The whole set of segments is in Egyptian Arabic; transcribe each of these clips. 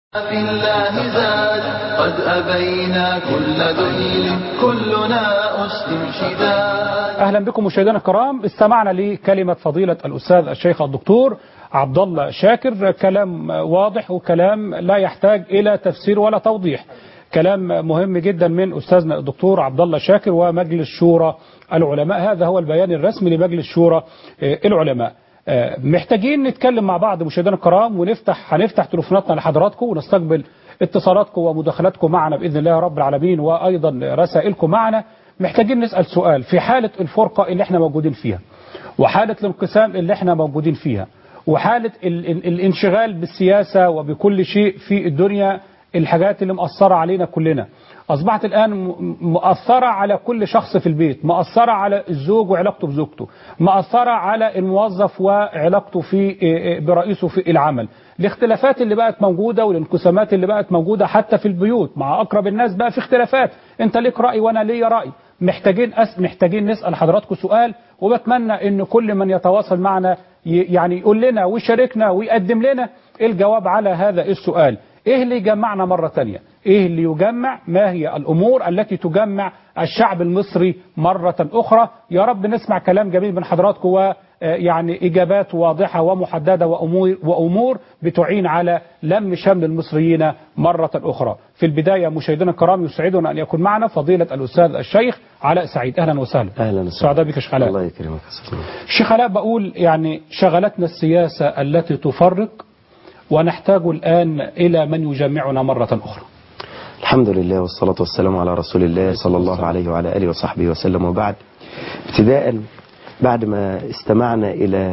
في الله زاد قد أبينا كل ذل كلنا أسلم شداد اهلا بكم مشاهدينا الكرام استمعنا لكلمه فضيله الاستاذ الشيخ الدكتور عبد الله شاكر كلام واضح وكلام لا يحتاج الى تفسير ولا توضيح كلام مهم جدا من استاذنا الدكتور عبد الله شاكر ومجلس شورى العلماء هذا هو البيان الرسمي لمجلس شورى العلماء محتاجين نتكلم مع بعض مشاهدينا الكرام ونفتح هنفتح تليفوناتنا لحضراتكم ونستقبل اتصالاتكم ومداخلاتكم معنا باذن الله رب العالمين وايضا رسائلكم معنا محتاجين نسال سؤال في حاله الفرقه اللي احنا موجودين فيها وحاله الانقسام اللي احنا موجودين فيها وحاله ال ال الانشغال بالسياسه وبكل شيء في الدنيا الحاجات اللي مأثره علينا كلنا أصبحت الآن مؤثرة على كل شخص في البيت مؤثرة على الزوج وعلاقته بزوجته مؤثرة على الموظف وعلاقته في برئيسه في العمل الاختلافات اللي بقت موجودة والانقسامات اللي بقت موجودة حتى في البيوت مع أقرب الناس بقى في اختلافات أنت ليك رأي وأنا ليا رأي محتاجين أس محتاجين نسأل حضراتكم سؤال وبتمنى أن كل من يتواصل معنا يعني يقول لنا ويشاركنا ويقدم لنا الجواب على هذا السؤال ايه اللي يجمعنا مرة تانية ايه اللي يجمع ما هي الامور التي تجمع الشعب المصري مرة اخرى يا رب نسمع كلام جميل من حضراتكم ويعني اجابات واضحة ومحددة وامور, وأمور بتعين على لم شمل المصريين مرة اخرى في البداية مشاهدينا الكرام يسعدنا ان يكون معنا فضيلة الاستاذ الشيخ علاء سعيد اهلا وسهلا اهلا وسهلا سعداء بك يا شيخ علاء الله يكرمك شيخ علاء بقول يعني شغلتنا السياسة التي تفرق ونحتاج الآن إلى من يجمعنا مرة أخرى الحمد لله والصلاة والسلام على رسول الله صلى الله عليه وعلى آله وصحبه وسلم وبعد ابتداء بعد ما استمعنا إلى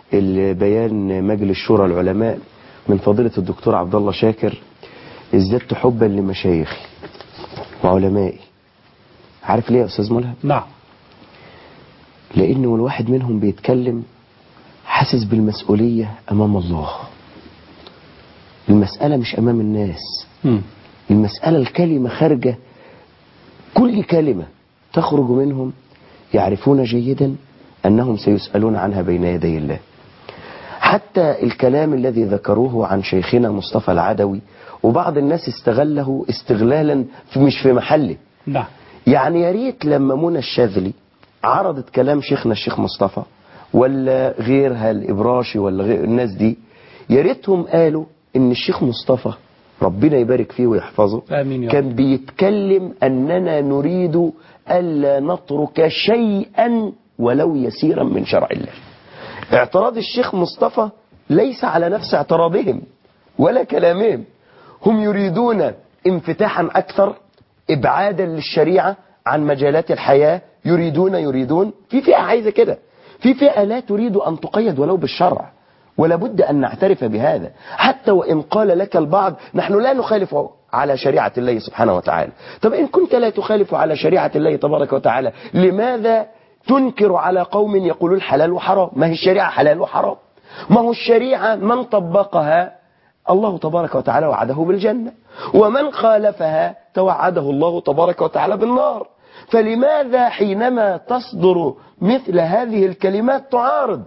البيان مجلس شورى العلماء من فضيلة الدكتور عبد الله شاكر ازددت حبا لمشايخي وعلمائي عارف ليه يا أستاذ ملهم؟ نعم لأنه الواحد منهم بيتكلم حاسس بالمسؤولية أمام الله المسألة مش أمام الناس م. المسألة الكلمة خارجة كل كلمة تخرج منهم يعرفون جيدا أنهم سيسألون عنها بين يدي الله حتى الكلام الذي ذكروه عن شيخنا مصطفى العدوي وبعض الناس استغله استغلالا في مش في محله نعم يعني يا ريت لما منى الشاذلي عرضت كلام شيخنا الشيخ مصطفى ولا غيرها الإبراشي ولا غير الناس دي يا ريتهم قالوا ان الشيخ مصطفى ربنا يبارك فيه ويحفظه آمين يا كان بيتكلم أننا نريد ألا نترك شيئا ولو يسيرا من شرع الله اعتراض الشيخ مصطفى ليس على نفس اعتراضهم ولا كلامهم هم يريدون انفتاحا أكثر إبعادا للشريعة عن مجالات الحياة يريدون يريدون في فئة عايزة كده في فئة لا تريد أن تقيد ولو بالشرع ولا بد أن نعترف بهذا حتى وإن قال لك البعض نحن لا نخالف على شريعة الله سبحانه وتعالى طب إن كنت لا تخالف على شريعة الله تبارك وتعالى لماذا تنكر على قوم يقولون حلال وحرام ما هي الشريعة حلال وحرام ما هو الشريعة من طبقها الله تبارك وتعالى وعده بالجنة ومن خالفها توعده الله تبارك وتعالى بالنار فلماذا حينما تصدر مثل هذه الكلمات تعارض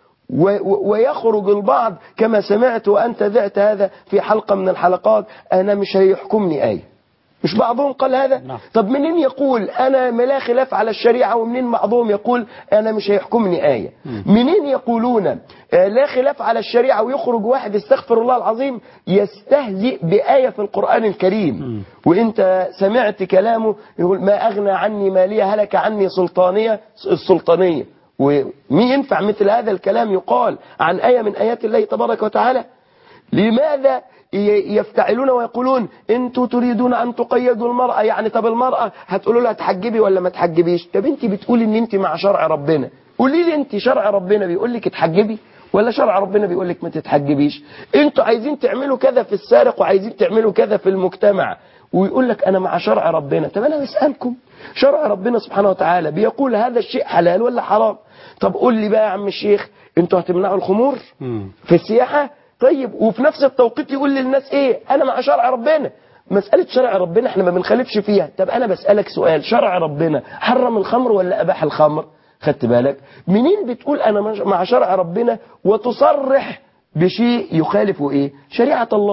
ويخرج البعض كما سمعت وأنت ذعت هذا في حلقة من الحلقات أنا مش هيحكمني آية مش بعضهم قال هذا نعم. طب منين يقول أنا لا خلاف على الشريعة ومنين بعضهم يقول أنا مش هيحكمني آية منين يقولون لا خلاف على الشريعة ويخرج واحد استغفر الله العظيم يستهزئ بآية في القرآن الكريم وانت سمعت كلامه يقول ما أغنى عني مالية هلك عني سلطانية السلطانية ومين ينفع مثل هذا الكلام يقال عن آية من آيات الله تبارك وتعالى لماذا يفتعلون ويقولون انتوا تريدون ان تقيدوا المرأة يعني طب المرأة هتقولوا لها تحجبي ولا ما تحجبيش طب انت بتقولي ان انت مع شرع ربنا قولي لي انت شرع ربنا بيقول لك اتحجبي ولا شرع ربنا بيقول لك ما تتحجبيش انتوا عايزين تعملوا كذا في السارق وعايزين تعملوا كذا في المجتمع ويقول لك انا مع شرع ربنا طب انا بسألكم شرع ربنا سبحانه وتعالى بيقول هذا الشيء حلال ولا حرام طب قول لي بقى يا عم الشيخ انتوا هتمنعوا الخمور في السياحة طيب وفي نفس التوقيت يقول للناس ايه انا مع شرع ربنا مسألة شرع ربنا احنا ما بنخالفش فيها طب انا بسألك سؤال شرع ربنا حرم الخمر ولا اباح الخمر خدت بالك منين بتقول انا مع شرع ربنا وتصرح بشيء يخالف ايه شريعة الله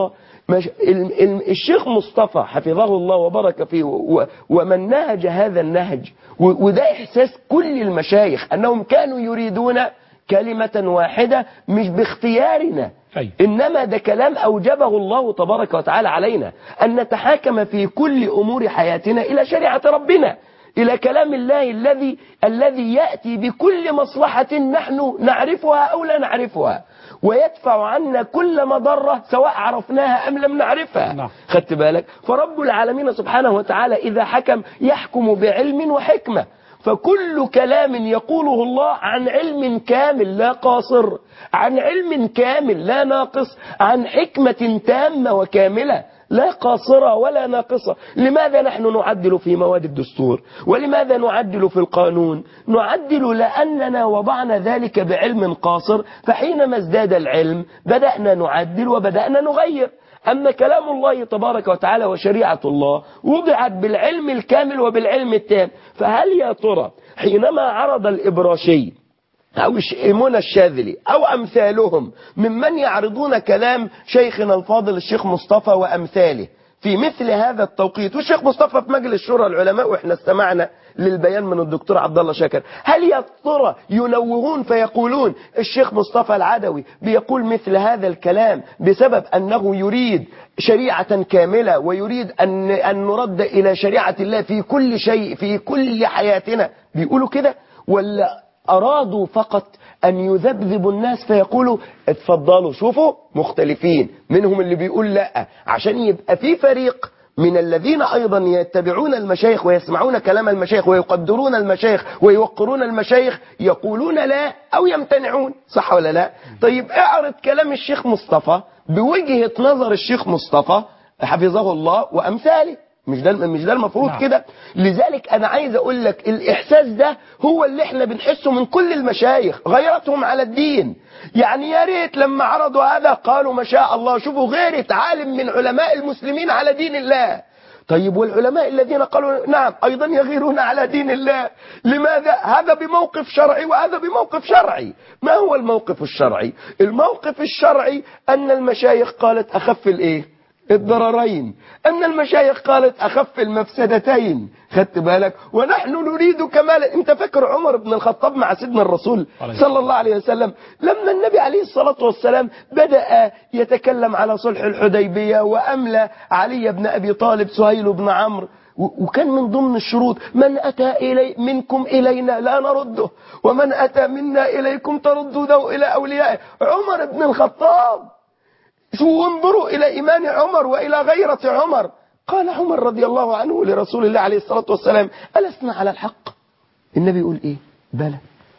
مش ال- ال- الشيخ مصطفى حفظه الله وبارك فيه و- ومن نهج هذا النهج و- وده إحساس كل المشايخ أنهم كانوا يريدون كلمة واحدة مش باختيارنا أيوة. إنما ده كلام أوجبه الله تبارك وتعالى علينا أن نتحاكم في كل أمور حياتنا إلى شريعة ربنا إلى كلام الله الذي الذي يأتي بكل مصلحة نحن نعرفها أو لا نعرفها ويدفع عنا كل مضرة سواء عرفناها أم لم نعرفها نعم. خدت بالك فرب العالمين سبحانه وتعالى إذا حكم يحكم بعلم وحكمة فكل كلام يقوله الله عن علم كامل لا قاصر عن علم كامل لا ناقص عن حكمة تامة وكاملة لا قاصرة ولا ناقصة لماذا نحن نعدل في مواد الدستور ولماذا نعدل في القانون نعدل لأننا وضعنا ذلك بعلم قاصر فحينما ازداد العلم بدأنا نعدل وبدأنا نغير أما كلام الله تبارك وتعالى وشريعة الله وضعت بالعلم الكامل وبالعلم التام فهل يا ترى حينما عرض الإبراشي أو ش- منى الشاذلي أو أمثالهم ممن يعرضون كلام شيخنا الفاضل الشيخ مصطفى وأمثاله في مثل هذا التوقيت والشيخ مصطفى في مجلس شورى العلماء واحنا استمعنا للبيان من الدكتور عبد الله شاكر هل يا ترى ينوهون فيقولون الشيخ مصطفى العدوي بيقول مثل هذا الكلام بسبب أنه يريد شريعة كاملة ويريد أن, أن نرد إلى شريعة الله في كل شيء في كل حياتنا بيقولوا كده ولا أرادوا فقط أن يذبذبوا الناس فيقولوا اتفضلوا شوفوا مختلفين منهم اللي بيقول لا عشان يبقى في فريق من الذين أيضا يتبعون المشايخ ويسمعون كلام المشايخ ويقدرون المشايخ ويوقرون المشايخ يقولون لا أو يمتنعون صح ولا لا طيب اعرض كلام الشيخ مصطفى بوجهة نظر الشيخ مصطفى حفظه الله وأمثاله مش ده مش ده المفروض نعم. كده لذلك انا عايز اقول لك الاحساس ده هو اللي احنا بنحسه من كل المشايخ غيرتهم على الدين يعني يا ريت لما عرضوا هذا قالوا ما شاء الله شوفوا غيرة عالم من علماء المسلمين على دين الله طيب والعلماء الذين قالوا نعم ايضا يغيرون على دين الله لماذا هذا بموقف شرعي وهذا بموقف شرعي ما هو الموقف الشرعي الموقف الشرعي ان المشايخ قالت اخف الايه الضررين أن المشايخ قالت أخف المفسدتين خدت بالك ونحن نريد كمال أنت فاكر عمر بن الخطاب مع سيدنا الرسول عليه صلى الله عليه وسلم لما النبي عليه الصلاة والسلام بدأ يتكلم على صلح الحديبية وأملى علي بن أبي طالب سهيل بن عمرو و- وكان من ضمن الشروط من أتى إلي منكم إلينا لا نرده ومن أتى منا إليكم تردونه إلى أوليائه عمر بن الخطاب شو انظروا إلى إيمان عمر وإلى غيرة عمر قال عمر رضي الله عنه لرسول الله عليه الصلاة والسلام ألسنا على الحق النبي يقول إيه بلى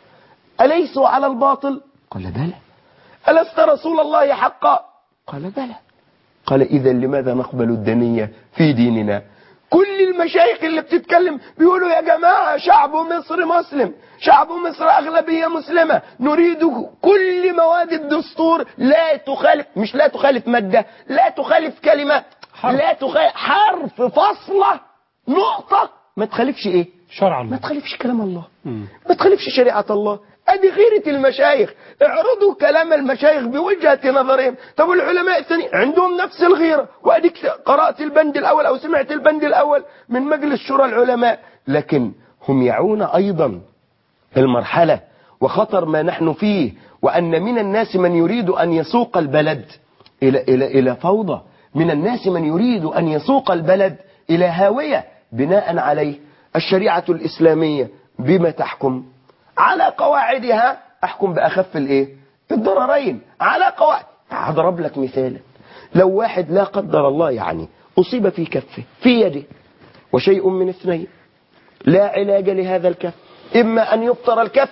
أليسوا على الباطل قال بلى ألست رسول الله حقا قال بلى قال إذا لماذا نقبل الدنية في ديننا كل المشايخ اللي بتتكلم بيقولوا يا جماعة شعب مصر مسلم شعب مصر أغلبية مسلمة نريد كل مواد الدستور لا تخالف مش لا تخالف مادة لا تخالف كلمة حرف. لا تخالف حرف فاصلة نقطة ما تخالفش ايه شرع ما الله تخالفش كلام الله مم. ما تخالفش شريعة الله ادي غيرة المشايخ اعرضوا كلام المشايخ بوجهة نظرهم طب العلماء الثاني عندهم نفس الغيرة واديك قرأت البند الاول او سمعت البند الاول من مجلس شورى العلماء لكن هم يعون ايضا المرحلة وخطر ما نحن فيه وأن من الناس من يريد أن يسوق البلد إلى, إلى, إلى فوضى من الناس من يريد أن يسوق البلد إلى هاوية بناء عليه الشريعة الإسلامية بما تحكم على قواعدها أحكم بأخف الإيه الضررين على قواعد هضرب لك مثالا لو واحد لا قدر الله يعني أصيب في كفه في يده وشيء من اثنين لا علاج لهذا الكف إما أن يبتر الكف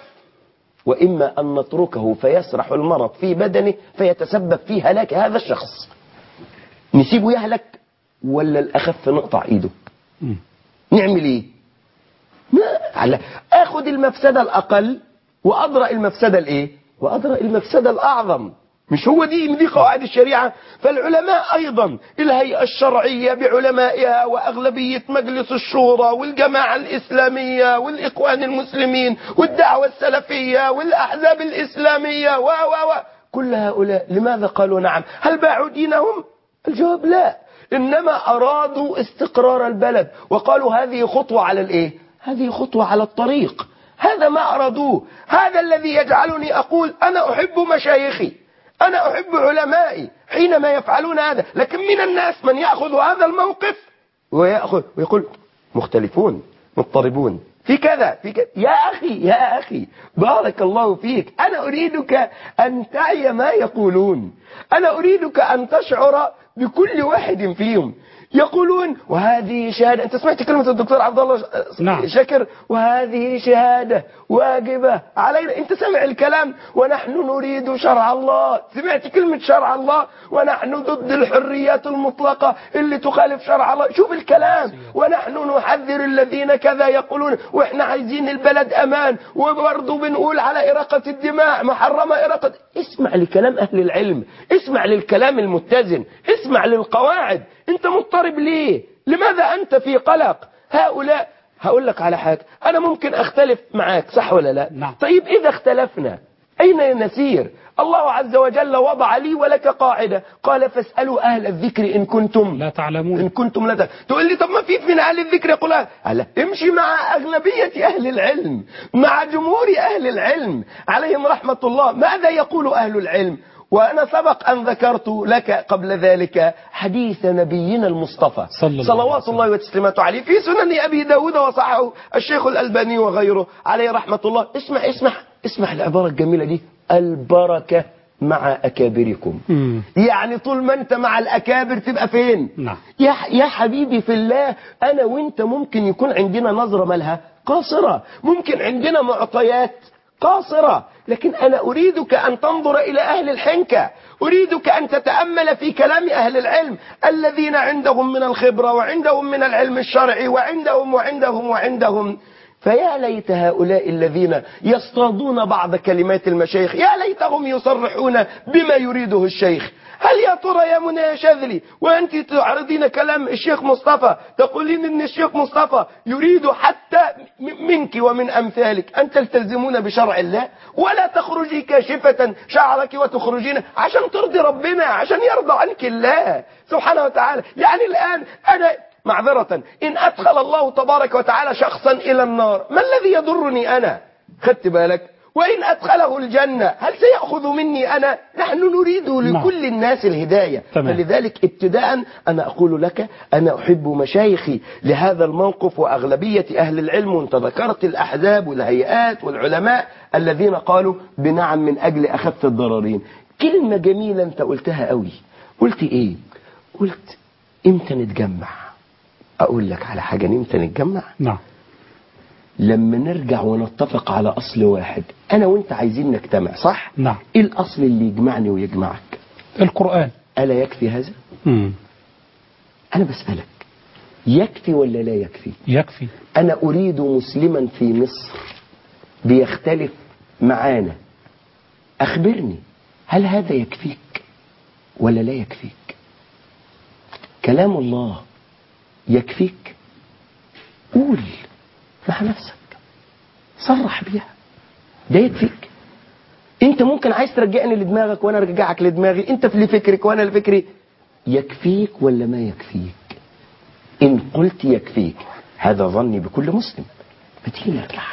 وإما أن نتركه فيسرح المرض في بدنه فيتسبب في هلاك هذا الشخص نسيبه يهلك ولا الأخف نقطع إيده مم. نعمل إيه ما على أخذ المفسدة الأقل وأدرأ المفسدة الإيه وأدرأ المفسدة الأعظم مش هو دي دي قواعد الشريعة فالعلماء أيضا الهيئة الشرعية بعلمائها وأغلبية مجلس الشورى والجماعة الإسلامية والإخوان المسلمين والدعوة السلفية والأحزاب الإسلامية و و و كل هؤلاء لماذا قالوا نعم هل باعوا دينهم الجواب لا إنما أرادوا استقرار البلد وقالوا هذه خطوة على الإيه هذه خطوة على الطريق هذا ما أرادوه هذا الذي يجعلني أقول أنا أحب مشايخي أنا أحب علمائي حينما يفعلون هذا لكن من الناس من يأخذ هذا الموقف ويأخذ ويقول مختلفون مضطربون في كذا في كذا يا أخي يا أخي بارك الله فيك أنا أريدك أن تعي ما يقولون أنا أريدك أن تشعر بكل واحد فيهم يقولون وهذه شهادة أنت سمعت كلمة الدكتور عبد الله نعم. شكر وهذه شهادة واجبة علينا أنت سمع الكلام ونحن نريد شرع الله سمعت كلمة شرع الله ونحن ضد الحريات المطلقة اللي تخالف شرع الله شوف الكلام ونحن نحذر الذين كذا يقولون وإحنا عايزين البلد أمان وبرضه بنقول على إراقة الدماء محرمة إراقة اسمع لكلام أهل العلم اسمع للكلام المتزن اسمع للقواعد انت مضطرب ليه لماذا انت في قلق هؤلاء هقول لك على حاجة انا ممكن اختلف معاك صح ولا لا نعم. طيب اذا اختلفنا اين نسير الله عز وجل وضع لي ولك قاعدة قال فاسألوا اهل الذكر ان كنتم لا تعلمون إن كنتم لا تعلمون. تقول لي طب ما في من أهل الذكر يقول لا امشي مع أغلبية أهل العلم مع جمهور أهل العلم عليهم رحمة الله ماذا يقول أهل العلم وأنا سبق أن ذكرت لك قبل ذلك حديث نبينا المصطفى صلى الله عليه صلوات الله وتسليماته عليه في سنن أبي داود وصححه الشيخ الألباني وغيره عليه رحمة الله اسمع اسمع اسمع العبارة الجميلة دي البركة مع أكابركم مم. يعني طول ما انت مع الأكابر تبقى فين نعم. يا يا حبيبي في الله أنا وانت ممكن يكون عندنا نظرة مالها قاصرة ممكن عندنا معطيات قاصرة لكن أنا أريدك أن تنظر إلى أهل الحنكة أريدك أن تتأمل في كلام أهل العلم الذين عندهم من الخبرة وعندهم من العلم الشرعي وعندهم وعندهم وعندهم فيا ليت هؤلاء الذين يصطادون بعض كلمات المشايخ يا ليتهم يصرحون بما يريده الشيخ هل يا ترى يا منى يا شاذلي وأنت تعرضين كلام الشيخ مصطفى تقولين أن الشيخ مصطفى يريد حتى م- منك ومن أمثالك أن تلتزمون بشرع الله ولا تخرجي كاشفة شعرك وتخرجين عشان ترضي ربنا عشان يرضى عنك الله سبحانه وتعالى يعني الآن أنا معذرة إن أدخل الله تبارك وتعالى شخصا إلى النار ما الذي يضرني أنا خدت بالك وإن أدخله الجنة هل سيأخذ مني أنا نحن نريد لكل الناس الهداية تمام. فلذلك ابتداء أنا أقول لك أنا أحب مشايخي لهذا الموقف وأغلبية أهل العلم وانت ذكرت الأحزاب والهيئات والعلماء الذين قالوا بنعم من أجل أخذت الضررين كلمة جميلة أنت قلتها قوي قلت إيه قلت إمتى نتجمع أقول لك على حاجة إمتى نتجمع نعم لما نرجع ونتفق على أصل واحد أنا وأنت عايزين نجتمع صح؟ نعم. إيه الأصل اللي يجمعني ويجمعك؟ القرآن ألا يكفي هذا؟ مم. أنا بسألك يكفي ولا لا يكفي؟ يكفي أنا أريد مسلما في مصر بيختلف معانا أخبرني هل هذا يكفيك ولا لا يكفيك كلام الله يكفيك قول مع نفسك صرح بيها ده يكفيك انت ممكن عايز ترجعني لدماغك وانا ارجعك لدماغي انت في لفكرك وانا لفكري يكفيك ولا ما يكفيك إن قلت يكفيك هذا ظني بكل مسلم ما تيجي نرجع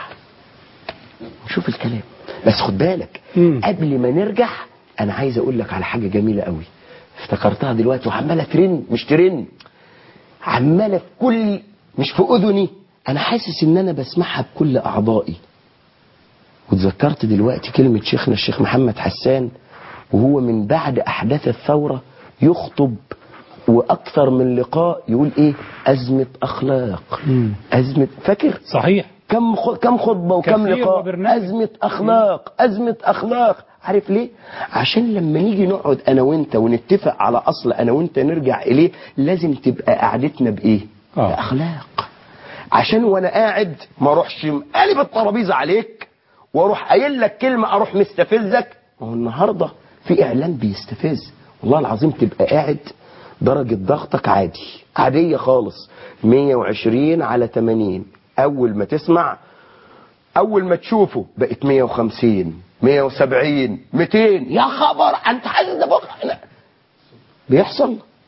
نشوف الكلام بس خد بالك مم. قبل ما نرجع أنا عايز أقول لك على حاجة جميلة قوي افتكرتها دلوقتي وعمالة ترن مش ترن عمالة في كل مش في أذني أنا حاسس إن أنا بسمعها بكل أعضائي وتذكرت دلوقتي كلمة شيخنا الشيخ محمد حسان وهو من بعد أحداث الثورة يخطب وأكثر من لقاء يقول إيه أزمة أخلاق مم. أزمة فاكر صحيح كم خ- كم خطبة وكم كثير لقاء وبرنامج. أزمة أخلاق أزمة أخلاق عارف ليه عشان لما نيجي نقعد أنا وأنت ونتفق على أصل أنا وأنت نرجع إليه لازم تبقى قعدتنا بإيه آه. بأخلاق عشان وأنا قاعد ما أروحش قالب الترابيزة عليك وأروح قايل لك كلمة أروح مستفزك ما هو النهاردة في إعلام بيستفز والله العظيم تبقى قاعد درجة ضغطك عادي عادية خالص 120 على 80 أول ما تسمع أول ما تشوفه بقت 150 170 200 يا خبر أنت عايز ده بكرة لا. بيحصل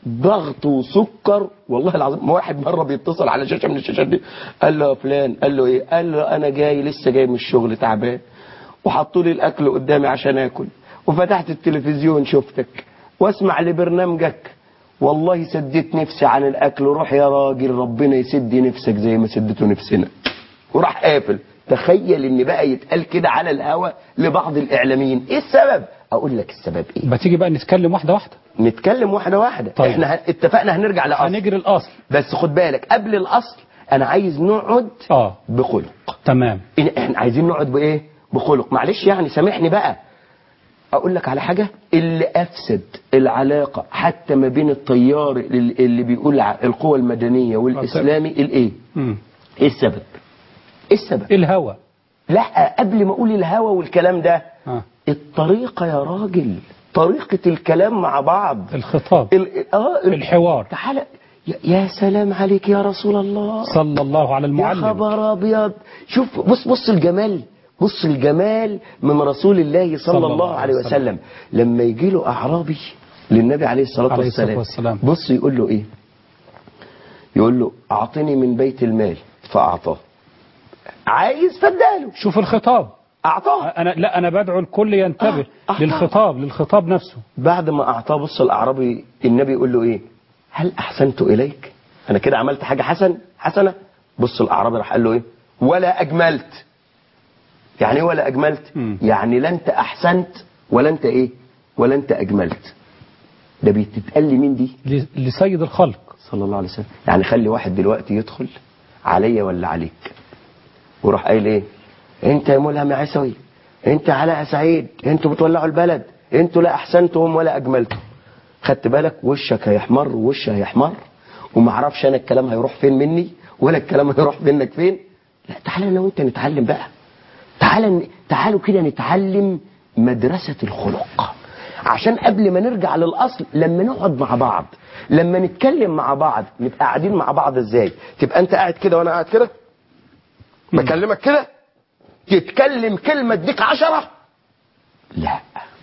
ضغط وسكر والله العظيم واحد مره بيتصل على شاشه من الشاشات دي قال له يا فلان قال له ايه قال له انا جاي لسه جاي من الشغل تعبان وحطوا لي الاكل قدامي عشان اكل وفتحت التلفزيون شفتك واسمع لبرنامجك والله سديت نفسي عن الاكل روح يا راجل ربنا يسد نفسك زي ما سدته نفسنا وراح قافل تخيل ان بقى يتقال كده على الهوا لبعض الاعلاميين ايه السبب اقول لك السبب ايه ما تيجي بقى نتكلم واحده واحده نتكلم واحده واحده طيب. احنا ه- اتفقنا هنرجع لاصل هنجري الاصل بس خد بالك قبل الاصل انا عايز نقعد اه بخلق تمام إن- احنا عايزين نقعد بايه بخلق معلش يعني سامحني بقى اقول لك على حاجه اللي افسد العلاقه حتى ما بين التيار اللي اللي بيقول ع- القوى المدنيه والاسلامي الايه مم. ايه السبب ايه السبب الهوى لا قبل ما اقول الهوى والكلام ده آه. الطريقه يا راجل طريقه الكلام مع بعض الخطاب ال- اه ال- الحوار تعالى يا- يا سلام عليك يا رسول الله صلى الله على يا المعلم خبر ابيض شوف بص بص الجمال بص الجمال من رسول الله صلى, الله عليه وسلم لما يجي له اعرابي للنبي عليه الصلاه عليه الصلاة والسلام والسلام. بص يقول له ايه يقول له اعطني من بيت المال فاعطاه عايز فاداله شوف الخطاب اعطاه انا لا انا بدعو الكل ينتبه آه، آه. للخطاب للخطاب نفسه بعد ما اعطاه بص الاعرابي النبي يقول له ايه هل احسنت اليك انا كده عملت حاجه حسن حسنه بص الاعرابي راح قال له ايه ولا اجملت يعني ايه ولا اجملت مم. يعني لا انت احسنت ولا انت ايه ولا انت اجملت ده بتتقال لي مين دي ل- لسيد الخلق صلى الله عليه وسلم يعني خلي واحد دلوقتي يدخل عليا ولا عليك وراح قايل ايه انت يا ملهم يا عيسوي انت علاء يا سعيد انتوا بتولعوا البلد انتوا لا احسنتم ولا اجملتم خدت بالك وشك هيحمر ووشي هيحمر وما اعرفش انا الكلام هيروح فين مني ولا الكلام هيروح منك فين لا تعالى انا وانت نتعلم بقى تعالى تعالوا كده نتعلم مدرسة الخلق عشان قبل ما نرجع للأصل لما نقعد مع بعض لما نتكلم مع بعض نبقى قاعدين مع بعض ازاي تبقى انت قاعد كده وانا قاعد كده بكلمك كده تتكلم كلمة اديك عشرة لا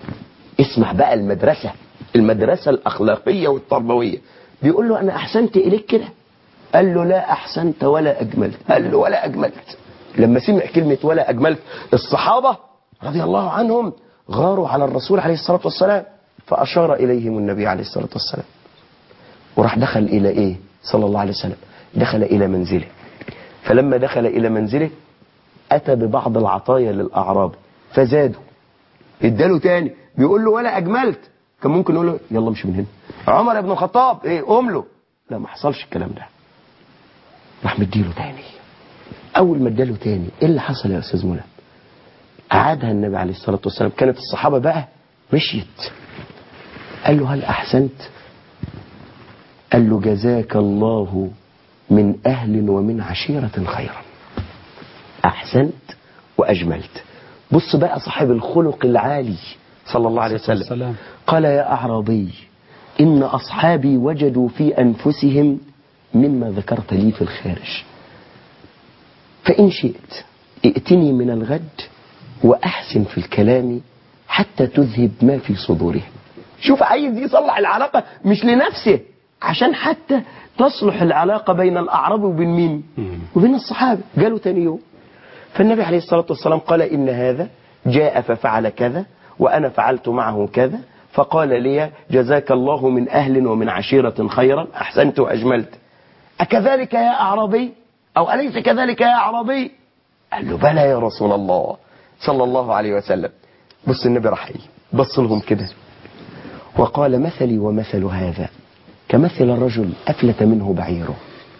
اسمع بقى المدرسة المدرسة الأخلاقية والتربوية بيقول له أنا أحسنت إليك كده قال له لا أحسنت ولا أجملت قال له ولا أجملت لما سمع كلمة ولا أجملت الصحابة رضي الله عنهم غاروا على الرسول عليه الصلاة والسلام فأشار إليهم النبي عليه الصلاة والسلام وراح دخل إلى إيه صلى الله عليه وسلم دخل إلى منزله فلما دخل إلى منزله أتى ببعض العطايا للأعراب فزادوا اداله تاني بيقول له ولا أجملت كان ممكن يقول له يلا امشي من هنا عمر بن الخطاب ايه قوم له لا ما حصلش الكلام ده راح مديله تاني اول ما اداله تاني ايه اللي حصل يا استاذ منى عادها النبي عليه الصلاه والسلام كانت الصحابه بقى مشيت قال له هل احسنت قال له جزاك الله من اهل ومن عشيره خيرا احسنت واجملت بص بقى صاحب الخلق العالي صلى الله عليه وسلم والسلام. قال يا اعرابي ان اصحابي وجدوا في انفسهم مما ذكرت لي في الخارج فإن شئت ائتني من الغد وأحسن في الكلام حتى تذهب ما في صدورهم شوف عايز يصلح العلاقة مش لنفسه عشان حتى تصلح العلاقة بين الأعراب وبين مين وبين الصحابة قالوا تاني يوم فالنبي عليه الصلاة والسلام قال إن هذا جاء ففعل كذا وأنا فعلت معه كذا فقال لي جزاك الله من أهل ومن عشيرة خيرا أحسنت وأجملت أكذلك يا أعرابي أو أليس كذلك يا أعرابي قال له بلى يا رسول الله صلى الله عليه وسلم بص النبي راح إيه بص لهم كده وقال مثلي ومثل هذا كمثل الرجل أفلت منه بعيره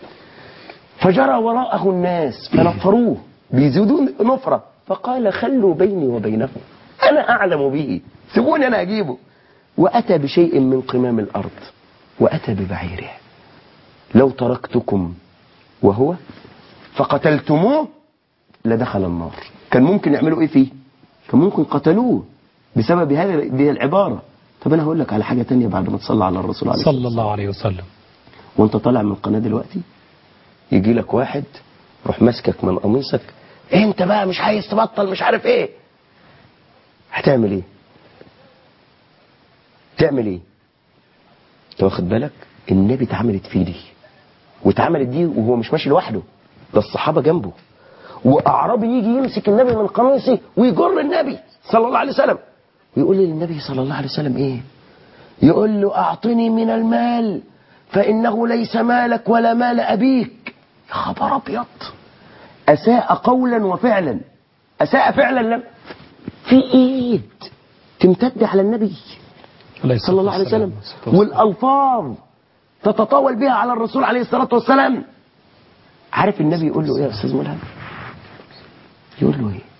فجرى وراءه الناس فنفروه بيزيدون نفرة فقال خلوا بيني وبينه أنا أعلم به سيبوني أنا أجيبه وأتى بشيء من قمام الأرض وأتى ببعيره لو تركتكم وهو فقتلتموه لدخل النار كان ممكن يعملوا ايه فيه كان ممكن قتلوه بسبب هذه هذه العبارة طب انا هقول لك على حاجة تانية بعد ما تصلى على الرسول عليه الصلاة صلى الله عليه وسلم وانت طالع من القناة دلوقتي يجي لك واحد يروح ماسكك من قميصك انت بقى مش عايز تبطل مش عارف ايه هتعمل ايه تعمل ايه انت واخد بالك النبي اتعملت فيه دي واتعملت دي وهو مش ماشي لوحده ده الصحابة جنبه وأعرابي يجي يمسك النبي من قميصه ويجر النبي صلى الله عليه وسلم ويقول للنبي صلى الله عليه وسلم ايه يقول له أعطني من المال فإنه ليس مالك ولا مال أبيك يا خبر أبيض أساء قولا وفعلا أساء فعلا لم في إيد تمتد على النبي عليه الصلاة صلى الله عليه والسلام. وسلم الصلاة والسلام. والألفاظ تتطاول بها على الرسول عليه الصلاة والسلام عارف النبي يقول له ايه يا استاذ ملهم يقول له ايه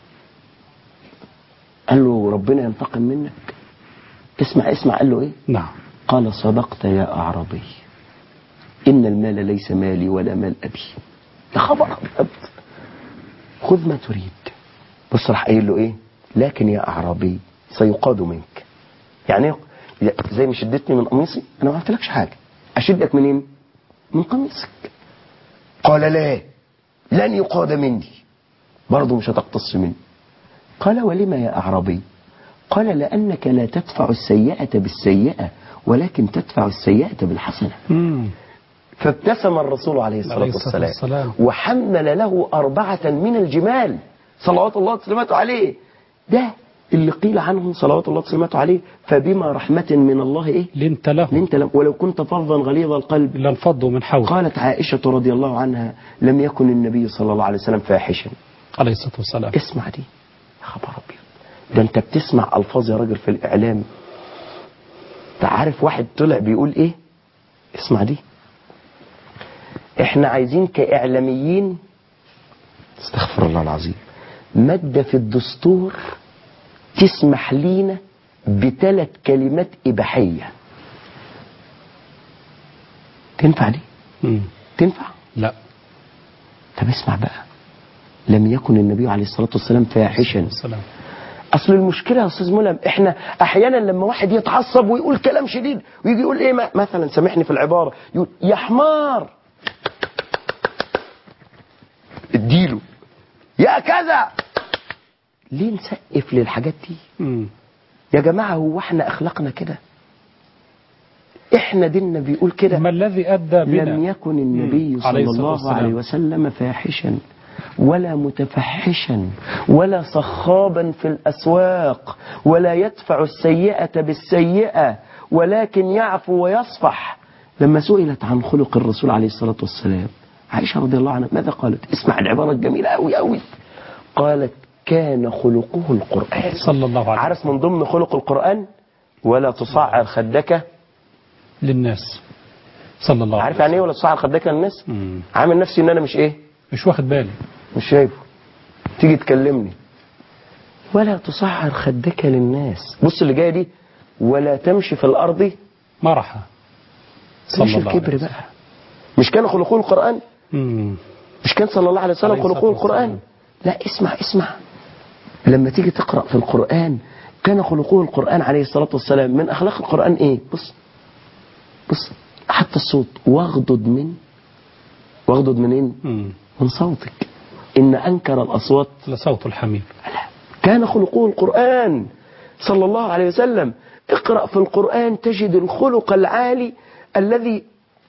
قال له ربنا ينتقم منك اسمع اسمع قال له ايه نعم قال صدقت يا أعرابي إن المال ليس مالي ولا مال أبي يا خبر أبيض خذ ما تريد بص راح قايل له إيه لكن يا أعرابي سيقاد منك يعني إيه؟ زي ما شدتني من قميصي أنا ما عملتلكش حاجة أشدك منين من قميصك قال لا لن يقاد مني برضه مش هتقتص مني قال ولم يا أعرابي قال لأنك لا تدفع السيئة بالسيئة ولكن تدفع السيئة بالحسنة مم. فابتسم الرسول عليه الصلاة عليه الصلاة والسلام والسلام. وحمل له أربعة من الجمال صلوات الله وسلامته عليه ده اللي قيل عنه صلوات الله وسلامته عليه فبما رحمة من الله إيه لنت له لنت لم ولو كنت فظا غليظ القلب لانفضوا من حولك قالت عائشة رضي الله عنها لم يكن النبي صلى الله عليه وسلم فاحشا عليه الصلاة والسلام اسمع دي يا خبر ابيض ده انت بتسمع الفاظ يا راجل في الاعلام انت عارف واحد طلع بيقول ايه اسمع دي احنا عايزين كاعلاميين استغفر الله العظيم مادة في الدستور تسمح لينا بثلاث كلمات إباحية تنفع دي مم. تنفع لا طب اسمع بقى لم يكن النبي عليه الصلاة والسلام فاحشا السلام اصل المشكله يا استاذ ملهم احنا احيانا لما واحد يتعصب ويقول كلام شديد ويجي يقول ايه ما- مثلا سامحني في العباره يقول يا حمار اديله يا كذا ليه نسقف للحاجات دي مم. يا جماعه هو احنا اخلاقنا كده احنا ديننا بيقول كده ما الذي أدى بنا لم يكن النبي مم. عليه صلى الصلاة الله والسلام. عليه وسلم فاحشا ولا متفحشا ولا صخابا في الأسواق ولا يدفع السيئة بالسيئة ولكن يعفو ويصفح لما سئلت عن خلق الرسول عليه الصلاة والسلام عائشة رضي الله عنها ماذا قالت اسمع العبارة الجميلة أوي أوي قالت كان خلقه القرآن صلى الله عليه عارف من ضمن خلق القرآن ولا تصعر خدك للناس صلى الله عارف عليه يعني ايه ولا تصعر خدك للناس مم. عامل نفسي ان انا مش ايه مش واخد بالي مش شايفه تيجي تكلمني ولا تصعر خدك للناس بص اللي جايه دي ولا تمشي في الارض مرحة مش الكبر بقى مش كان خلقه القران مم. مش كان صلى الله عليه وسلم عليه الصلاة خلقه القران والسلام. لا اسمع اسمع لما تيجي تقرا في القران كان خلقه القران عليه الصلاه والسلام من اخلاق القران ايه بص بص حتى الصوت واغضض من واغضض منين مم. من صوتك ان انكر الاصوات لصوت الحمير كان خلقه القرآن صلى الله عليه وسلم اقرأ في القرآن تجد الخلق العالي الذي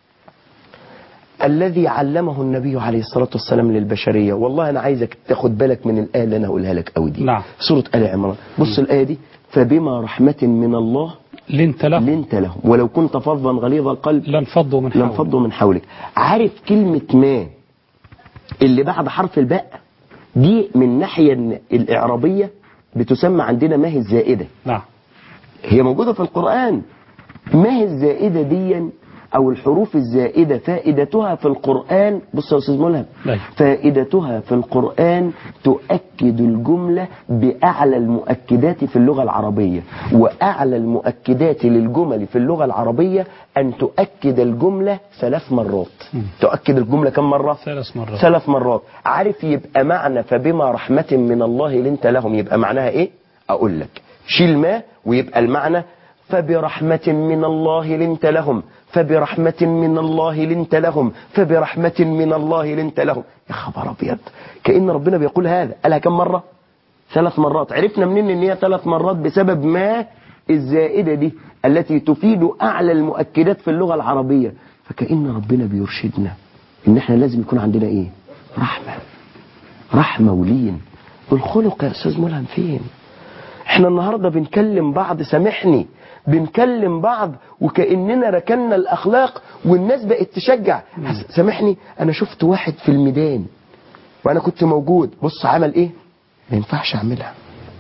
الذي علمه النبي عليه الصلاة والسلام للبشرية والله أنا عايزك تاخد بالك من الآية اللي أنا هقولها لك أوي دي نعم. سورة آل عمران بص الآية دي فبما رحمة من الله لنت له لنت لهم ولو كنت فظا غليظ القلب لانفضوا من حولك لانفضوا من حولك عارف كلمة ما اللي بعد حرف الباء دي من ناحية الإعرابية بتسمى عندنا ما هي الزائدة نعم هي موجودة في القرآن ما هي الزائدة دي أو الحروف الزائدة فائدتها في القرآن بص يا أستاذ ملهم أيوة. فائدتها في القرآن تؤكد الجملة بأعلى المؤكدات في اللغة العربية وأعلى المؤكدات للجمل في اللغة العربية أن تؤكد الجملة ثلاث مرات تؤكد الجملة كم مرة؟ ثلاث مرات ثلاث مرات عارف يبقى معنى فبما رحمة من الله لنت لهم يبقى معناها ايه اقول لك شيل ما ويبقى المعنى فبرحمة من الله لنت لهم فبرحمة من الله لنت لهم فبرحمة من الله لنت لهم يا خبر ابيض كأن ربنا بيقول هذا قالها كم مرة ثلاث مرات عرفنا منين ان هي ثلاث مرات بسبب ما الزائدة دي التي تفيد أعلى المؤكدات في اللغة العربية فكأن ربنا بيرشدنا إن احنا لازم يكون عندنا إيه رحمة رحمة ولين الخلق يا أستاذ ملهم فين احنا النهاردة بنكلم بعض سامحني بنكلم بعض وكأننا ركنا الأخلاق والناس بقت تشجع سامحني أنا شفت واحد في الميدان وأنا كنت موجود بص عمل إيه ما ينفعش أعملها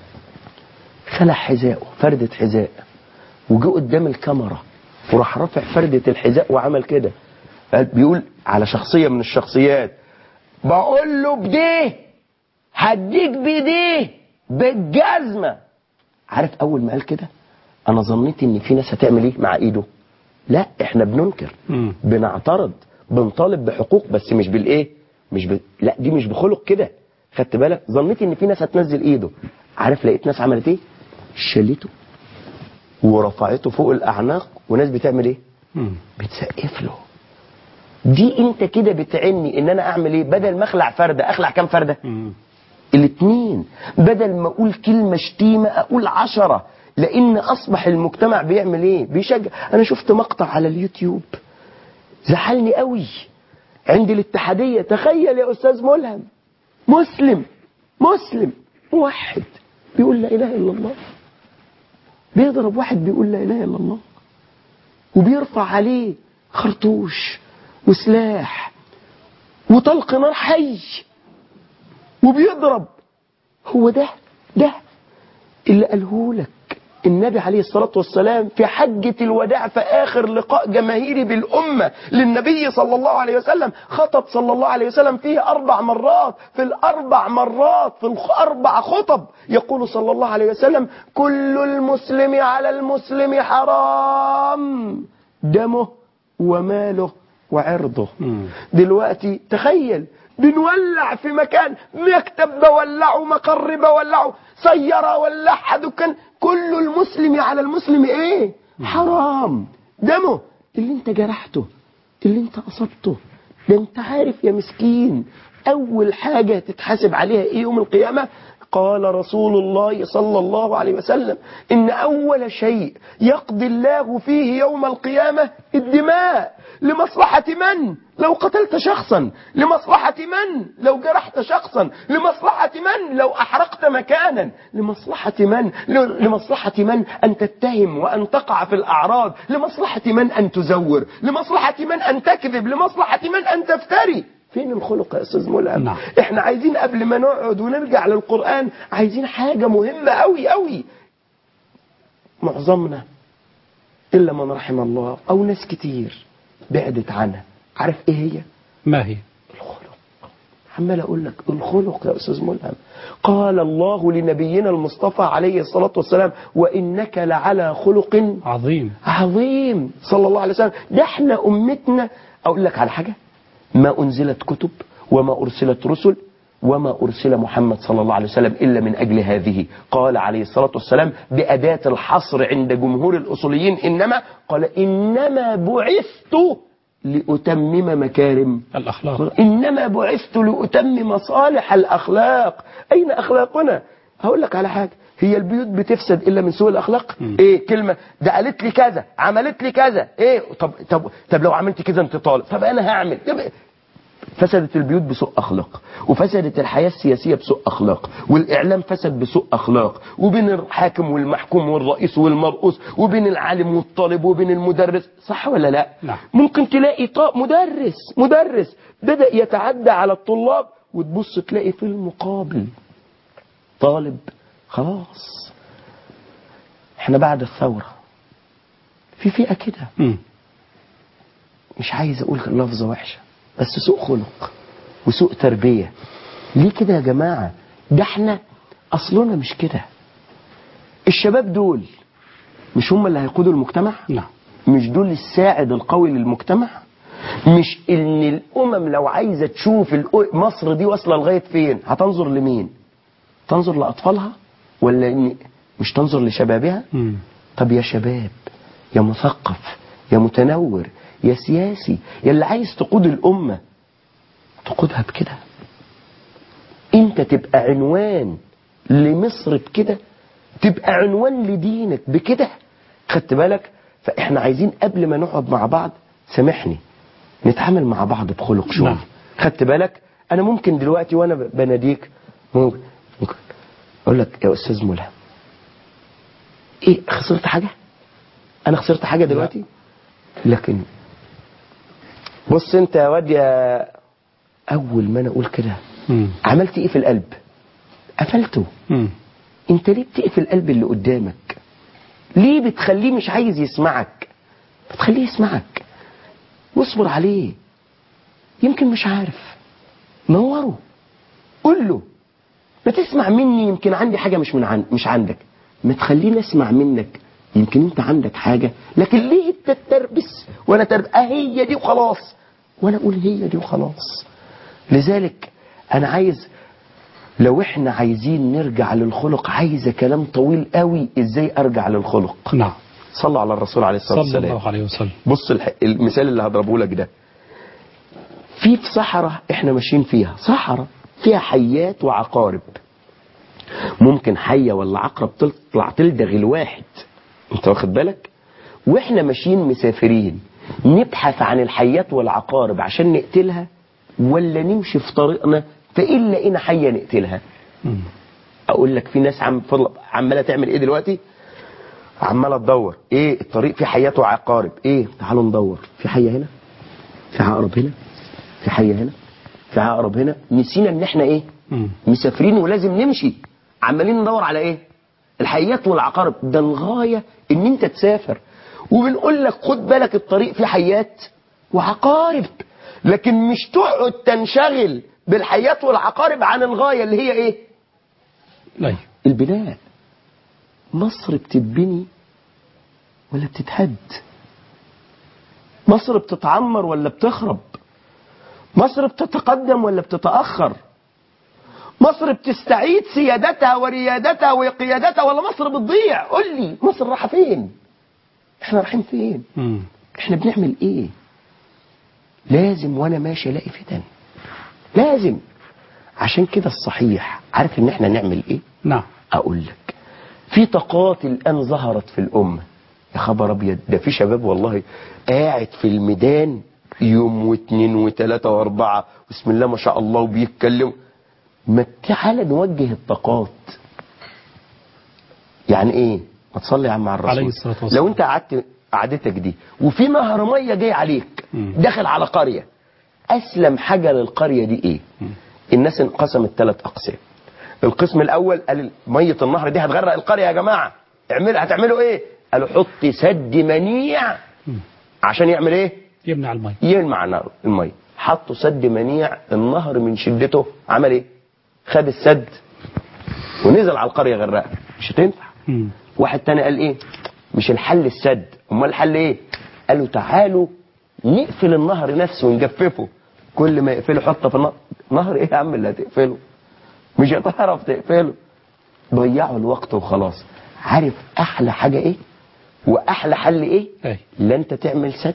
خلع حذائه فردة حذاء وجه قدام الكاميرا وراح رافع فردة الحذاء وعمل كده قال- بيقول على شخصية من الشخصيات بقول له بديه هديك بديه بالجزمة عارف أول ما قال كده أنا ظنيت إن في ناس هتعمل إيه مع إيده لا إحنا بننكر مم. بنعترض بنطالب بحقوق بس مش بالإيه مش ب... لا دي مش بخلق كده خدت بالك ظنيت إن في ناس هتنزل إيده عارف لقيت ناس عملت إيه شالته ورفعته فوق الأعناق وناس بتعمل إيه مم. بتسقف له دي انت كده بتعني ان انا اعمل ايه بدل ما اخلع فرده اخلع كام فرده مم. الاثنين بدل ما اقول كلمة شتيمة اقول عشرة لان اصبح المجتمع بيعمل ايه بيشجع انا شفت مقطع على اليوتيوب زعلني قوي عند الاتحادية تخيل يا استاذ ملهم مسلم مسلم موحد بيقول لا اله الا الله بيضرب واحد بيقول لا اله الا الله وبيرفع عليه خرطوش وسلاح وطلق نار حي وبيضرب هو ده ده اللي قاله لك النبي عليه الصلاة والسلام في حجة الوداع في آخر لقاء جماهيري بالأمة للنبي صلى الله عليه وسلم خطب صلى الله عليه وسلم فيه أربع مرات في الأربع مرات في الأربع خطب يقول صلى الله عليه وسلم كل المسلم على المسلم حرام دمه وماله وعرضه مم. دلوقتي تخيل بنولع في مكان مكتب بولعه مقر بولعه سيارة ولعها دكان كل المسلم على المسلم ايه حرام دمه اللي انت جرحته اللي انت اصبته ده انت عارف يا مسكين اول حاجة تتحاسب عليها ايه يوم القيامة قال رسول الله صلى الله عليه وسلم إن أول شيء يقضي الله فيه يوم القيامة الدماء لمصلحة من لو قتلت شخصا لمصلحة من لو جرحت شخصا لمصلحة من لو أحرقت مكانا لمصلحة من لمصلحة من أن تتهم وأن تقع في الأعراض لمصلحة من أن تزور لمصلحة من أن تكذب لمصلحة من أن تفتري فين الخلق يا استاذ ملهم نعم. احنا عايزين قبل ما نقعد ونرجع للقرآن عايزين حاجة مهمة قوي قوي معظمنا إلا من رحم الله أو ناس كتير بعدت عنها عارف إيه هي ما هي الخلق عمال أقول لك الخلق يا أستاذ ملهم قال الله لنبينا المصطفى عليه الصلاة والسلام وإنك لعلى خلق عظيم عظيم صلى الله عليه وسلم ده احنا أمتنا أقول لك على حاجة ما أنزلت كتب وما أرسلت رسل وما أرسل محمد صلى الله عليه وسلم إلا من أجل هذه قال عليه الصلاة والسلام بأداة الحصر عند جمهور الأصوليين إنما قال إنما بعثت لأتمم مكارم الأخلاق إنما بعثت لأتمم صالح الأخلاق أين أخلاقنا هقول لك على حاجة هي البيوت بتفسد إلا من سوء الأخلاق إيه كلمة ده قالت لي كذا عملت لي كذا إيه طب طب طب لو عملت كذا أنت طالب طب أنا هعمل طب فسدت البيوت بسوء أخلاق وفسدت الحياة السياسية بسوء أخلاق والإعلام فسد بسوء أخلاق وبين الحاكم والمحكوم والرئيس والمرؤوس وبين العالم والطالب وبين المدرس صح ولا لا نعم. ممكن تلاقي طا- مدرس مدرس بدأ يتعدى على الطلاب وتبص تلاقي في المقابل طالب خلاص احنا بعد الثورة في فئة كده مم. مش عايز اقول لفظة وحشة بس سوء خلق وسوء تربية ليه كده يا جماعة ده احنا اصلنا مش كده الشباب دول مش هم اللي هيقودوا المجتمع نعم مش دول الساعد القوي للمجتمع مش ان الامم لو عايزة تشوف الأ- مصر دي واصلة لغاية فين هتنظر لمين تنظر لأطفالها ولا إن مش تنظر لشبابها مم. طب يا شباب يا مثقف يا متنور يا سياسي يا اللي عايز تقود الأمة تقودها بكده انت تبقى عنوان لمصر بكده تبقى عنوان لدينك بكده خدت بالك فاحنا عايزين قبل ما نقعد مع بعض سامحني نتعامل مع بعض بخلق شويه نعم. خدت بالك انا ممكن دلوقتي وانا بناديك ممكن, ممكن اقول لك يا استاذ ملهم ايه خسرت حاجه انا خسرت حاجه دلوقتي لكن بص انت يا واد يا اول ما انا اقول كده مم. عملت ايه في القلب قفلته مم. انت ليه بتقفل القلب اللي قدامك ليه بتخليه مش عايز يسمعك بتخليه يسمعك واصبر عليه يمكن مش عارف نوره قول له ما تسمع مني يمكن عندي حاجة مش من عن... مش عندك ما تخليني اسمع منك يمكن انت عندك حاجة لكن ليه انت تتربس وانا ترب... اه هي دي وخلاص وانا اقول هي دي وخلاص لذلك انا عايز لو احنا عايزين نرجع للخلق عايزة كلام طويل قوي ازاي ارجع للخلق نعم صلوا على الرسول عليه الصلاة صلى والسلام الله عليه وسلم بص الح... المثال اللي هضربه لك ده في في صحراء احنا ماشيين فيها صحراء فيها حيات وعقارب ممكن حية ولا عقرب تطلع تلدغ الواحد انت واخد بالك واحنا ماشيين مسافرين نبحث عن الحيات والعقارب عشان نقتلها ولا نمشي في طريقنا فإن لقينا حية نقتلها مم. اقول لك في ناس عم فضل عماله تعمل ايه دلوقتي عماله تدور ايه الطريق فيه حيات وعقارب ايه تعالوا ندور في حيه هنا في عقرب هنا في حيه هنا في عقرب هنا نسينا ان احنا ايه مم. مسافرين ولازم نمشي عمالين ندور على ايه الحيات والعقارب ده الغايه ان انت تسافر وبنقول لك خد بالك الطريق فيه حيات وعقارب لكن مش تقعد تنشغل بالحيات والعقارب عن الغايه اللي هي ايه لا البناء مصر بتتبني ولا بتتهد مصر بتتعمر ولا بتخرب مصر بتتقدم ولا بتتأخر مصر بتستعيد سيادتها وريادتها وقيادتها ولا مصر بتضيع قول لي مصر رايحه فين احنا رايحين فين مم. احنا بنعمل ايه لازم وانا ماشي الاقي فتن لازم عشان كده الصحيح عارف ان احنا نعمل ايه نعم اقول لك في طاقات الان ظهرت في الامه يا خبر ابيض ده في شباب والله قاعد في الميدان يوم واثنين وثلاثة واربعة بسم الله ما شاء الله وبيتكلم ما تعالى نوجه الطاقات يعني ايه ما تصلي يا عم على الرسول عليه الصلاة والسلام. لو انت قعدت قعدتك دي وفي نهر ميه جاي عليك مم. داخل على قريه اسلم حاجه للقريه دي ايه الناس انقسمت ثلاث اقسام القسم الاول قال ميه النهر دي هتغرق القريه يا جماعه اعمل هتعملوا ايه قالوا حط سد منيع عشان يعمل ايه يمنع المي يلمع نار الميه حطوا سد منيع النهر من شدته عمل ايه خد السد ونزل على القريه غرقها مش هتنفع مم. واحد تاني قال ايه مش الحل السد امال الحل ايه قالوا تعالوا نقفل النهر نفسه ونجففه كل ما يقفله حطه في النهر نهر ايه يا عم اللي هتقفله مش هتعرف تقفله ضيعوا الوقت وخلاص عارف احلى حاجه ايه واحلى حل ايه أي. لا انت تعمل سد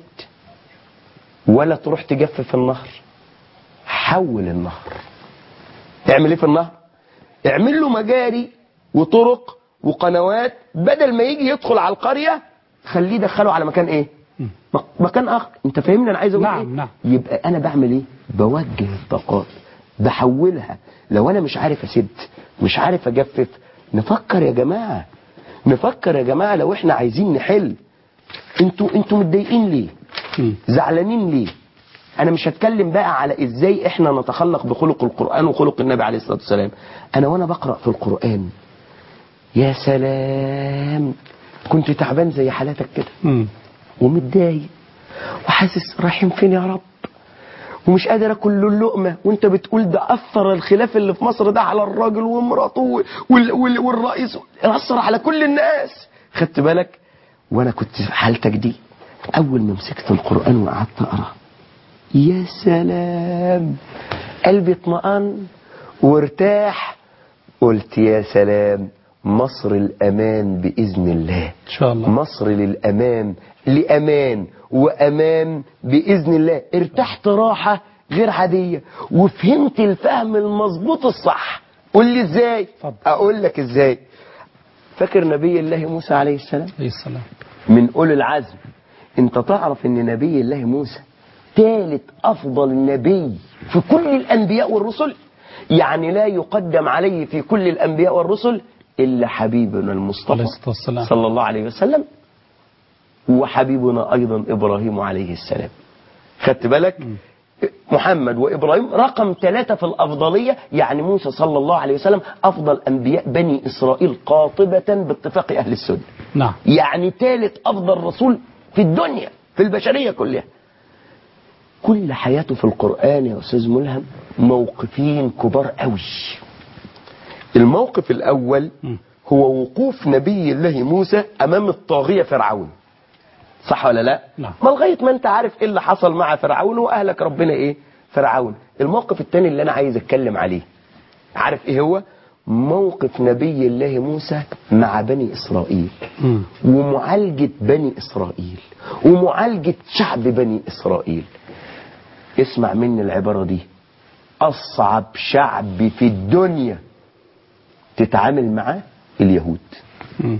ولا تروح تجفف النهر حول النهر تعمل ايه في النهر اعمل له مجاري وطرق وقنوات بدل ما يجي يدخل على القرية خليه يدخله على مكان ايه م- مكان اخر انت فاهمني انا عايز اقول نعم، ايه نعم. يبقى انا بعمل ايه بوجه الطاقات بحولها لو انا مش عارف اسد مش عارف اجفف نفكر يا جماعة نفكر يا جماعة لو احنا عايزين نحل انتوا انتوا متضايقين ليه مم. زعلانين ليه انا مش هتكلم بقى على ازاي احنا نتخلق بخلق القرآن وخلق النبي عليه الصلاة والسلام انا وانا بقرأ في القرآن يا سلام كنت تعبان زي حالاتك كده مم. ومتضايق وحاسس رايحين فين يا رب ومش قادر اكل اللقمه وانت بتقول ده اثر الخلاف اللي في مصر ده على الراجل ومراته وال وال والرئيس اثر على كل الناس خدت بالك وانا كنت في حالتك دي اول ما مسكت القران وقعدت اقرا يا سلام قلبي اطمئن وارتاح قلت يا سلام مصر الامان باذن الله إن شاء الله مصر للأمام لأمان وأمان بإذن الله ارتحت راحة غير عادية وفهمت الفهم المظبوط الصح قول لي ازاي اتفضل. اقول لك ازاي فاكر نبي الله موسى عليه السلام عليه السلام من أولي العزم انت تعرف ان نبي الله موسى ثالث افضل نبي في كل الانبياء والرسل يعني لا يقدم عليه في كل الانبياء والرسل الا حبيبنا عليه المصطفى الصلاة والسلام صلى الله عليه وسلم وحبيبنا ايضا ابراهيم عليه السلام خدت بالك محمد وابراهيم رقم ثلاثة في الافضلية يعني موسى صلى الله عليه وسلم افضل انبياء بني اسرائيل قاطبة باتفاق اهل السنة نعم يعني ثالث افضل رسول في الدنيا في البشريه كلها كل حياته في القران يا استاذ ملهم موقفين كبار قوي الموقف الاول هو وقوف نبي الله موسى امام الطاغيه فرعون صح ولا لا نعم. ما لغايه ما انت عارف ايه اللي حصل مع فرعون واهلك ربنا ايه فرعون الموقف الثاني اللي انا عايز اتكلم عليه عارف ايه هو موقف نبي الله موسى مع بني اسرائيل مم. ومعالجة بني إسرائيل ومعالجة شعب بني إسرائيل اسمع مني العبارة دي أصعب شعب في الدنيا تتعامل معاه اليهود مم.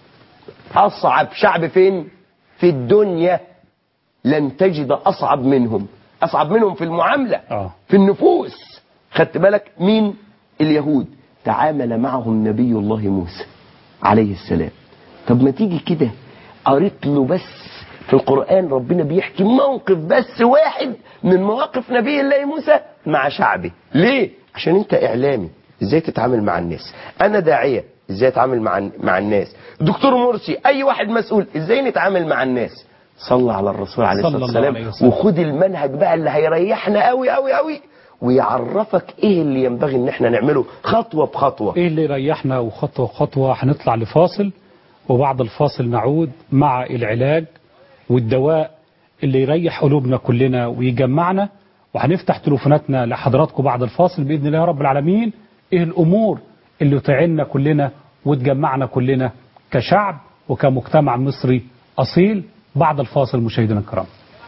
أصعب شعب فين في الدنيا لن تجد أصعب منهم أصعب منهم في المعاملة آه. في النفوس خدت بالك مين اليهود تعامل معهم نبي الله موسى عليه السلام طب ما تيجي كده قريت له بس في القرآن ربنا بيحكي موقف بس واحد من مواقف نبي الله موسى مع شعبه ليه عشان انت اعلامي ازاي تتعامل مع الناس انا داعية ازاي اتعامل مع مع الناس دكتور مرسي اي واحد مسؤول ازاي نتعامل مع الناس صلى على الرسول عليه صلى الصلاة الله والسلام عليه وسلم. وخد المنهج بقى اللي هيريحنا قوي قوي قوي ويعرفك ايه اللي ينبغي ان احنا نعمله خطوة بخطوة ايه اللي يريحنا وخطوة خطوة هنطلع لفاصل وبعد الفاصل نعود مع العلاج والدواء اللي يريح قلوبنا كلنا ويجمعنا وهنفتح تليفوناتنا لحضراتكم بعد الفاصل بإذن الله يا رب العالمين ايه الأمور اللي تعيننا كلنا وتجمعنا كلنا كشعب وكمجتمع مصري أصيل بعد الفاصل مشاهدينا الكرام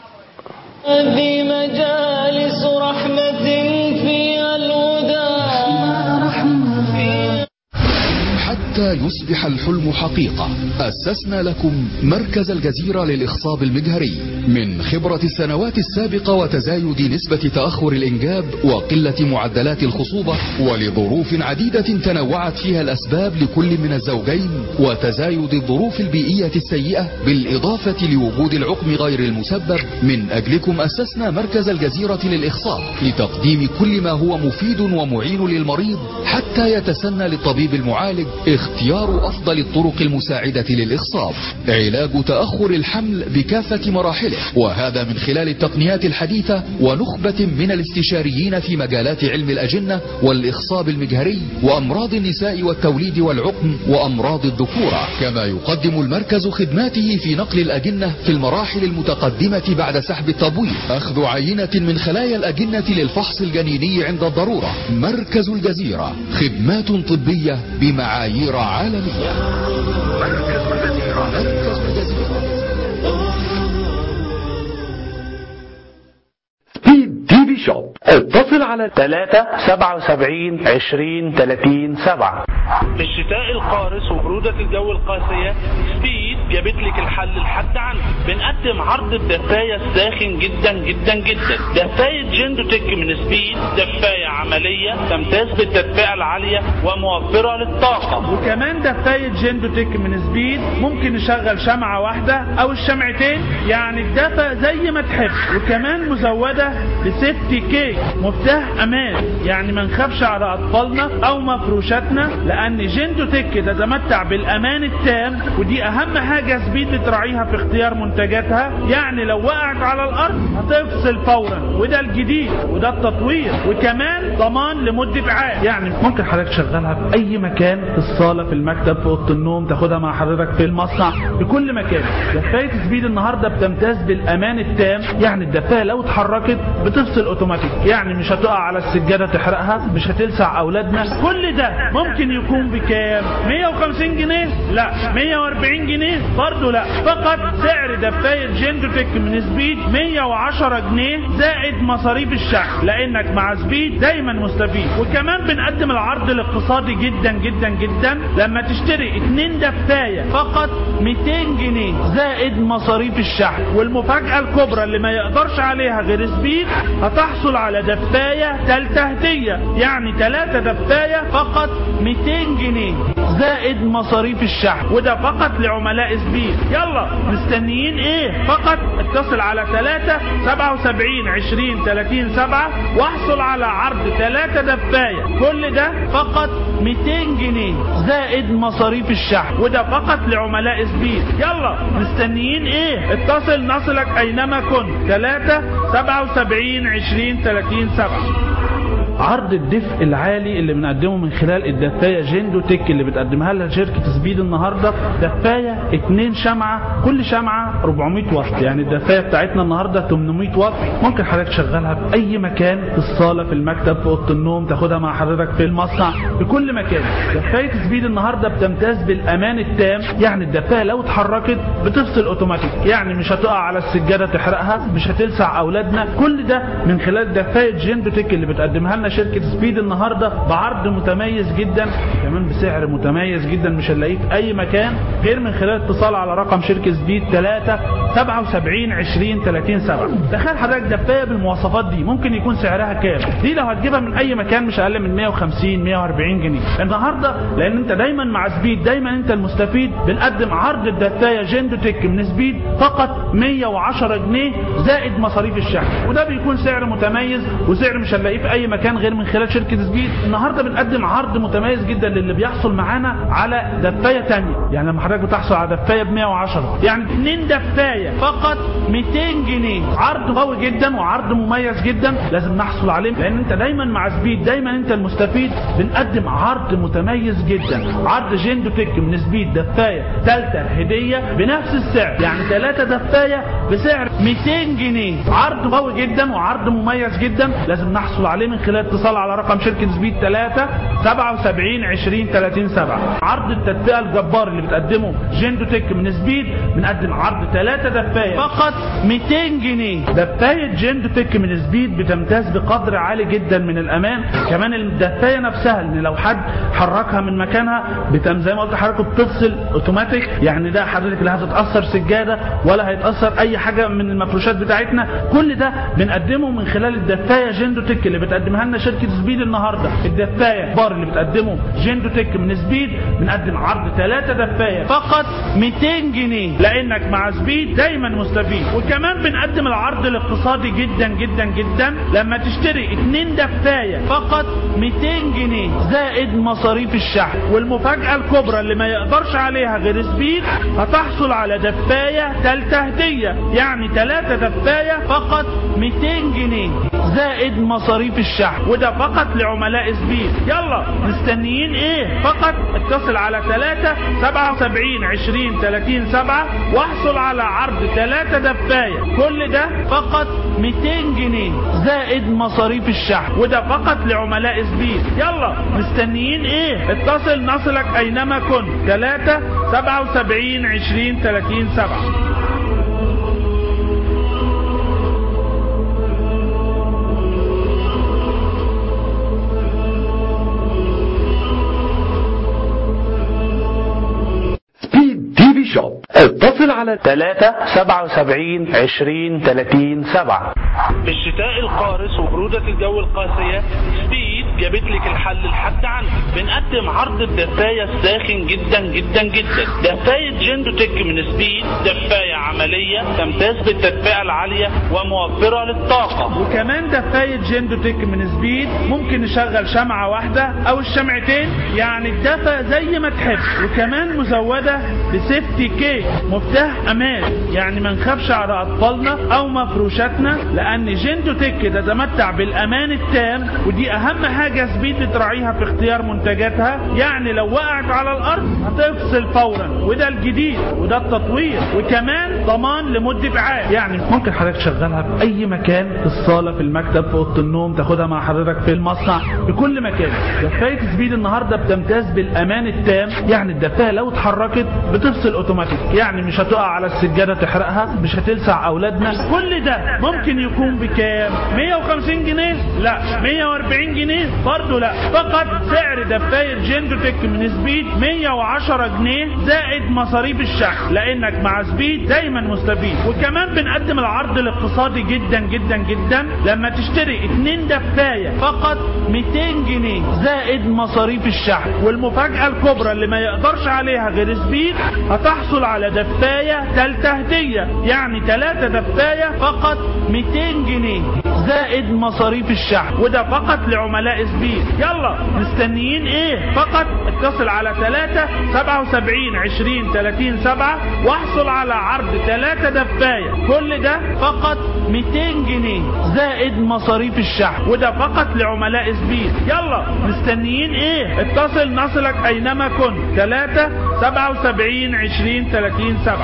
هذه مجالس رحمة فيها الهدى فيها حتى يصبح الحلم حقيقة أسسنا لكم مركز الجزيرة للإخصاب المجهري من خبرة السنوات السابقة وتزايد نسبة تأخر الإنجاب وقلة معدلات الخصوبة ولظروف عديدة تنوعت فيها الأسباب لكل من الزوجين وتزايد الظروف البيئية السيئة بالإضافة لوجود العقم غير المسبب من أجلكم أسسنا مركز الجزيرة للإخصاب لتقديم كل ما هو مفيد ومعين للمريض حتى يتسنى للطبيب المعالج اختيار أفضل الطرق المساعدة للإخصاب علاج تأخر الحمل بكافة مراحله وهذا من خلال التقنيات الحديثة ونخبة من الاستشاريين في مجالات علم الأجنة والإخصاب المجهري وأمراض النساء والتوليد والعقم وأمراض الذكورة كما يقدم المركز خدماته في نقل الأجنة في المراحل المتقدمة بعد سحب التبويض أخذ عينة من خلايا الأجنة للفحص الجنيني عند الضرورة مركز الجزيرة خدمات طبية بمعايير عالمية مركز الجزيرة مركز الجزيرة سبيد تي في شوب اتصل على 3 77 20 30 7 الشتاء القارس وبرودة الجو القاسية سبيد جابت لك الحل لحد عندك بنقدم عرض الدفاية الساخن جدا جدا جدا دفاية جندو تك من سبيد دفاية عملية تمتاز بالتدفئة العالية وموفرة للطاقة وكمان دفاية جندو تك من سبيد ممكن نشغل شمعة واحدة او الشمعتين يعني الدفا زي ما تحب وكمان مزودة بسيفتي كيك مفتاح امان يعني ما نخافش على اطفالنا او مفروشاتنا لان جندو تك تتمتع بالامان التام ودي اهم حاجة سبيد بتراعيها في اختيار منتجاتها يعني لو وقعت على الارض هتفصل فورا وده الجديد وده التطوير وكمان ضمان لمدة عام يعني ممكن حضرتك تشغلها في اي مكان في الصالة في المكتب في اوضه النوم تاخدها مع حضرتك في المصنع في كل مكان دفاية سبيد النهاردة بتمتاز بالامان التام يعني الدفاية لو اتحركت بتفصل اوتوماتيك يعني مش هتقع على السجاده تحرقها مش هتلسع اولادنا كل ده ممكن يكون بكام 150 جنيه لا 140 جنيه برضه لا فقط سعر دفايه جندوتك من سبيد 110 جنيه زائد مصاريف الشحن لانك مع سبيد دايما مستفيد وكمان بنقدم العرض الاقتصادي جدا جدا جدا لما تشتري اتنين دفايه فقط 200 جنيه زائد مصاريف الشحن والمفاجاه الكبرى اللي ما يقدرش عليها غير سبيد هتحصل على دفايه تالتة هديه يعني ثلاثة دفايه فقط 200 جنيه زائد مصاريف الشحن وده فقط لعملاء سبيد يلا مستنيين ايه فقط اتصل على 3 77 20 30 7 واحصل على عرض 3 دفايه كل ده فقط 200 جنيه زائد مصاريف الشحن وده فقط لعملاء سبيد يلا مستنيين ايه اتصل نصلك اينما كنت 3 77 20 30 7 عرض الدفء العالي اللي بنقدمه من خلال الدفايه جندو تك اللي بتقدمها لها شركه سبيد النهارده دفايه اتنين شمعه كل شمعه 400 واط يعني الدفايه بتاعتنا النهارده 800 واط ممكن حضرتك تشغلها في اي مكان في الصاله في المكتب في اوضه النوم تاخدها مع حضرتك في المصنع في كل مكان دفايه سبيد النهارده بتمتاز بالامان التام يعني الدفايه لو اتحركت بتفصل اوتوماتيك يعني مش هتقع على السجاده تحرقها مش هتلسع اولادنا كل ده من خلال دفايه جندو تك اللي بتقدمها لنا شركه سبيد النهارده بعرض متميز جدا كمان بسعر متميز جدا مش هنلاقيه في اي مكان غير من خلال اتصال على رقم شركه سبيد 3 77 20 30 7 تخيل حضرتك دفايه بالمواصفات دي ممكن يكون سعرها كام دي لو هتجيبها من اي مكان مش اقل من 150 140 جنيه النهارده لان انت دايما مع سبيد دايما انت المستفيد بنقدم عرض الدفايه جندو تك من سبيد فقط 110 جنيه زائد مصاريف الشحن وده بيكون سعر متميز وسعر مش هنلاقيه في اي مكان غير من خلال شركه سبيد النهارده بنقدم عرض متميز جدا للي بيحصل معانا على دفايه ثانيه يعني لما حضرتك بتحصل على دفايه ب 110 يعني اثنين دفايه فقط 200 جنيه عرض قوي جدا وعرض مميز جدا لازم نحصل عليه لان انت دايما مع سبيد دايما انت المستفيد بنقدم عرض متميز جدا عرض جندو تك من سبيد دفايه ثالثه هديه بنفس السعر يعني ثلاثه دفايه بسعر 200 جنيه عرض قوي جدا وعرض مميز جدا لازم نحصل عليه من خلال اتصال على رقم شركه سبيد 3 77 20 30 7 عرض التدفئه الجبار اللي بتقدمه جندو تك من سبيد بنقدم عرض ثلاثه دفايه فقط 200 جنيه دفايه جندو تك من سبيد بتمتاز بقدر عالي جدا من الامان كمان الدفايه نفسها ان لو حد حركها من مكانها بتم زي ما قلت لحضرتك بتفصل اوتوماتيك يعني ده حضرتك لا هتتاثر سجاده ولا هيتاثر اي حاجه من المفروشات بتاعتنا كل ده بنقدمه من خلال الدفايه جندو تك اللي بتقدمها لنا شركه سبيد النهارده الدفايه بار اللي بتقدمه جندو تك من سبيد بنقدم عرض ثلاثه دفايه فقط 200 جنيه لانك مع سبيد دايما مستفيد وكمان بنقدم العرض الاقتصادي جدا جدا جدا لما تشتري اتنين دفايه فقط 200 جنيه زائد مصاريف الشحن والمفاجاه الكبرى اللي ما يقدرش عليها غير سبيد هتحصل على دفايه ثالثه هديه يعني ثلاثه دفايه فقط 200 جنيه زائد مصاريف الشحن وده فقط لعملاء سبيد يلا مستنيين ايه فقط اتصل على 3 77 20 30 7 واحصل على عرض 3 دفايه كل ده فقط 200 جنيه زائد مصاريف الشحن وده فقط لعملاء سبيد يلا مستنيين ايه اتصل نصلك اينما كنت 3 77 20 30 7 سبيد تي في شوب اتصل على 3 77 20 30 7 الشتاء القارس وبرودة الجو القاسية سبيد جابت لك الحل لحد عندك بنقدم عرض الدفاية الساخن جدا جدا جدا دفاية جندو تك من سبيد دفاية عملية تمتاز بالتدفئة العالية وموفرة للطاقة وكمان دفاية جندو تك من سبيد ممكن نشغل شمعة واحدة او الشمعتين يعني الدفا زي ما تحب وكمان مزودة بسيفتي كي مفتاح امان يعني ما نخافش على اطفالنا او مفروشاتنا لان جندو تك تتمتع بالامان التام ودي اهم حاجة سبيد بتراعيها في اختيار منتجاتها يعني لو وقعت على الارض هتفصل فورا وده الجديد وده التطوير وكمان ضمان لمده عام يعني ممكن حضرتك تشغلها في اي مكان في الصاله في المكتب في اوضه النوم تاخدها مع حضرتك في المصنع في كل مكان دفايه سبيد النهارده بتمتاز بالامان التام يعني الدفايه لو اتحركت بتفصل اوتوماتيك يعني مش هتقع على السجاده تحرقها مش هتلسع اولادنا كل ده ممكن يكون بكام 150 جنيه لا 140 جنيه برضه لا فقط سعر دفايه جندوتك من سبيد 110 جنيه زائد مصاريف الشحن لانك مع سبيد دايما مستفيد وكمان بنقدم العرض الاقتصادي جدا جدا جدا لما تشتري اتنين دفايه فقط 200 جنيه زائد مصاريف الشحن والمفاجاه الكبرى اللي ما يقدرش عليها غير سبيد هتحصل على دفايه ثالثه هديه يعني ثلاثه دفايه فقط 200 جنيه زائد مصاريف الشحن وده فقط لعملاء سبيد يلا مستنيين ايه فقط اتصل على 3 77 20 30 7 واحصل على عرض 3 دفاية كل ده فقط 200 جنيه زائد مصاريف الشحن وده فقط لعملاء سبيد يلا مستنيين ايه اتصل نصلك اينما كنت 3 77 20 30 7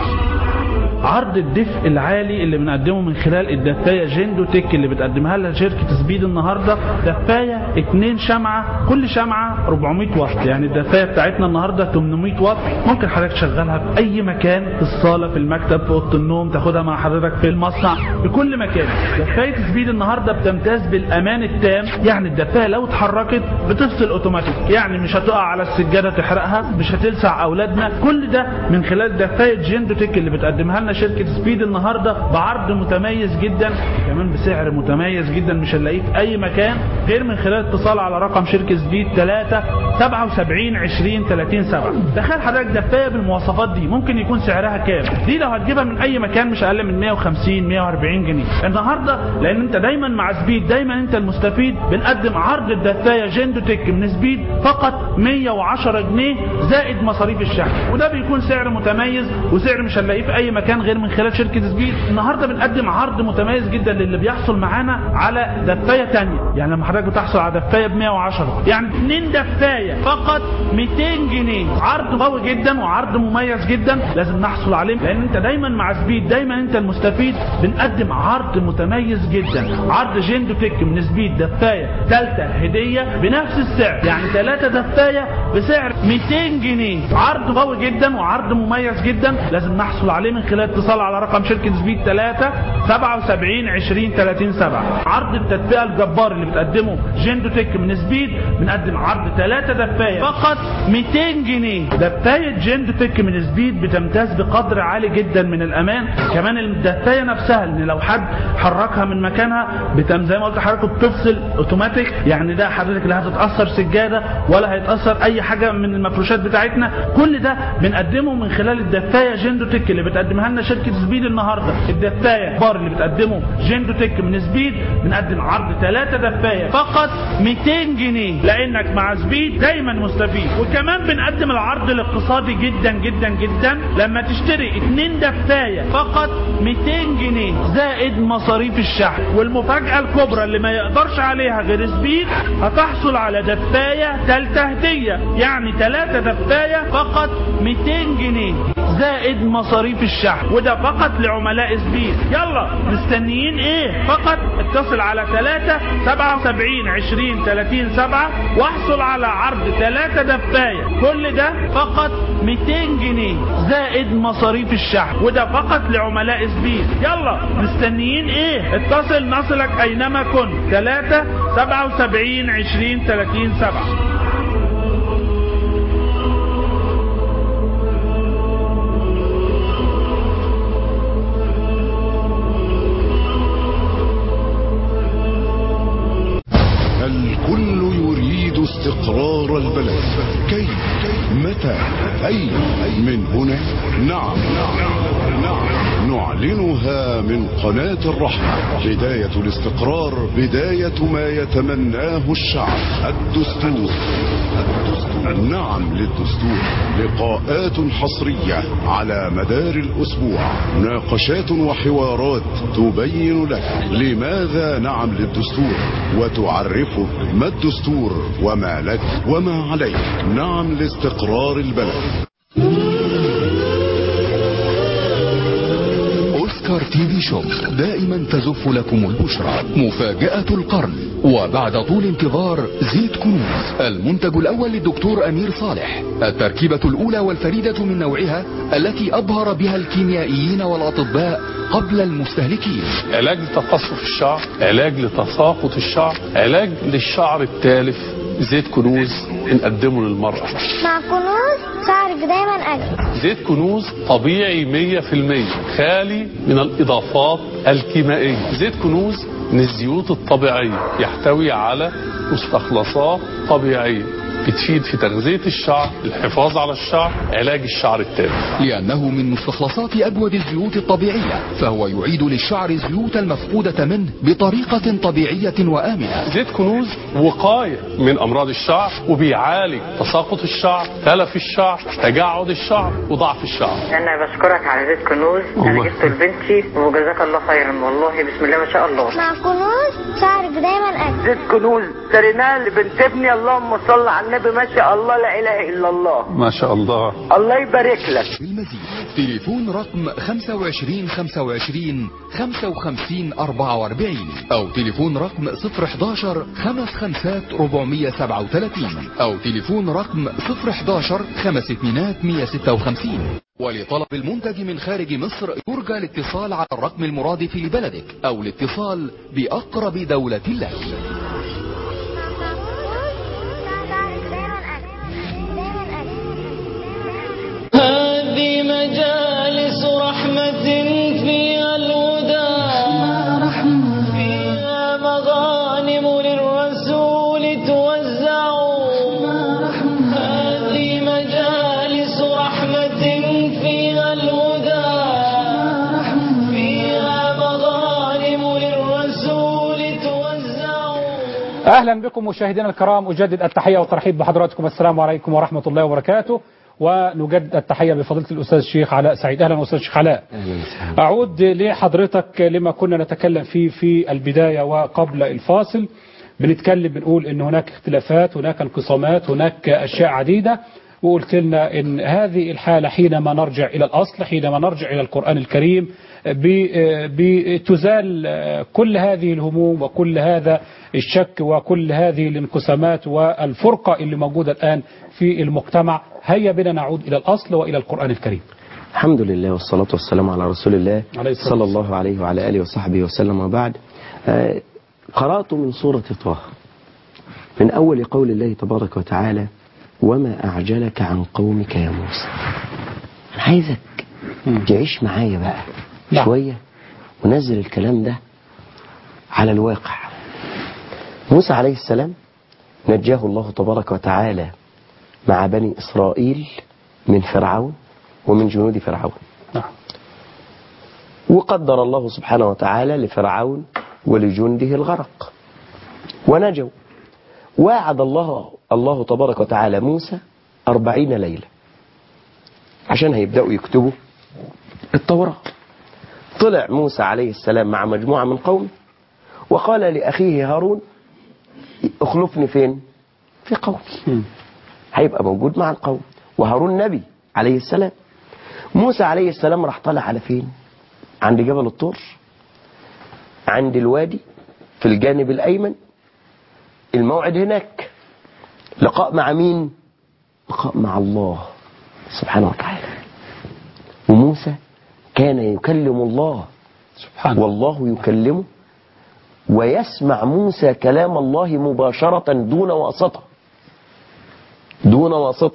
عرض الدفء العالي اللي بنقدمه من خلال الدفاية جندو تك اللي بتقدمها لها شركة سبيد النهاردة دفاية اتنين شمعة كل شمعة 400 واط يعني الدفاية بتاعتنا النهاردة 800 واط ممكن حضرتك تشغلها في اي مكان في الصالة في المكتب في اوضه النوم تاخدها مع حضرتك في المصنع في كل مكان دفاية سبيد النهاردة بتمتاز بالامان التام يعني الدفاية لو اتحركت بتفصل اوتوماتيك يعني مش هتقع على السجادة تحرقها مش هتلسع اولادنا كل ده من خلال دفاية جندو تك اللي بتقدمها لنا شركة سبيد النهاردة بعرض متميز جدا كمان بسعر متميز جدا مش هنلاقيه في اي مكان غير من خلال اتصال على رقم شركة سبيد 3 77 20 30 7 تخيل حضرتك دفاية بالمواصفات دي ممكن يكون سعرها كام دي لو هتجيبها من اي مكان مش اقل من 150 140 جنيه النهاردة لان انت دايما مع سبيد دايما انت المستفيد بنقدم عرض الدفاية جندو تك من سبيد فقط 110 جنيه زائد مصاريف الشحن وده بيكون سعر متميز وسعر مش هنلاقيه في اي مكان غير من خلال شركة سبيد النهاردة بنقدم عرض متميز جدا للي بيحصل معانا على دفاية تانية يعني لما حضرتك بتحصل على دفاية ب 110 يعني اتنين دفاية فقط 200 جنيه عرض قوي جدا وعرض مميز جدا لازم نحصل عليه لان انت دايما مع سبيد دايما انت المستفيد بنقدم عرض متميز جدا عرض جندو تك من سبيد دفاية ثالثة هدية بنفس السعر يعني ثلاثة دفاية بسعر 200 جنيه عرض قوي جدا وعرض مميز جدا لازم نحصل عليه من خلال اتصال على رقم شركة سبيد 3 77 20 30 7 عرض التدفئة الجبار اللي بتقدمه جندو تك من سبيد بنقدم عرض 3 دفاية فقط 200 جنيه دفاية جندو تك من سبيد بتمتاز بقدر عالي جدا من الامان كمان الدفاية نفسها ان لو حد حركها من مكانها بتم زي ما قلت لحضرتك بتفصل اوتوماتيك يعني ده حضرتك لا هتتاثر سجاده ولا هيتاثر اي حاجه من المفروشات بتاعتنا كل ده بنقدمه من خلال الدفايه جندو تك اللي بتقدمها لنا شركه سبيد النهارده الدفايه بار اللي بتقدمه جندو تك من سبيد بنقدم عرض ثلاثه دفايه فقط 200 جنيه لانك مع سبيد دايما مستفيد وكمان بنقدم العرض الاقتصادي جدا جدا جدا لما تشتري اتنين دفايه فقط 200 جنيه زائد مصاريف الشحن والمفاجاه الكبرى اللي ما يقدرش عليها غير سبيد هتحصل على دفايه ثالثه هديه يعني ثلاثه دفايه فقط 200 جنيه زائد مصاريف الشحن وده فقط لعملاء سبيد يلا مستنيين ايه فقط اتصل على 3 77 20 30 7 واحصل على عرض 3 دفايه كل ده فقط 200 جنيه زائد مصاريف الشحن وده فقط لعملاء سبيد يلا مستنيين ايه اتصل نصلك اينما كنت 3 77 20 30 7 الكل يريد استقرار البلد كيف متى أين من هنا نعم نعم نعلنها من قناة الرحمة بداية الاستقرار بداية ما يتمناه الشعب الدستور نعم للدستور لقاءات حصرية على مدار الأسبوع مناقشات وحوارات تبين لك لماذا نعم للدستور وتعرفك ما الدستور وما لك وما عليك نعم لاستقرار البلد سكر تي في شوب دائما تزف لكم البشرى مفاجأة القرن وبعد طول انتظار زيت كنوز المنتج الأول للدكتور أمير صالح التركيبة الأولى والفريدة من نوعها التي أبهر بها الكيميائيين والأطباء قبل المستهلكين علاج لتقصف الشعر علاج لتساقط الشعر علاج للشعر التالف زيت كنوز بنقدمه للمرأة مع كنوز شعرك دايما أجمل زيت كنوز طبيعي 100% خالي من الإضافات الكيميائية زيت كنوز من الزيوت الطبيعية يحتوي على مستخلصات طبيعية بتفيد في تغذية الشعر الحفاظ على الشعر علاج الشعر التالف لأنه من مستخلصات أجود الزيوت الطبيعية فهو يعيد للشعر الزيوت المفقودة منه بطريقة طبيعية وآمنة زيت كنوز وقاية من أمراض الشعر وبيعالج تساقط الشعر تلف الشعر تجعد الشعر وضعف الشعر انا بشكرك على زيت كنوز انا الله. جبته لبنتي وجزاك الله خيرا والله بسم الله ما شاء الله مع كنوز شعرك دايما أجمل زيت كنوز اشتريناه لبنت ابني اللهم صل على النبي ما شاء الله لا اله الا الله ما شاء الله الله يبارك لك بالمزيد تليفون رقم 25 25 55 44 أو تليفون رقم 011 55 437 أو تليفون رقم 011 5200 156 ولطلب المنتج من خارج مصر يرجى الاتصال على الرقم المرادف لبلدك أو الاتصال بأقرب دولة لك شعرك دايما أجمل دايما أجمل هذه مجالس رحمة فيها الهدى فيها مغانم للرسول توزع هذه مجالس رحمة فيها الهدى فيها مغانم للرسول توزع اهلا بكم مشاهدينا الكرام اجدد التحيه والترحيب بحضراتكم السلام عليكم ورحمه الله وبركاته ونجدد التحيه بفضيله الاستاذ الشيخ علاء سعيد اهلا استاذ الشيخ علاء اعود لحضرتك لما كنا نتكلم فيه في البدايه وقبل الفاصل بنتكلم بنقول ان هناك اختلافات هناك انقسامات هناك اشياء عديده وقلت لنا ان هذه الحاله حينما نرجع الى الاصل حينما نرجع الى القران الكريم ب- بتزال كل هذه الهموم وكل هذا الشك وكل هذه الانقسامات والفرقه اللي موجوده الان في المجتمع هيا بنا نعود الى الاصل والى القران الكريم الحمد لله والصلاة والسلام على رسول الله عليه الصلاة صلى والسلام. الله عليه وعلى آله وصحبه وسلم وبعد آه، قرأت من سورة طه من أول قول الله تبارك وتعالى وما أعجلك عن قومك يا موسى أنا عايزك تعيش معايا بقى نعم. شوية ونزل الكلام ده على الواقع موسى عليه السلام نجاه الله تبارك وتعالى مع بني إسرائيل من فرعون ومن جنود فرعون نعم. وقدر الله سبحانه وتعالى لفرعون ولجنده الغرق ونجوا وعد الله الله تبارك وتعالى موسى أربعين ليلة عشان هيبدأوا يكتبوا التوراة طلع موسى عليه السلام مع مجموعة من قومه وقال لأخيه هارون اخلفني فين في قومي هيبقى موجود مع القوم وهارون نبي عليه السلام موسى عليه السلام راح طالع على فين عند جبل الطور عند الوادي في الجانب الأيمن الموعد هناك لقاء مع مين لقاء مع الله سبحانه وتعالى وموسى كان يكلم الله سبحانه والله يكلمه ويسمع موسى كلام الله مباشرة دون واسطة دون واسطة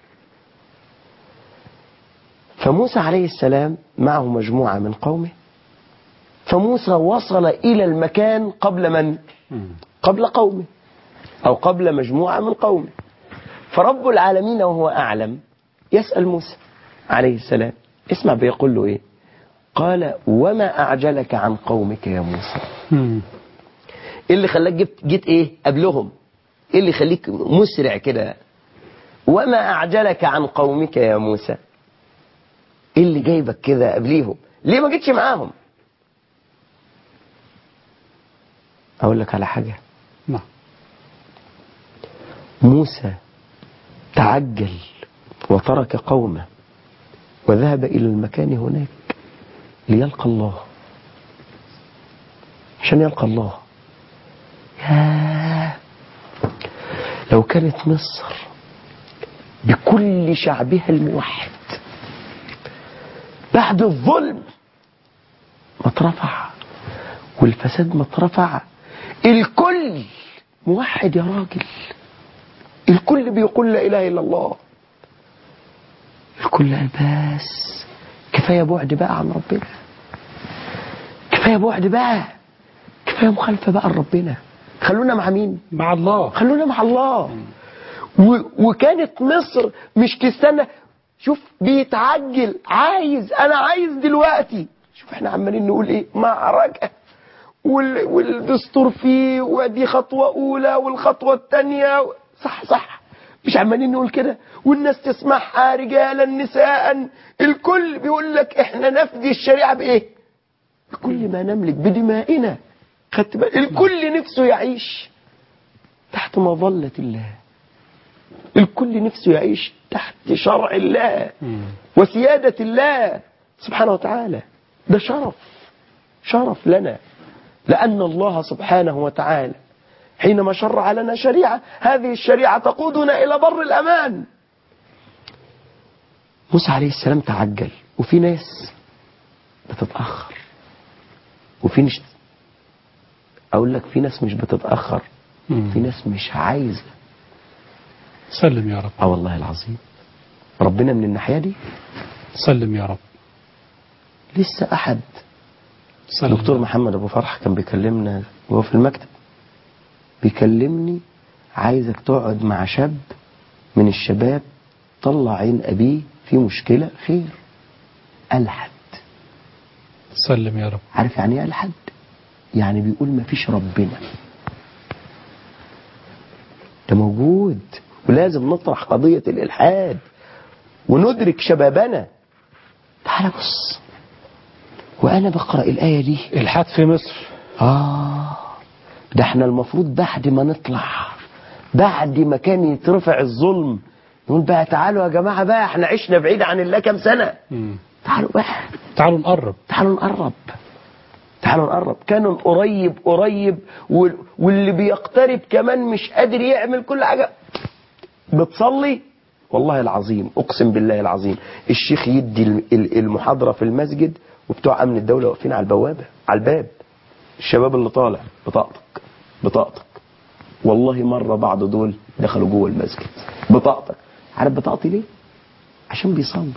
فموسى عليه السلام معه مجموعة من قومه فموسى وصل إلى المكان قبل من؟ قبل قومه أو قبل مجموعة من قومه فرب العالمين وهو أعلم يسأل موسى عليه السلام اسمع بيقول له إيه قال وما أعجلك عن قومك يا موسى إيه اللي خلاك جبت جيت إيه قبلهم إيه اللي يخليك مسرع كده وما أعجلك عن قومك يا موسى إيه اللي جايبك كده قبليهم ليه ما جيتش معاهم أقول لك على حاجة نعم موسى تعجل وترك قومه وذهب إلى المكان هناك ليلقى الله عشان يلقى الله ياه لو كانت مصر بكل شعبها الموحد بعد الظلم ما اترفع والفساد ما اترفع الكل موحد يا راجل الكل بيقول لا اله الا الله الكل قال بس كفايه بعد بقى عن ربنا كفايه بعد بقى كفايه مخالفه بقى لربنا خلونا مع مين مع الله خلونا مع الله و وكانت مصر مش تستنى شوف بيتعجل عايز انا عايز دلوقتي شوف احنا عمالين نقول ايه معركه وال والدستور فيه ودي خطوه اولى والخطوه الثانيه صح صح مش عمالين نقول كده والناس تسمعها رجالا نساء الكل بيقول لك احنا نفدي الشريعه بايه بكل ما نملك بدمائنا خدت بالك الكل نفسه يعيش تحت مظله الله الكل نفسه يعيش تحت شرع الله وسيادة الله سبحانه وتعالى ده شرف شرف لنا لأن الله سبحانه وتعالى حينما شرع لنا شريعة هذه الشريعة تقودنا إلى بر الأمان موسى عليه السلام تعجل وفي ناس بتتأخر وفي ناس أقول لك في ناس مش بتتأخر في ناس مش عايزة سلم يا رب اه والله العظيم ربنا من الناحية دي سلم يا رب لسه أحد سلم دكتور محمد أبو فرح كان بيكلمنا وهو في المكتب بيكلمني عايزك تقعد مع شاب من الشباب طلع عين أبيه في مشكلة خير ألحد سلم يا رب عارف يعني ايه ألحد يعني بيقول ما فيش ربنا ده موجود ولازم نطرح قضية الإلحاد وندرك شبابنا تعال بص وأنا بقرأ الآية دي الحاد في مصر آه ده احنا المفروض بعد ما نطلع بعد ما كان يترفع الظلم نقول بقى تعالوا يا جماعة بقى احنا عشنا بعيد عن الله كام سنة تعالوا بقى تعالوا نقرب تعالوا نقرب تعالوا نقرب كانوا قريب قريب وال- واللي بيقترب كمان مش قادر يعمل كل حاجة بتصلي والله العظيم اقسم بالله العظيم الشيخ يدي ال- ال- المحاضرة في المسجد وبتوع امن الدولة واقفين على البوابة على الباب الشباب اللي طالع بطاقتك بطاقتك والله مرة بعض دول دخلوا جوه المسجد بطاقتك عارف بطاقتي ليه عشان بيصلي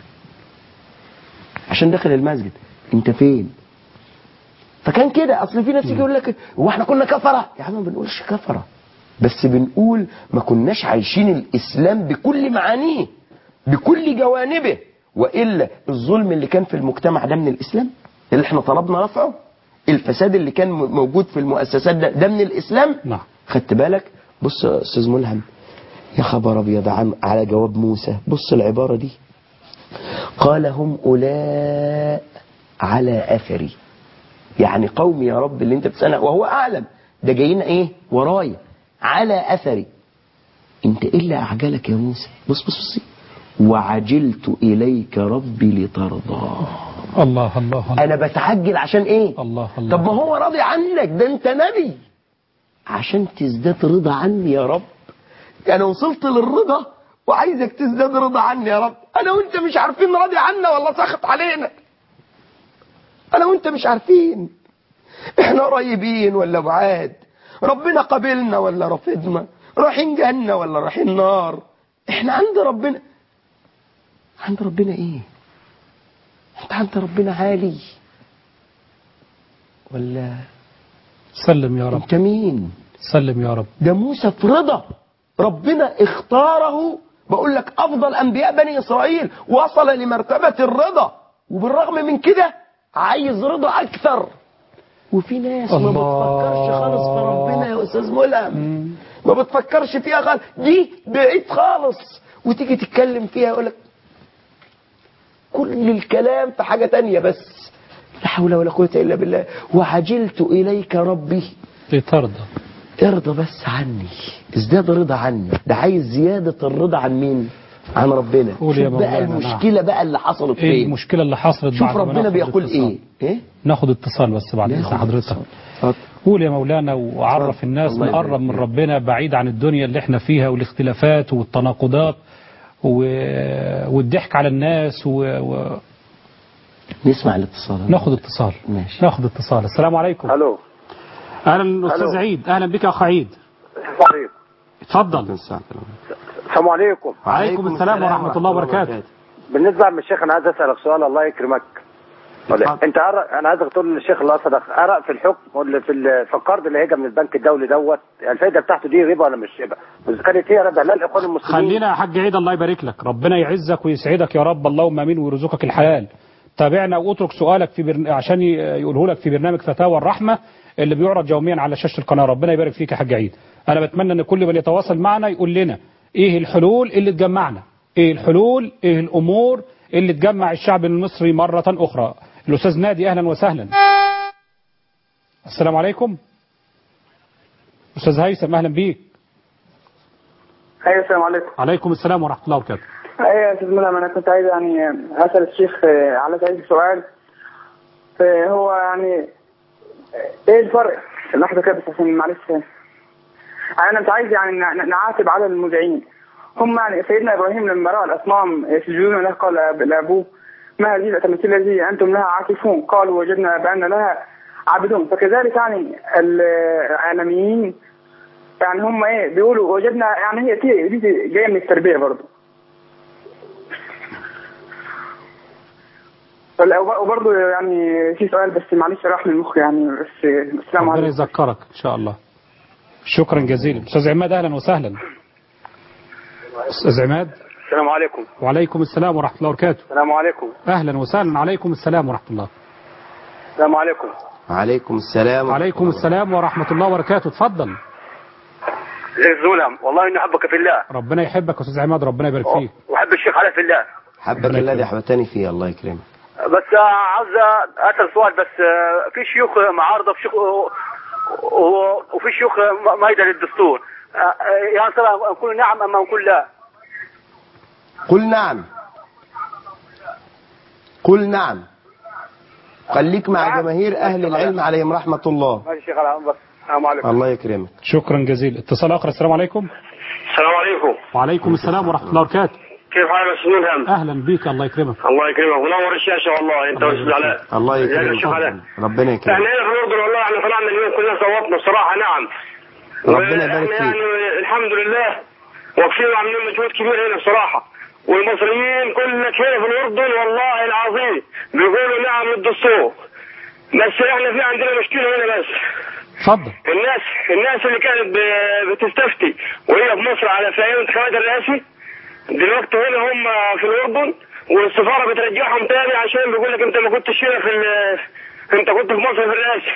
عشان دخل المسجد انت فين فكان كده اصل في ناس يجي يقول لك هو احنا كنا كفره يا عم ما بنقولش كفره بس بنقول ما كناش عايشين الاسلام بكل معانيه بكل جوانبه والا الظلم اللي كان في المجتمع ده من الاسلام اللي احنا طلبنا رفعه الفساد اللي كان م- موجود في المؤسسات ده ده من الاسلام نعم خدت بالك بص يا استاذ ملهم يا خبر ابيض عن على جواب موسى بص العباره دي قال هم أولاء على أثري يعني قومي يا رب اللي انت بتسألها وهو أعلم ده جايين ايه ورايا على أثري انت إيه اللي أعجلك يا موسى بص بص بص وعجلت إليك ربي لترضى الله الله الله أنا بتعجل عشان إيه الله الله طب ما هو راضي عنك ده أنت نبي عشان تزداد رضا عني يا رب أنا وصلت للرضا وعايزك تزداد رضا عني يا رب أنا وأنت مش عارفين راضي عنا ولا ساخط علينا أنا وأنت مش عارفين إحنا قريبين ولا بعاد ربنا قبلنا ولا رفضنا رايحين جنة ولا رايحين نار إحنا عند ربنا عند ربنا إيه أنت عند ربنا عالي ولا سلم يا رب أنت مين سلم يا رب ده موسى في رضا ربنا اختاره بقول لك افضل انبياء بني اسرائيل وصل لمرتبه الرضا وبالرغم من كده عايز رضا اكثر وفي ناس ما الله. بتفكرش خالص في ربنا يا استاذ ملهم ما بتفكرش فيها خالص دي بعيد خالص وتيجي تتكلم فيها يقول لك كل الكلام في حاجه تانية بس لا حول ولا قوه الا بالله وعجلت اليك ربي لترضى ارضى بس عني ازداد رضا عني ده عايز زيادة الرضا عن مين عن ربنا قول يا شوف بقى مولانا، المشكله بقى اللي حصلت ايه فين المشكله اللي حصلت شوف بعد ما ربنا ناخد بيقول اتصال؟ ايه ايه ناخد اتصال بس بعد اذن حضرتك قول يا مولانا وعرف الناس الله يبارك نقرب من ربنا بعيد عن الدنيا اللي احنا فيها والاختلافات والتناقضات و... والضحك على الناس و... و... نسمع الاتصال ناخد اتصال ماشي ناخد اتصال السلام عليكم الو اهلا استاذ ألو. عيد اهلا بك يا اخ عيد طيب اتفضل السلام عليكم وعليكم السلام ورحمه الله وبركاته بالنسبه يا عم الشيخ انا عايز اسالك سؤال الله يكرمك انت أرى انا عايزك تقول للشيخ الله صدق ارى في الحكم ولا في ال- في القرض اللي هيجي من البنك الدولي دوت الفايده بتاعته دي ربا ولا مش ربا؟ واذا كانت هي ربا لا الاخوان المسلمين خلينا يا حاج عيد الله يبارك لك ربنا يعزك ويسعدك يا رب اللهم امين ويرزقك الحلال تابعنا واترك سؤالك في برن... عشان ي- يقوله لك في برنامج فتاوى الرحمه اللي بيعرض يوميا على شاشه القناه ربنا يبارك فيك يا حاج عيد انا بتمنى ان كل من يتواصل معنا يقول لنا ايه الحلول اللي تجمعنا ايه الحلول ايه الامور اللي تجمع الشعب المصري مره اخرى الاستاذ نادي اهلا وسهلا السلام عليكم استاذ هيثم اهلا بيك ايوه السلام عليكم عليكم السلام ورحمه الله وبركاته ايوه يا استاذ ملهم انا كنت عايز يعني اسال الشيخ آه، على سبيل سؤال آه، هو يعني آه، ايه الفرق لحظه كده بس عشان معلش آه، انا مش عايز يعني ن- ن- نعاتب على المذيعين هم يعني سيدنا ابراهيم لما راى الاصنام يسجدون له قال لأب- لابوه ما هذه التماثيل التي انتم لها عاكفون قالوا وجدنا بان لها عابدون فكذلك يعني العالميين يعني هم ايه بيقولوا وجدنا يعني هي دي, دي جايه من التربيه برضه ولا- وبرضه يعني في سؤال بس معلش راح من مخي يعني بس السلام ربنا عليكم يذكرك ان شاء الله شكرا جزيلا استاذ عماد اهلا وسهلا استاذ عماد السلام عليكم وعليكم السلام ورحمه الله وبركاته السلام عليكم اهلا وسهلا عليكم السلام ورحمه الله السلام عليكم وعليكم السلام وعليكم السلام ورحمه الله وبركاته اتفضل زي الزولم والله اني احبك في الله ربنا يحبك يا استاذ عماد ربنا يبارك فيك واحب الشيخ علي في الله حبك الذي احببتني فيه الله يكرمك بس آه، عاوز اسال سؤال بس آه، في شيوخ معارضه في شيوخ و- وفي شيوخ م- مايده للدستور آه، آه، يا ترى نقول نعم ام نقول لا قل نعم قل نعم خليك مع جماهير اهل العلم عليهم رحمه الله ماشي شيخ علي بس السلام عليكم الله يكرمك شكرا جزيلا اتصال اخر السلام عليكم السلام عليكم وعليكم السلام ورحمه الله وبركاته كيف حالك يا استاذ ملهم اهلا بيك الله يكرمك الله يكرمك ونور الشاشه والله انت والاستاذ علاء الله يا يكرمك الشيخ علاء ربنا احنا يكرمك هنا في الاردن والله احنا طلعنا اليوم كلنا صوتنا بصراحه نعم ربنا يبارك وإحنا فيك. يعني الحمد لله واقفين وعاملين مجهود كبير هنا بصراحه والمصريين كلك هنا في الاردن والله العظيم بيقولوا نعم للدستور بس احنا في عندنا مشكله هنا بس اتفضل الناس الناس اللي كانت ب- بتستفتي وهي في مصر على في ايام الانتخابات الرئاسي دلوقتي هنا هم في الاردن والسفاره بترجعهم تاني عشان بيقول لك انت ما كنتش هنا في ال- انت كنت في مصر في الرئاسه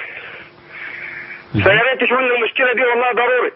فيا ريت تشوف لنا المشكله دي والله ضروري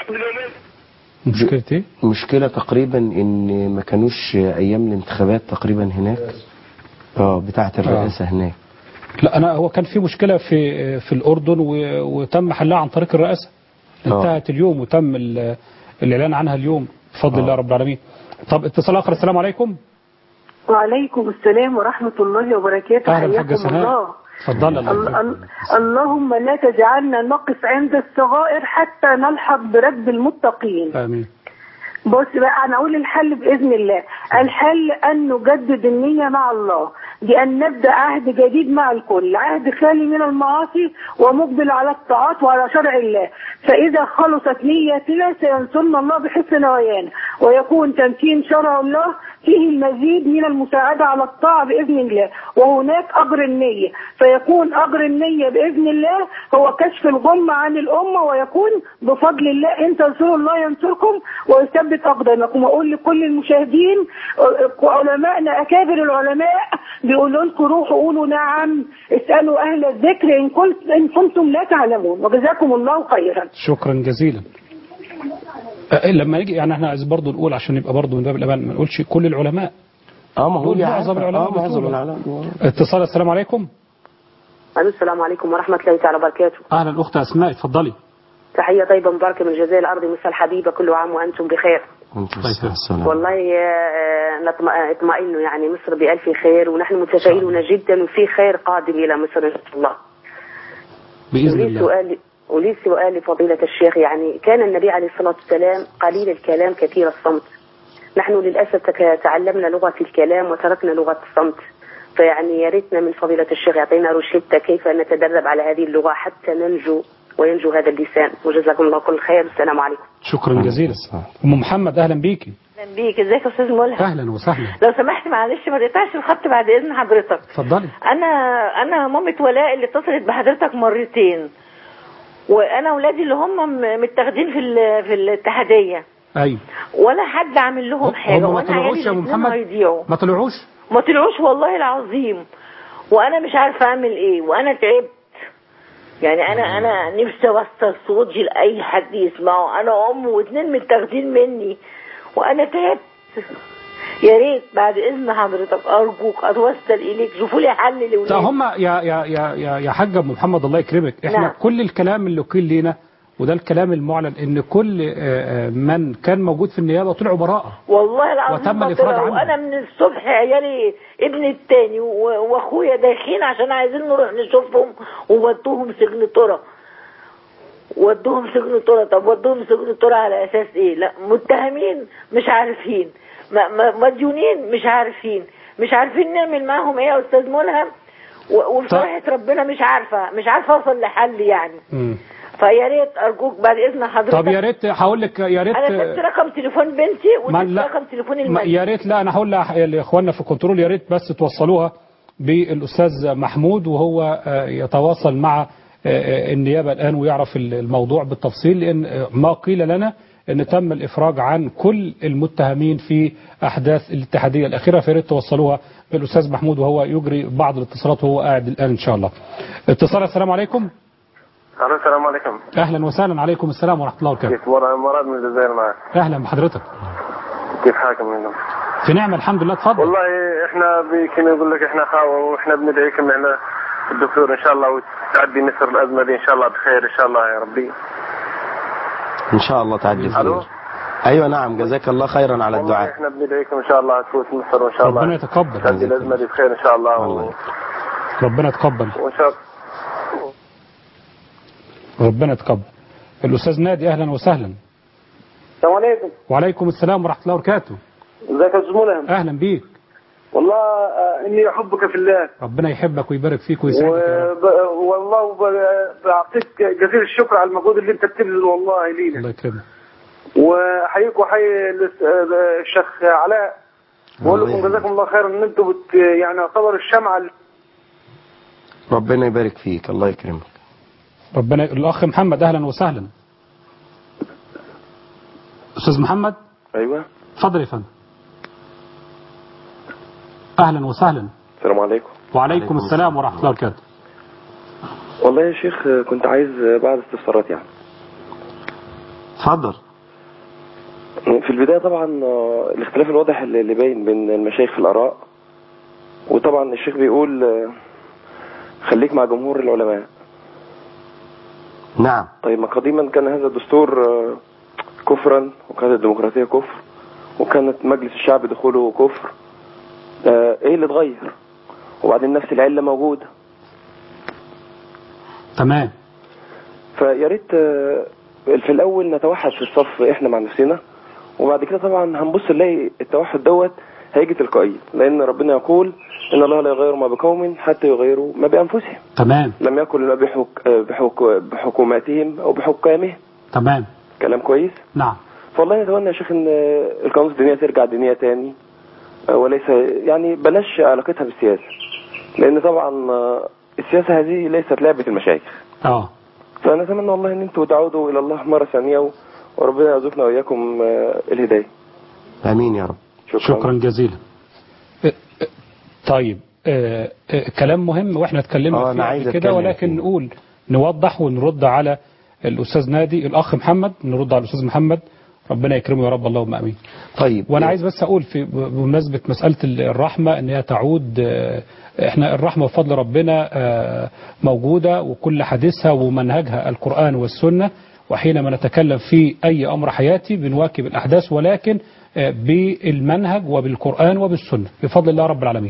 مشكلة ايه؟ المشكلة تقريبا ان ما كانوش ايام الانتخابات تقريبا هناك اه بتاعة الرئاسة هناك لا انا هو كان في مشكله في في الاردن و- وتم حلها عن طريق الرئاسه آه. انتهت اليوم وتم ال- الاعلان عنها اليوم بفضل الله رب العالمين طب اتصال اخر السلام عليكم وعليكم السلام ورحمة الله وبركاته اهلا حاجه حياكم سناء الله اتفضل الله ال- يكرمك. ال- اللهم لا تجعلنا نقف عند الصغائر حتى نلحق برب المتقين امين بص بقى انا اقول الحل باذن الله الحل ان نجدد النيه مع الله بان نبدا عهد جديد مع الكل عهد خالي من المعاصي ومقبل على الطاعات وعلى شرع الله فاذا خلصت نيتنا سينصرنا الله بحسن نوايانا ويكون تمكين شرع الله فيه المزيد من المساعدة على الطاعة بإذن الله وهناك أجر النية فيكون أجر النية بإذن الله هو كشف الغمة عن الأمة ويكون بفضل الله إن تنصروا الله ينصركم ويثبت أقدامكم وأقول لكل المشاهدين آه، علماءنا أكابر العلماء بيقولوا لكم روحوا قولوا نعم اسألوا أهل الذكر إن, كنت إن كنتم لا تعلمون وجزاكم الله خيرا شكرا جزيلا أه، لما يجي يعني احنا عايز برضه نقول عشان يبقى برضه من باب الامان ما نقولش كل العلماء اه ما هو دول دي معظم عارفة. العلماء اه معظم بتوع. العلماء اتصال السلام عليكم ألو السلام عليكم ورحمة الله تعالى وبركاته اهلا الاخت اسماء اتفضلي تحية طيبة مباركة من جزائر الأرض مثل الحبيبة كل عام وأنتم بخير والله آه، نطم- اطمئنوا يعني مصر بألف خير ونحن متفائلون جدا وفي خير قادم إلى مصر إن شاء الله بإذن ولي الله سؤال ولي سؤال لفضيلة الشيخ يعني كان النبي عليه الصلاة والسلام قليل الكلام كثير الصمت نحن للأسف تك- تعلمنا لغة الكلام وتركنا لغة الصمت فيعني يا ريتنا من فضيلة الشيخ يعطينا روشتة كيف نتدرب على هذه اللغة حتى ننجو وينجو هذا اللسان وجزاكم الله كل خير السلام عليكم شكرا جزيلا ام محمد اهلا بيكي اهلا بيك ازيك يا استاذ ملهم اهلا وسهلا لو سمحت معلش ما تقطعش الخط بعد اذن حضرتك اتفضلي انا انا مامة ولاء اللي اتصلت بحضرتك مرتين وانا ولادي اللي هم م- متاخدين في ال- في الاتحاديه ايوه ولا حد عامل لهم حاجه هم ما وانا طلعوش عيالي يا ام الاتنين محمد هيضيعوا ما طلعوش ما طلعوش والله العظيم وانا مش عارفه اعمل ايه وانا تعبت يعني انا انا نفسي اوصل صوتي لاي حد يسمعه انا ام واتنين متاخدين مني وانا تعبت يا ريت بعد اذن حضرتك ارجوك اتوسل اليك شوفوا لي حل لا لاولادي هم يا يا يا يا يا حاج ابو محمد الله يكرمك احنا نعم. كل الكلام اللي قيل لينا وده الكلام المعلن ان كل آه، آه، من كان موجود في النيابه طلعوا براءه والله العظيم وتم ما الإفراج طلعوا. عنه. انا من الصبح عيالي ابني التاني و- واخويا داخلين عشان عايزين نروح نشوفهم وودوهم سجن طرى ودوهم سجن طرى طب ودوهم سجن طرى على اساس ايه لا متهمين مش عارفين م- م- مديونين مش عارفين مش عارفين نعمل معاهم ايه يا استاذ ملهم و- وبصراحه ربنا مش عارفه مش عارفه اوصل لحل يعني مم. فيا ريت ارجوك بعد اذن حضرتك طب يا ريت هقول لك يا ريت انا سبت رقم تليفون بنتي ما وسبت لا- رقم تليفون ما- المنزل يا ريت لا انا هقول لأح- لاخواننا في الكنترول يا ريت بس توصلوها بالاستاذ محمود وهو آه، يتواصل مع آه، آه، النيابه الان ويعرف ال- الموضوع بالتفصيل لان آه، ما قيل لنا ان تم الافراج عن كل المتهمين في احداث الاتحاديه الاخيره فيا ريت توصلوها بالاستاذ محمود وهو يجري بعض الاتصالات وهو قاعد الان ان شاء الله. اتصال السلام عليكم الو السلام عليكم اهلا وسهلا عليكم السلام ورحمه الله وبركاته. كيف مراد مراد من الجزائر معك اهلا بحضرتك. كيف حالكم منهم في نعمه الحمد لله اتفضل. والله احنا بي- كما يقول لك احنا خاوه واحنا بندعيكم احنا الدكتور ان شاء الله وتعدي مصر الازمه دي ان شاء الله بخير ان شاء الله يا ربي ان شاء الله تعدي الو خير ايوه نعم جزاك الله خيرا على والله الدعاء احنا بندعيكم ان شاء الله تفوت مصر وان شاء الله ربنا يتقبل. تعدي الازمه دي بخير ان شاء الله و... ربنا يتقبل. وان شاء الله ربنا يتقبل الأستاذ نادي أهلا وسهلا السلام عليكم وعليكم السلام ورحمة الله وبركاته ازيك يا استاذ ملهم أهلا بيك والله آه، اني احبك في الله ربنا يحبك ويبارك فيك ويسعدك يا رب وب... والله وب- بعطيك جزيل الشكر على المجهود اللي انت بتبذله والله لينا الله يكرمك واحييك واحيي الاس- آه، الشيخ علاء بقول لكم جزاكم الله خيرا ان انتم بت... يعني يعتبر الشمعه اللي ربنا يبارك فيك الله يكرمك ربنا الأخ محمد أهلا وسهلا أستاذ محمد ايوه اتفضل يا فندم أهلا وسهلا السلام عليكم وعليكم السلام ورحمة الله وبركاته والله يا شيخ كنت عايز بعض استفسارات يعني اتفضل في البداية طبعا آه، الاختلاف الواضح اللي اللي باين بين المشايخ في الآراء وطبعا الشيخ بيقول آه، خليك مع جمهور العلماء نعم طيب ما قديما كان هذا الدستور آه، كفرا وكانت الديمقراطية كفر وكانت مجلس الشعب دخوله كفر آه، ايه اللي اتغير وبعدين نفس العلة موجودة تمام فيا ريت آه، في الاول نتوحد في الصف احنا مع نفسنا وبعد كده طبعا هنبص نلاقي التوحد دوت هيجي تلقائيا لان ربنا يقول ان الله لا يغير ما بقوم حتى يغيروا ما بانفسهم تمام لم يكن لما بحك بحك بحكوماتهم او بحكامهم تمام كلام كويس نعم فوالله نتمنى يا شيخ ان القانون الدينيه ترجع دينيه تاني آه، وليس يعني بلاش علاقتها بالسياسه لان طبعا آه، السياسه هذه ليست لعبه المشايخ اه فنتمنى والله ان انتم تعودوا الى الله مره ثانيه و- وربنا يرزقنا واياكم آه، الهدايه امين يا رب شكرا, شكرا جزيلا اه، اه، طيب اه، اه، كلام مهم واحنا اتكلمنا اه، فيه أنا قبل عايز كده أتكلم ولكن فيه. نقول نوضح ونرد على الأستاذ نادي الأخ محمد نرد على الأستاذ محمد ربنا يكرمه يا رب اللهم امين طيب وانا عايز بس اقول في بمناسبه مساله الرحمه ان هي تعود آه، احنا الرحمه بفضل ربنا آه، موجوده وكل حديثها ومنهجها القران والسنه وحينما نتكلم في أي أمر حياتي بنواكب الأحداث ولكن آه، بالمنهج وبالقرآن وبالسنة بفضل الله رب العالمين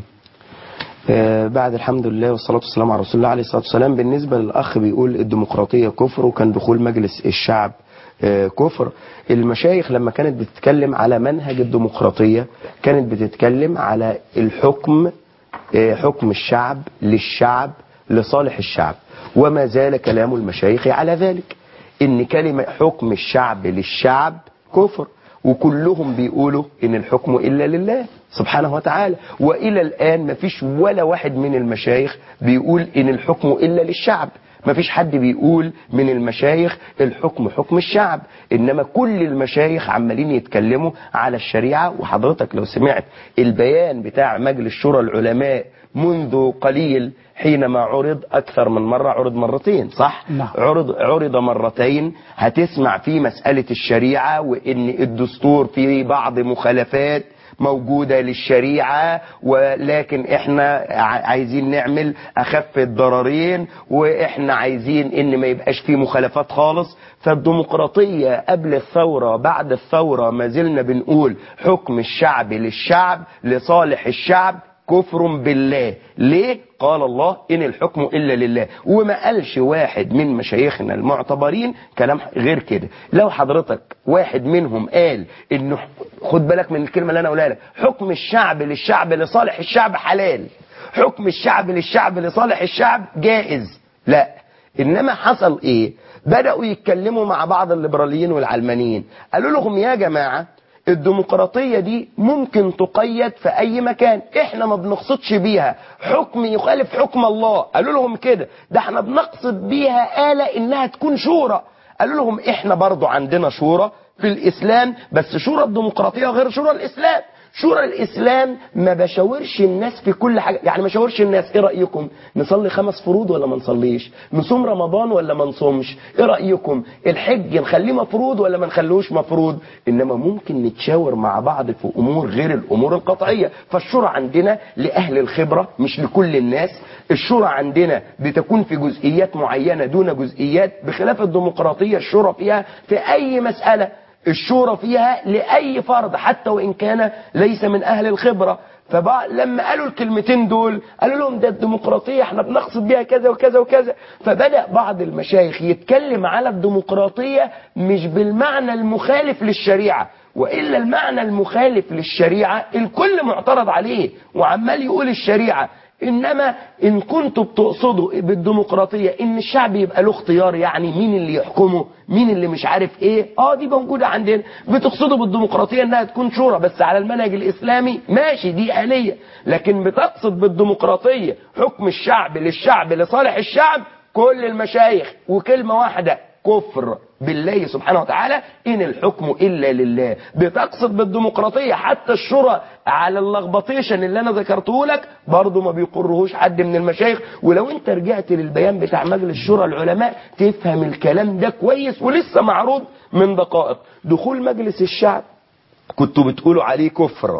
آه، بعد الحمد لله والصلاة والسلام على رسول الله عليه الصلاة والسلام بالنسبة للأخ بيقول الديمقراطية كفر وكان دخول مجلس الشعب آه، كفر المشايخ لما كانت بتتكلم على منهج الديمقراطية كانت بتتكلم على الحكم آه، حكم الشعب للشعب لصالح الشعب وما زال كلام المشايخ على ذلك ان كلمة حكم الشعب للشعب كفر وكلهم بيقولوا ان الحكم الا لله سبحانه وتعالى والى الان مفيش ولا واحد من المشايخ بيقول ان الحكم الا للشعب مفيش حد بيقول من المشايخ الحكم حكم الشعب انما كل المشايخ عمالين يتكلموا على الشريعه وحضرتك لو سمعت البيان بتاع مجلس شورى العلماء منذ قليل حينما عرض اكثر من مره عرض مرتين صح نعم. عرض عرض مرتين هتسمع فيه مساله الشريعه وان الدستور فيه بعض مخالفات موجودة للشريعة ولكن احنا ع- عايزين نعمل اخف الضررين واحنا عايزين ان ما يبقاش فيه مخالفات خالص فالديمقراطية قبل الثورة بعد الثورة ما زلنا بنقول حكم الشعب للشعب لصالح الشعب كفر بالله ليه قال الله إن الحكم إلا لله وما قالش واحد من مشايخنا المعتبرين كلام غير كده لو حضرتك واحد منهم قال إنه خد بالك من الكلمة اللي أنا أقولها لك حكم الشعب للشعب لصالح الشعب حلال حكم الشعب للشعب لصالح الشعب جائز لا إنما حصل إيه بدأوا يتكلموا مع بعض الليبراليين والعلمانيين قالوا لهم يا جماعة الديمقراطية دي ممكن تقيد في أي مكان احنا ما بنقصدش بيها حكم يخالف حكم الله قالوا لهم كده ده احنا بنقصد بيها آلة إنها تكون شورى قالوا لهم احنا برضو عندنا شورى في الإسلام بس شورى الديمقراطية غير شورى الإسلام شورى الإسلام ما بشاورش الناس في كل حاجة يعني ما شاورش الناس ايه رأيكم نصلي خمس فروض ولا ما نصليش نصوم رمضان ولا ما نصومش ايه رأيكم الحج نخليه مفروض ولا ما نخلوش مفروض انما ممكن نتشاور مع بعض في امور غير الامور القطعية فالشورى عندنا لأهل الخبرة مش لكل الناس الشورى عندنا بتكون في جزئيات معينة دون جزئيات بخلاف الديمقراطية الشورى فيها في أي مسألة الشورى فيها لأي فرد حتى وإن كان ليس من أهل الخبرة فلما قالوا الكلمتين دول قالوا لهم ده الديمقراطية احنا بنقصد بيها كذا وكذا وكذا فبدأ بعض المشايخ يتكلم على الديمقراطية مش بالمعنى المخالف للشريعة وإلا المعنى المخالف للشريعة الكل معترض عليه وعمال يقول الشريعة انما ان كنتوا بتقصدوا بالديمقراطيه ان الشعب يبقى له اختيار يعني مين اللي يحكمه مين اللي مش عارف ايه اه دي موجوده عندنا بتقصدوا بالديمقراطيه انها تكون شورى بس على المنهج الاسلامي ماشي دي اليه لكن بتقصد بالديمقراطيه حكم الشعب للشعب لصالح الشعب كل المشايخ وكلمه واحده كفر بالله سبحانه وتعالى إن الحكم إلا لله بتقصد بالديمقراطية حتى الشورى على اللخبطيشن اللي أنا ذكرته لك برضه ما بيقرهوش حد من المشايخ ولو أنت رجعت للبيان بتاع مجلس شورى العلماء تفهم الكلام ده كويس ولسه معروض من دقائق دخول مجلس الشعب كنتوا بتقولوا عليه كفر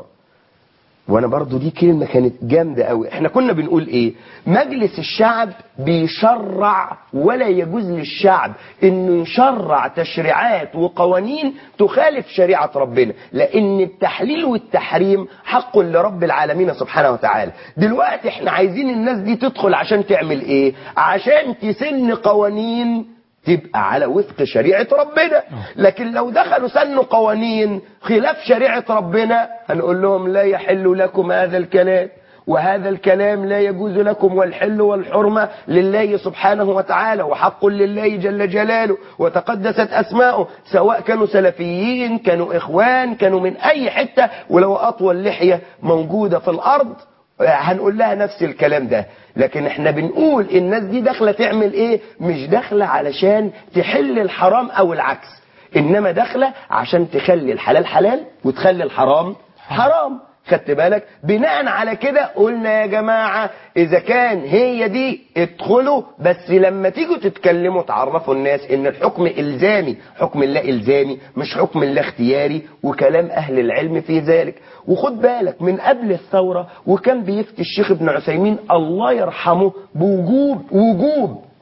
وانا برضو دي كلمة كانت جامدة قوي احنا كنا بنقول ايه مجلس الشعب بيشرع ولا يجوز للشعب انه يشرع تشريعات وقوانين تخالف شريعة ربنا لان التحليل والتحريم حق لرب العالمين سبحانه وتعالى دلوقتي احنا عايزين الناس دي تدخل عشان تعمل ايه عشان تسن قوانين تبقى على وفق شريعة ربنا لكن لو دخلوا سنوا قوانين خلاف شريعة ربنا هنقول لهم لا يحل لكم هذا الكلام وهذا الكلام لا يجوز لكم والحل والحرمة لله سبحانه وتعالى وحق لله جل جلاله وتقدست أسماؤه سواء كانوا سلفيين كانوا إخوان كانوا من أي حتة ولو أطول لحية موجودة في الأرض هنقول لها نفس الكلام ده لكن احنا بنقول الناس دي داخله تعمل ايه مش داخله علشان تحل الحرام او العكس انما داخله عشان تخلي الحلال حلال وتخلي الحرام حرام خدت بالك بناء على كده قلنا يا جماعة اذا كان هي دي ادخلوا بس لما تيجوا تتكلموا تعرفوا الناس ان الحكم الزامي حكم الله الزامي مش حكم الله اختياري وكلام اهل العلم في ذلك وخد بالك من قبل الثورة وكان بيفتي الشيخ ابن عثيمين الله يرحمه بوجوب وجوب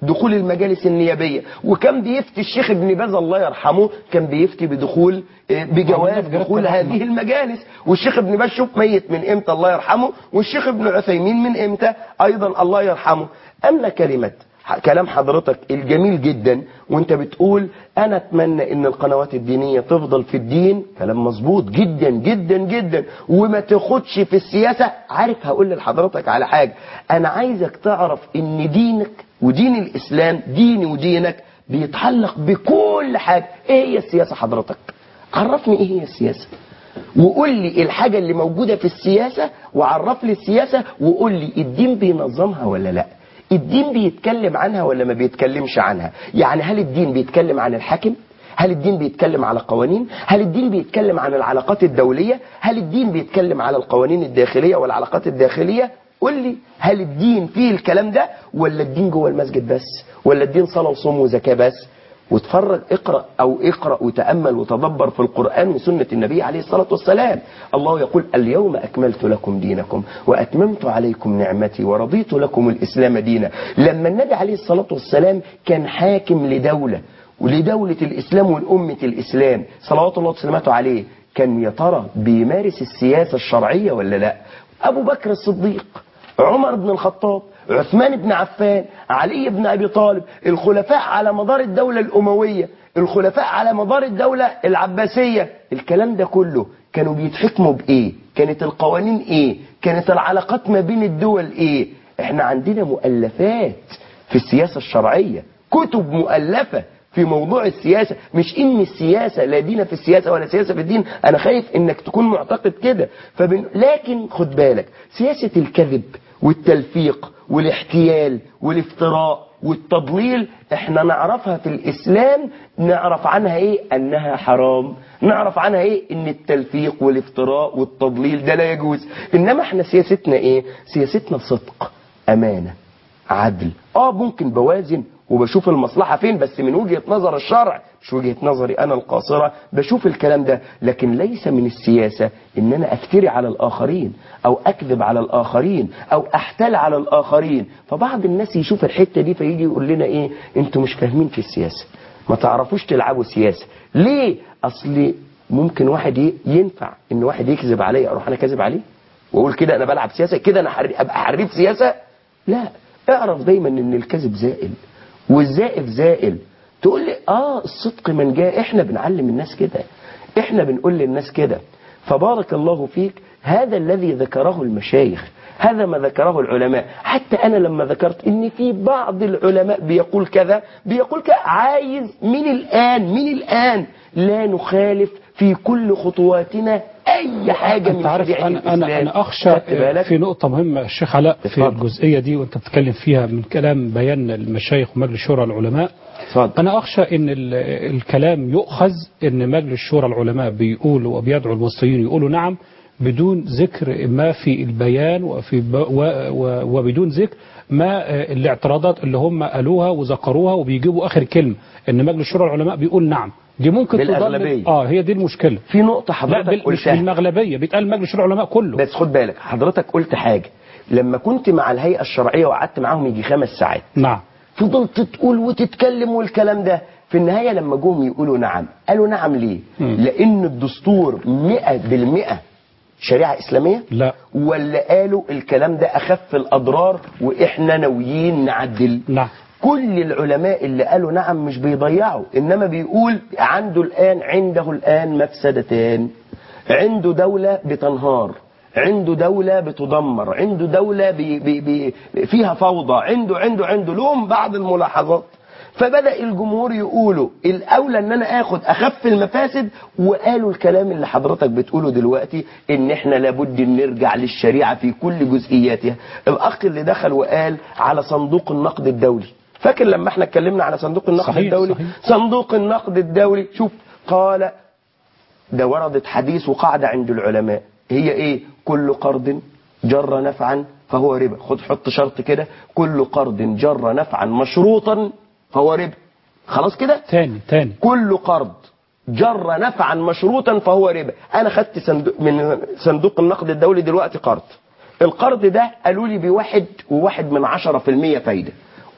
دخول المجالس النيابيه وكان بيفتي الشيخ ابن باز الله يرحمه كان بيفتي بدخول آه، بجواز دخول هذه المجالس والشيخ ابن باز شوف ميت من امتى الله يرحمه والشيخ ابن عثيمين من امتى ايضا الله يرحمه اما كلمه ح- كلام حضرتك الجميل جدا وانت بتقول انا اتمنى ان القنوات الدينيه تفضل في الدين كلام مظبوط جدا جدا جدا وما تاخدش في السياسه عارف هقول لحضرتك على حاجه انا عايزك تعرف ان دينك ودين الاسلام ديني ودينك بيتعلق بكل حاجه ايه هي السياسه حضرتك عرفني ايه هي السياسه وقول لي الحاجة اللي موجودة في السياسة وعرف لي السياسة وقول لي الدين بينظمها ولا لا الدين بيتكلم عنها ولا ما بيتكلمش عنها يعني هل الدين بيتكلم عن الحاكم هل الدين بيتكلم على قوانين هل الدين بيتكلم عن العلاقات الدولية هل الدين بيتكلم على القوانين الداخلية والعلاقات الداخلية قول لي هل الدين فيه الكلام ده ولا الدين جوه المسجد بس ولا الدين صلاة وصوم وزكاة بس واتفرج اقرأ أو اقرأ وتأمل وتدبر في القرآن وسنة النبي عليه الصلاة والسلام الله يقول اليوم أكملت لكم دينكم وأتممت عليكم نعمتي ورضيت لكم الإسلام دينا لما النبي عليه الصلاة والسلام كان حاكم لدولة ولدولة الإسلام والأمة الإسلام صلوات الله وسلامته عليه كان يا ترى بيمارس السياسة الشرعية ولا لا أبو بكر الصديق عمر بن الخطاب عثمان بن عفان علي بن أبي طالب الخلفاء على مدار الدولة الأموية الخلفاء على مدار الدولة العباسية الكلام ده كله كانوا بيتحكموا بإيه كانت القوانين إيه كانت العلاقات ما بين الدول إيه احنا عندنا مؤلفات في السياسة الشرعية كتب مؤلفة في موضوع السياسة مش ان السياسة لا دين في السياسة ولا سياسة في الدين انا خايف انك تكون معتقد كده فبن... لكن خد بالك سياسة الكذب والتلفيق والاحتيال والافتراء والتضليل احنا نعرفها في الاسلام نعرف عنها ايه انها حرام نعرف عنها ايه ان التلفيق والافتراء والتضليل ده لا يجوز انما احنا سياستنا ايه سياستنا صدق امانة عدل اه ممكن بوازن وبشوف المصلحة فين بس من وجهة نظر الشرع مش وجهة نظري أنا القاصرة بشوف الكلام ده لكن ليس من السياسة إن أنا أفتري على الآخرين أو أكذب على الآخرين أو أحتال على الآخرين فبعض الناس يشوف الحتة دي فيجي يقول لنا إيه أنتوا مش فاهمين في السياسة ما تعرفوش تلعبوا سياسة ليه أصل ممكن واحد ي- ينفع إن واحد يكذب عليا أروح أنا كاذب عليه وأقول كده أنا بلعب سياسة كده أنا حر- أبقى حريف سياسة لا اعرف دايما إن الكذب زائل والزائف زائل تقول لي اه الصدق من جاء احنا بنعلم الناس كده احنا بنقول للناس كده فبارك الله فيك هذا الذي ذكره المشايخ هذا ما ذكره العلماء حتى انا لما ذكرت ان في بعض العلماء بيقول كذا بيقول كذا عايز من الان من الان لا نخالف في كل خطواتنا اي حاجه من انت عارف شريعه انا انا الإسلام. انا اخشى خدت بالك؟ في نقطه مهمه الشيخ علاء في الجزئيه دي وانت بتتكلم فيها من كلام بيان المشايخ ومجلس شورى العلماء انا اخشى ان ال- الكلام يؤخذ ان مجلس شورى العلماء بيقولوا وبيدعو المصريين يقولوا نعم بدون ذكر ما في البيان وفي ب و و وبدون ذكر ما آه، الاعتراضات اللي هم قالوها وذكروها وبيجيبوا اخر كلمه ان مجلس شورى العلماء بيقول نعم دي ممكن تضلل- بالأغلبية. اه هي دي المشكله في نقطه لا حضرتك بال- مش قلتها بالمغلبيه بيتقال مجلس شورى العلماء كله بس خد بالك حضرتك قلت حاجة لما كنت مع الهيئة الشرعية وقعدت معاهم يجي خمس ساعات نعم فضلت تقول وتتكلم والكلام ده في النهاية لما جم يقولوا نعم قالوا نعم ليه لأن الدستور مئة بالمئة شريعة إسلامية لا ولا قالوا الكلام ده أخف الأضرار وإحنا ناويين نعدل نعم كل العلماء اللي قالوا نعم مش بيضيعوا إنما بيقول عنده الآن عنده الآن مفسدتان عنده دولة بتنهار عنده دولة بتدمر عنده دولة بي بي بي فيها فوضى عنده عنده عنده لهم بعض الملاحظات فبدأ الجمهور يقولوا الأولى ان انا اخد اخف المفاسد وقالوا الكلام اللي حضرتك بتقوله دلوقتي ان احنا لابد ان نرجع للشريعة في كل جزئياتها الاخ اللي دخل وقال على صندوق النقد الدولي فاكر لما احنا اتكلمنا على صندوق النقد صحيح، الدولي صحيح. صندوق النقد الدولي شوف قال ده وردت حديث وقاعدة عند العلماء هي ايه كل قرض جر نفعا فهو ربا خد حط شرط كده كل قرض جر نفعا مشروطا فهو ربا خلاص كده تاني تاني كل قرض جر نفعا مشروطا فهو ربا انا خدت صندوق من صندوق النقد الدولي دلوقتي قرض القرض ده قالوا لي بواحد وواحد من عشرة في المية فايدة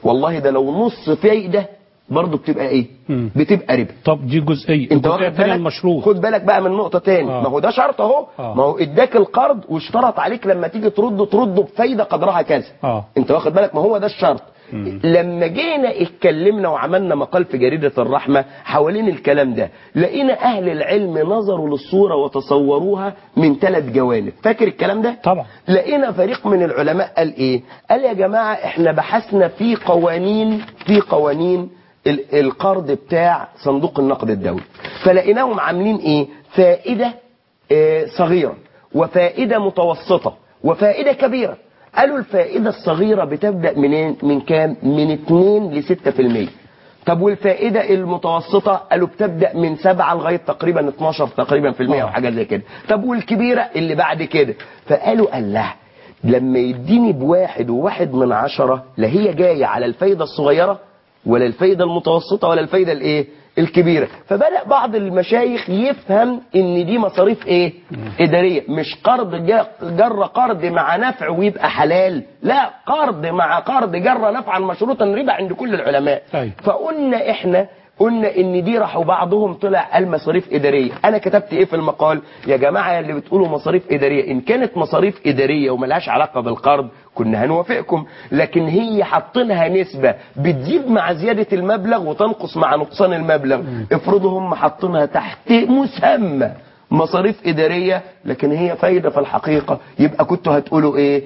والله ده لو نص فايده برضه بتبقى ايه مم. بتبقى ربا طب دي جزئيه انت الجزئيه واخد الثانيه بالك المشروط خد بالك بقى من نقطه تاني آه. ما هو ده شرط اهو آه. ما هو اداك القرض واشترط عليك لما تيجي ترده ترده بفايده قدرها كذا اه انت واخد بالك ما هو ده الشرط مم. لما جينا اتكلمنا وعملنا مقال في جريدة الرحمة حوالين الكلام ده لقينا أهل العلم نظروا للصورة وتصوروها من ثلاث جوانب فاكر الكلام ده؟ طبعا لقينا فريق من العلماء قال إيه؟ قال يا جماعة إحنا بحثنا في قوانين في قوانين ال- القرض بتاع صندوق النقد الدولي فلقيناهم عاملين إيه؟ فائدة آه، صغيرة وفائدة متوسطة وفائدة كبيرة قالوا الفائدة الصغيرة بتبدأ منين من كام من 2 ل 6% طب والفائدة المتوسطة قالوا بتبدأ من 7 لغاية تقريبا 12 تقريبا في المية آه. او حاجة زي كده طب والكبيرة اللي بعد كده فقالوا الله لما يديني بواحد وواحد من عشرة لا هي جاية على الفايدة الصغيرة ولا الفايدة المتوسطة ولا الفايدة الايه الكبيرة فبدأ بعض المشايخ يفهم ان دي مصاريف ايه ادارية مش قرض جا- جر قرض مع نفع ويبقى حلال لا قرض مع قرض جر نفعا مشروطا ربا عند كل العلماء أيوة. فقلنا احنا قلنا ان دي راحوا بعضهم طلع قال مصاريف اداريه انا كتبت ايه في المقال يا جماعه اللي بتقولوا مصاريف اداريه ان كانت مصاريف اداريه وملهاش علاقه بالقرض كنا هنوافقكم لكن هي حاطينها نسبه بتزيد مع زياده المبلغ وتنقص مع نقصان المبلغ افرضوا هم حاطينها تحت مسمى مصاريف اداريه لكن هي فايده في الحقيقه يبقى كنتوا هتقولوا ايه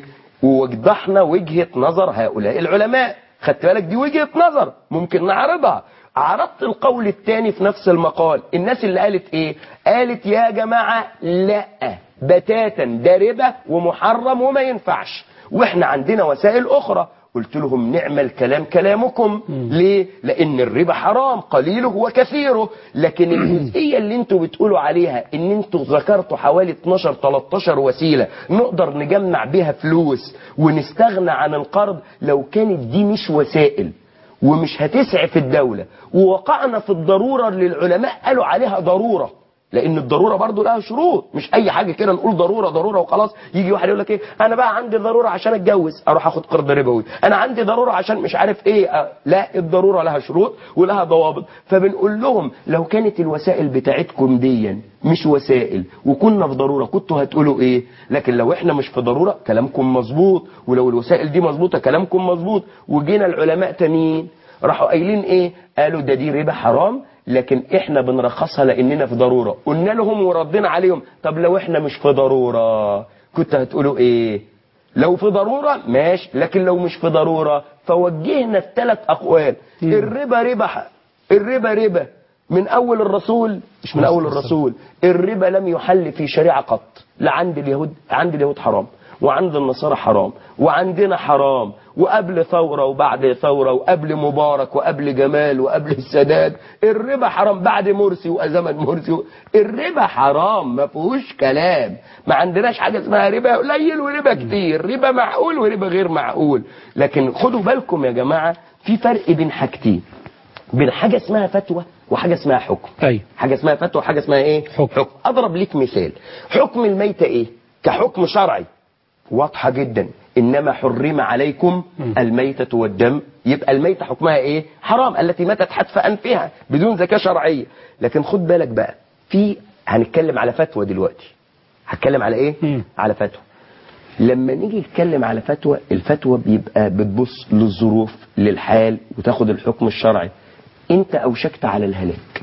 ووضحنا وجهه نظر هؤلاء العلماء خدت بالك دي وجهه نظر ممكن نعرضها عرضت القول الثاني في نفس المقال الناس اللي قالت ايه قالت يا جماعة لا بتاتا ده ربا ومحرم وما ينفعش واحنا عندنا وسائل اخرى قلت لهم نعم الكلام كلامكم ليه لان الربا حرام قليله وكثيره لكن الجزئيه اللي انتوا بتقولوا عليها ان انتوا ذكرتوا حوالي 12 13 وسيله نقدر نجمع بيها فلوس ونستغنى عن القرض لو كانت دي مش وسائل ومش هتسعف الدولة ووقعنا في الضرورة اللي العلماء قالوا عليها ضرورة لان الضروره برضو لها شروط مش اي حاجه كده نقول ضروره ضروره وخلاص يجي واحد يقول لك ايه انا بقى عندي ضروره عشان اتجوز اروح اخد قرض ربوي انا عندي ضروره عشان مش عارف ايه أه لا الضروره لها شروط ولها ضوابط فبنقول لهم لو كانت الوسائل بتاعتكم ديا مش وسائل وكنا في ضروره كنتوا هتقولوا ايه لكن لو احنا مش في ضروره كلامكم مظبوط ولو الوسائل دي مظبوطه كلامكم مظبوط وجينا العلماء تانيين راحوا قايلين ايه قالوا ده دي ربا حرام لكن احنا بنرخصها لاننا في ضرورة قلنا لهم وردينا عليهم طب لو احنا مش في ضرورة كنت هتقولوا ايه لو في ضرورة ماشي لكن لو مش في ضرورة فوجهنا في ثلاث اقوال الربا ربا ح- الربا ربا من اول الرسول مش من اول الرسول الربا لم يحل في شريعة قط لا عند اليهود عند اليهود حرام وعند النصارى حرام وعندنا حرام وقبل ثورة وبعد ثورة وقبل مبارك وقبل جمال وقبل السادات الربا حرام بعد مرسي وزمن مرسي الربا حرام ما فيهوش كلام ما عندناش حاجة اسمها ربا قليل وربا كتير ربا معقول وربا غير معقول لكن خدوا بالكم يا جماعة في فرق بين حاجتين بين حاجة اسمها فتوى وحاجة اسمها حكم أي حاجة اسمها فتوى وحاجة اسمها ايه حكم, حكم. اضرب ليك مثال حكم الميتة ايه كحكم شرعي واضحة جدا إنما حرم عليكم الميتة والدم يبقى الميتة حكمها إيه حرام التي ماتت حتف أنفها بدون زكاة شرعية لكن خد بالك بقى في هنتكلم على فتوى دلوقتي هتكلم على إيه على فتوى لما نيجي نتكلم على فتوى الفتوى بيبقى بتبص للظروف للحال وتاخد الحكم الشرعي انت اوشكت على الهلاك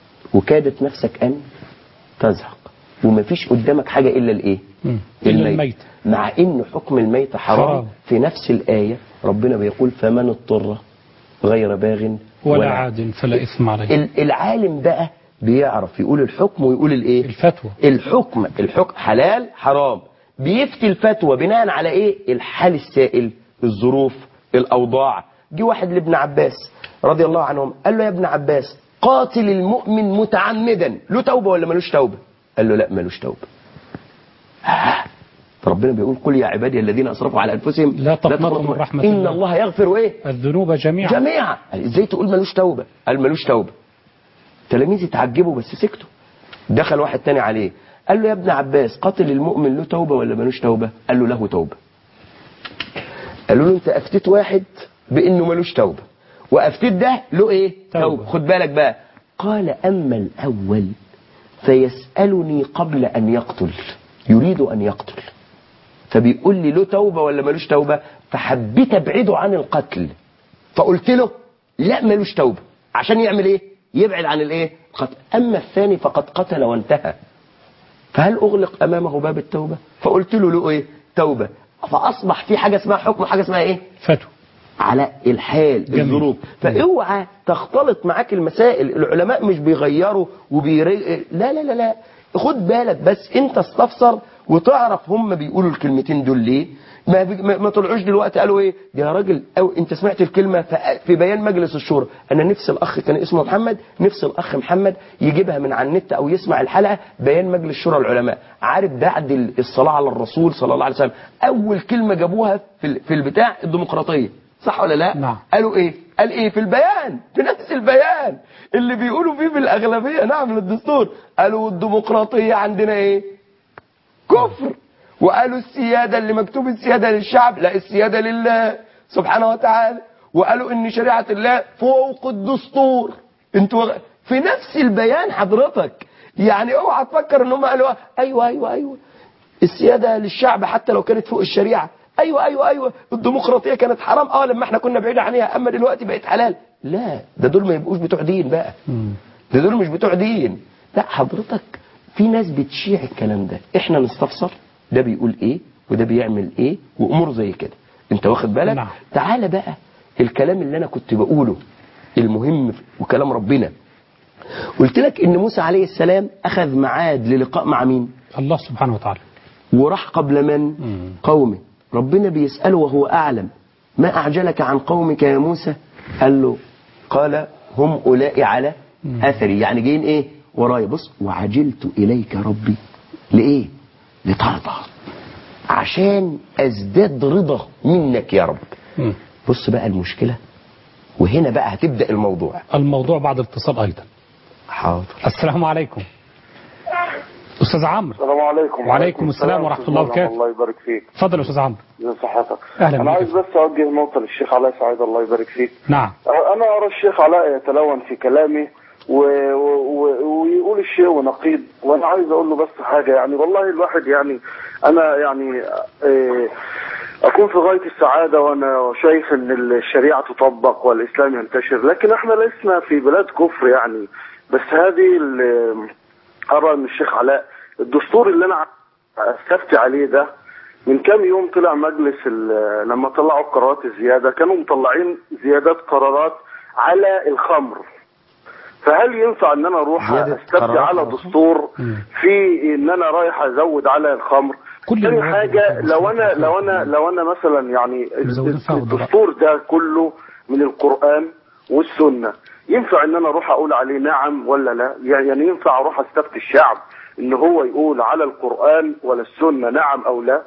وكادت نفسك ان تزهق ومفيش قدامك حاجة الا الايه إلا الميت مع ان حكم الميت حرام, حرام. في نفس الآية ربنا بيقول فمن اضطر غير باغ ولا عاد فلا إثم عليه ال- العالم بقى بيعرف يقول الحكم ويقول الايه الفتوى الحكم الحكم حلال حرام بيفتي الفتوى بناء على ايه الحال السائل الظروف الاوضاع جه واحد لابن عباس رضي الله عنهم قال له يا ابن عباس قاتل المؤمن متعمدا له توبه ولا ملوش توبه قال له لا ملوش توبه آه. ربنا بيقول قل يا عبادي الذين اسرفوا على انفسهم لا تقنطوا من رحمة ان الله. الله يغفر ايه الذنوب جميعا جميعا قال ازاي تقول ملوش توبه قال ملوش توبه تلاميذ اتعجبوا بس سكتوا دخل واحد تاني عليه قال له يا ابن عباس قاتل المؤمن له توبه ولا ملوش توبه قال له له توبه قالوا له انت افتيت واحد بانه ملوش توبه وافتيت ده له ايه توبه خد بالك بقى قال اما الاول فيسالني قبل ان يقتل يريد ان يقتل فبيقول لي له توبه ولا ملوش توبه فحبيت ابعده عن القتل فقلت له لا ملوش توبه عشان يعمل ايه يبعد عن الايه القتل اما الثاني فقد قتل وانتهى فهل اغلق امامه باب التوبه فقلت له له ايه توبه فاصبح في حاجه اسمها حكم وحاجه اسمها ايه فتوى على الحال جميل. الظروف فاوعى تختلط معاك المسائل العلماء مش بيغيروا وبيري لا لا لا لا خد بالك بس انت استفسر وتعرف هم بيقولوا الكلمتين دول ليه ما, بي- ما ما طلعوش دلوقتي قالوا ايه ده يا راجل او انت سمعت الكلمه ف- في بيان مجلس الشورى انا نفس الاخ كان اسمه محمد نفس الاخ محمد يجيبها من على النت او يسمع الحلقه بيان مجلس شورى العلماء عارف بعد ال- الصلاه على الرسول صلى الله عليه وسلم اول كلمه جابوها في ال- في البتاع الديمقراطيه صح ولا لا نعم. قالوا ايه قال ايه في البيان في نفس البيان اللي بيقولوا فيه بالاغلبيه نعم للدستور قالوا الديمقراطيه عندنا ايه كفر وقالوا السياده اللي مكتوب السياده للشعب لا السياده لله سبحانه وتعالى وقالوا ان شريعه الله فوق الدستور انتوا وغ- في نفس البيان حضرتك يعني اوعى تفكر ان هم قالوا ايوه ايوه ايوه السياده للشعب حتى لو كانت فوق الشريعه ايوه ايوه ايوه الديمقراطيه كانت حرام اه لما احنا كنا بعيد عنها اما دلوقتي بقت حلال لا ده دول ما يبقوش بتوع دين بقى ده دول مش بتوع دين لا حضرتك في ناس بتشيع الكلام ده احنا نستفسر ده بيقول ايه وده بيعمل ايه وامور زي كده انت واخد بالك نعم. تعالى بقى الكلام اللي انا كنت بقوله المهم وكلام ربنا قلت لك ان موسى عليه السلام اخذ ميعاد للقاء مع مين الله سبحانه وتعالى وراح قبل من قومه ربنا بيسأله وهو أعلم ما أعجلك عن قومك يا موسى قال له قال هم أولئك على أثري يعني جايين إيه ورايا بص وعجلت إليك ربي لإيه لترضى عشان أزداد رضا منك يا رب بص بقى المشكلة وهنا بقى هتبدأ الموضوع الموضوع بعد الاتصال أيضا حاضر السلام عليكم أستاذ عمرو السلام عليكم وعليكم السلام ورحمة الله وبركاته الله يبارك فيك اتفضل يا أستاذ عمرو ازي صحتك أهلا انا بك. عايز بس اوجه نقطه للشيخ علاء سعيد الله يبارك فيك نعم انا ارى الشيخ علاء يتلون في كلامه و... و... و... ويقول الشيء ونقيض وانا عايز اقول له بس حاجه يعني والله الواحد يعني انا يعني إيه اكون في غايه السعاده وانا شايف ان الشريعه تطبق والاسلام ينتشر لكن احنا لسنا في بلاد كفر يعني بس هذه ال- ارى ان الشيخ علاء الدستور اللي انا استفتي عليه ده من كام يوم طلع مجلس ال- لما طلعوا قرارات الزياده كانوا مطلعين زيادات قرارات على الخمر فهل ينفع ان انا اروح زيادة استفتي قرارات على على دستور في ان انا رايح ازود على الخمر كل تاني المواد حاجه لو انا لو انا لو انا مثلا يعني مزودين فيها وضرائب. الدستور ده كله من القران والسنه ينفع ان انا اروح اقول عليه نعم ولا لا يعني ينفع اروح استفتي الشعب ان هو يقول على القران ولا السنه نعم او لا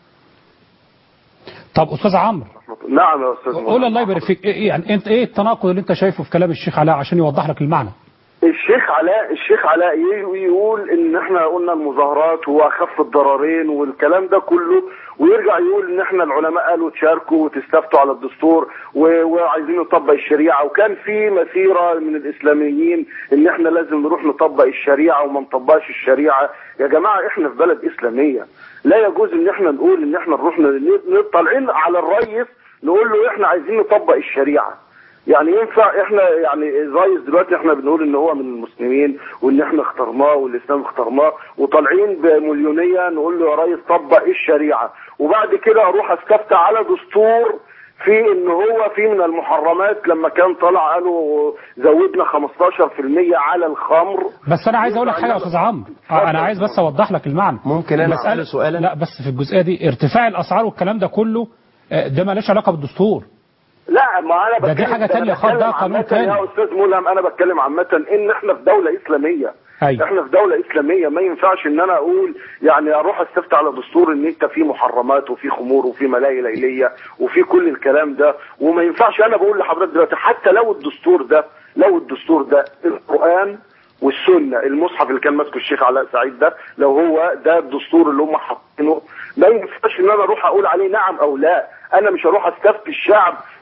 طب أستاذ عمرو نعم يا استاذ قول الله يبارك فيك إيه- يعني انت ايه التناقض اللي انت شايفه في كلام الشيخ علاء عشان يوضح لك المعنى الشيخ علاء الشيخ علاء ي- يقول ان احنا قلنا المظاهرات واخف الضررين والكلام ده كله ويرجع يقول ان احنا العلماء قالوا تشاركوا وتستفتوا على الدستور و- وعايزين نطبق الشريعه وكان في مسيره من الاسلاميين ان احنا لازم نروح نطبق الشريعه وما نطبقش الشريعه يا جماعه احنا في بلد اسلاميه لا يجوز ان احنا نقول ان احنا نروح ن- ن- طالعين على الريس نقول له احنا عايزين نطبق الشريعه يعني ينفع احنا يعني الرئيس دلوقتي احنا بنقول ان هو من المسلمين وان احنا اخترناه والاسلام اخترناه وطالعين بمليونيه نقول له يا ريس طبق الشريعه وبعد كده اروح استفتى على دستور في ان هو في من المحرمات لما كان طلع قالوا زودنا 15% على الخمر بس انا عايز اقول لك حاجه يا استاذ عمرو آه، انا عايز بس اوضح لك المعنى ممكن أنا مسألة- أسأله سؤالا؟ لا بس في الجزئيه دي ارتفاع الاسعار والكلام ده كله آه، ده مالوش علاقه بالدستور لا ما انا ده دي بتكلم حاجة أنا تانية خالص، ده بتكلم قانون عامة تاني. يا استاذ ملهم انا بتكلم عامه ان احنا في دوله اسلاميه أيوة. احنا في دوله اسلاميه ما ينفعش ان انا اقول يعني اروح استفتي على دستور ان انت في محرمات وفي خمور وفي ملاهي ليليه وفي كل الكلام ده وما ينفعش انا بقول لحضرتك دلوقتي حتى لو الدستور ده لو الدستور ده القران والسنه المصحف اللي كان ماسكه الشيخ علاء سعيد ده لو هو ده الدستور اللي هم حاطينه ما ينفعش ان انا اروح اقول عليه نعم او لا انا مش هروح استفتي الشعب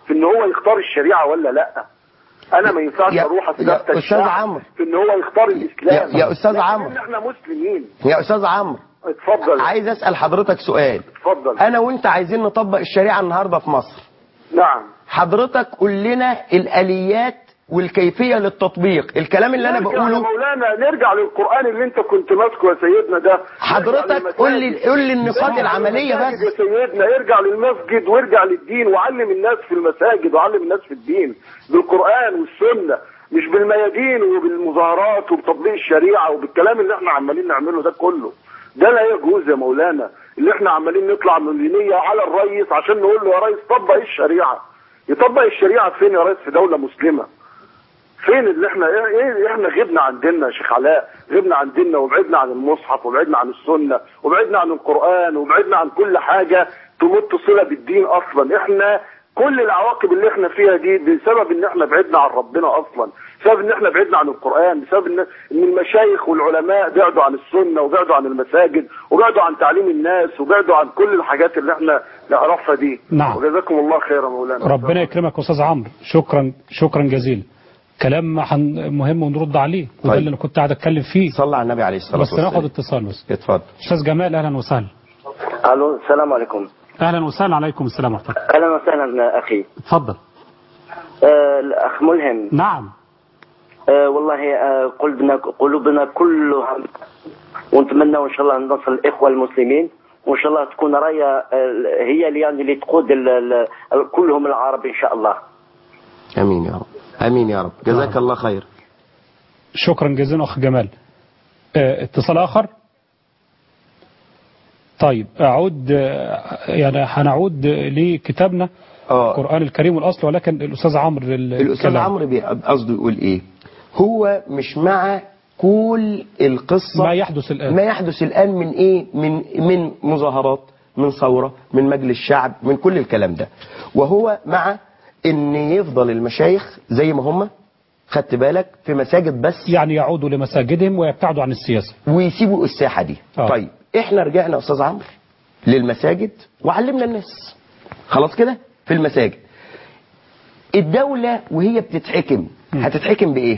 في ان هو يختار الشريعه ولا لا انا ما ينفعش يا- اروح يا استفتى أستاذ الشعب عمرو. في ان هو يختار الاسلام يا- يا أستاذ لكن عمرو. احنا مسلمين يا استاذ عمرو اتفضل عايز اسال حضرتك سؤال اتفضل انا وانت عايزين نطبق الشريعه النهارده في مصر نعم حضرتك قول لنا الاليات والكيفيه للتطبيق الكلام اللي انا نرجع يا بقوله مولانا نرجع للقران اللي انت كنت ماسكه يا سيدنا ده حضرتك نرجع قول لي للمساجد. قول لي النقاط ارجع العمليه للمساجد بس يا سيدنا ارجع للمسجد وارجع للدين وعلم الناس في المساجد وعلم الناس في الدين بالقران والسنه مش بالميادين وبالمظاهرات وبتطبيق الشريعه وبالكلام اللي احنا عمالين نعمله ده كله ده لا يجوز يا مولانا اللي احنا عمالين نطلع مليونيه على الرئيس عشان نقول له يا ريس طبق إيه الشريعه يطبق الشريعه فين يا ريس في دوله مسلمه فين اللي احنا ايه ايه احنا غبنا عن ديننا يا شيخ علاء غبنا عن ديننا وبعدنا عن المصحف وبعدنا عن السنه وبعدنا عن القران وبعدنا عن كل حاجه تمت صله بالدين اصلا احنا كل العواقب اللي احنا فيها دي بسبب ان احنا بعدنا عن ربنا اصلا بسبب ان احنا بعدنا عن القران بسبب ان ان المشايخ والعلماء بعدوا عن السنه وبعدوا عن المساجد وبعدوا عن تعليم الناس وبعدوا عن كل الحاجات اللي احنا نعرفها دي نعم. وجزاكم الله خيرا مولانا ربنا يكرمك يا استاذ عمرو شكرا شكرا جزيلا كلام حن- مهم ونرد عليه وده طيب. اللي انا كنت قاعد اتكلم فيه صلى على النبي عليه الصلاه بس والسلام ناخد اتصال بس اتفضل استاذ جمال اهلا وسهلا الو السلام عليكم اهلا وسهلا عليكم السلام ورحمه الله اهلا وسهلا اخي اتفضل آه الاخ ملهم نعم آه والله آه قلوبنا قلوبنا كلها ونتمنى ان شاء الله ان نصل الاخوه المسلمين وان شاء الله تكون رايه آه هي اللي يعني اللي تقود ال- ال- ال- كلهم العرب ان شاء الله امين يا رب امين يا رب جزاك الله خير شكرا جزيلا اخ جمال اه اتصال اخر طيب اعود اه، يعني هنعود لكتابنا القران الكريم والاصل ولكن الاستاذ عمرو ال- الاستاذ الكلام. عمرو بي- قصده يقول ايه هو مش مع كل القصه ما يحدث الان ما يحدث الآن من إيه من من مظاهرات من ثورة من مجلس شعب من كل الكلام ده وهو مع إن يفضل المشايخ زي ما هم خدت بالك في مساجد بس يعني يعودوا لمساجدهم ويبتعدوا عن السياسه ويسيبوا الساحة دي آه. طيب إحنا رجعنا يا أستاذ عمرو للمساجد وعلمنا الناس خلاص كده في المساجد الدولة وهي بتتحكم هتتحكم بإيه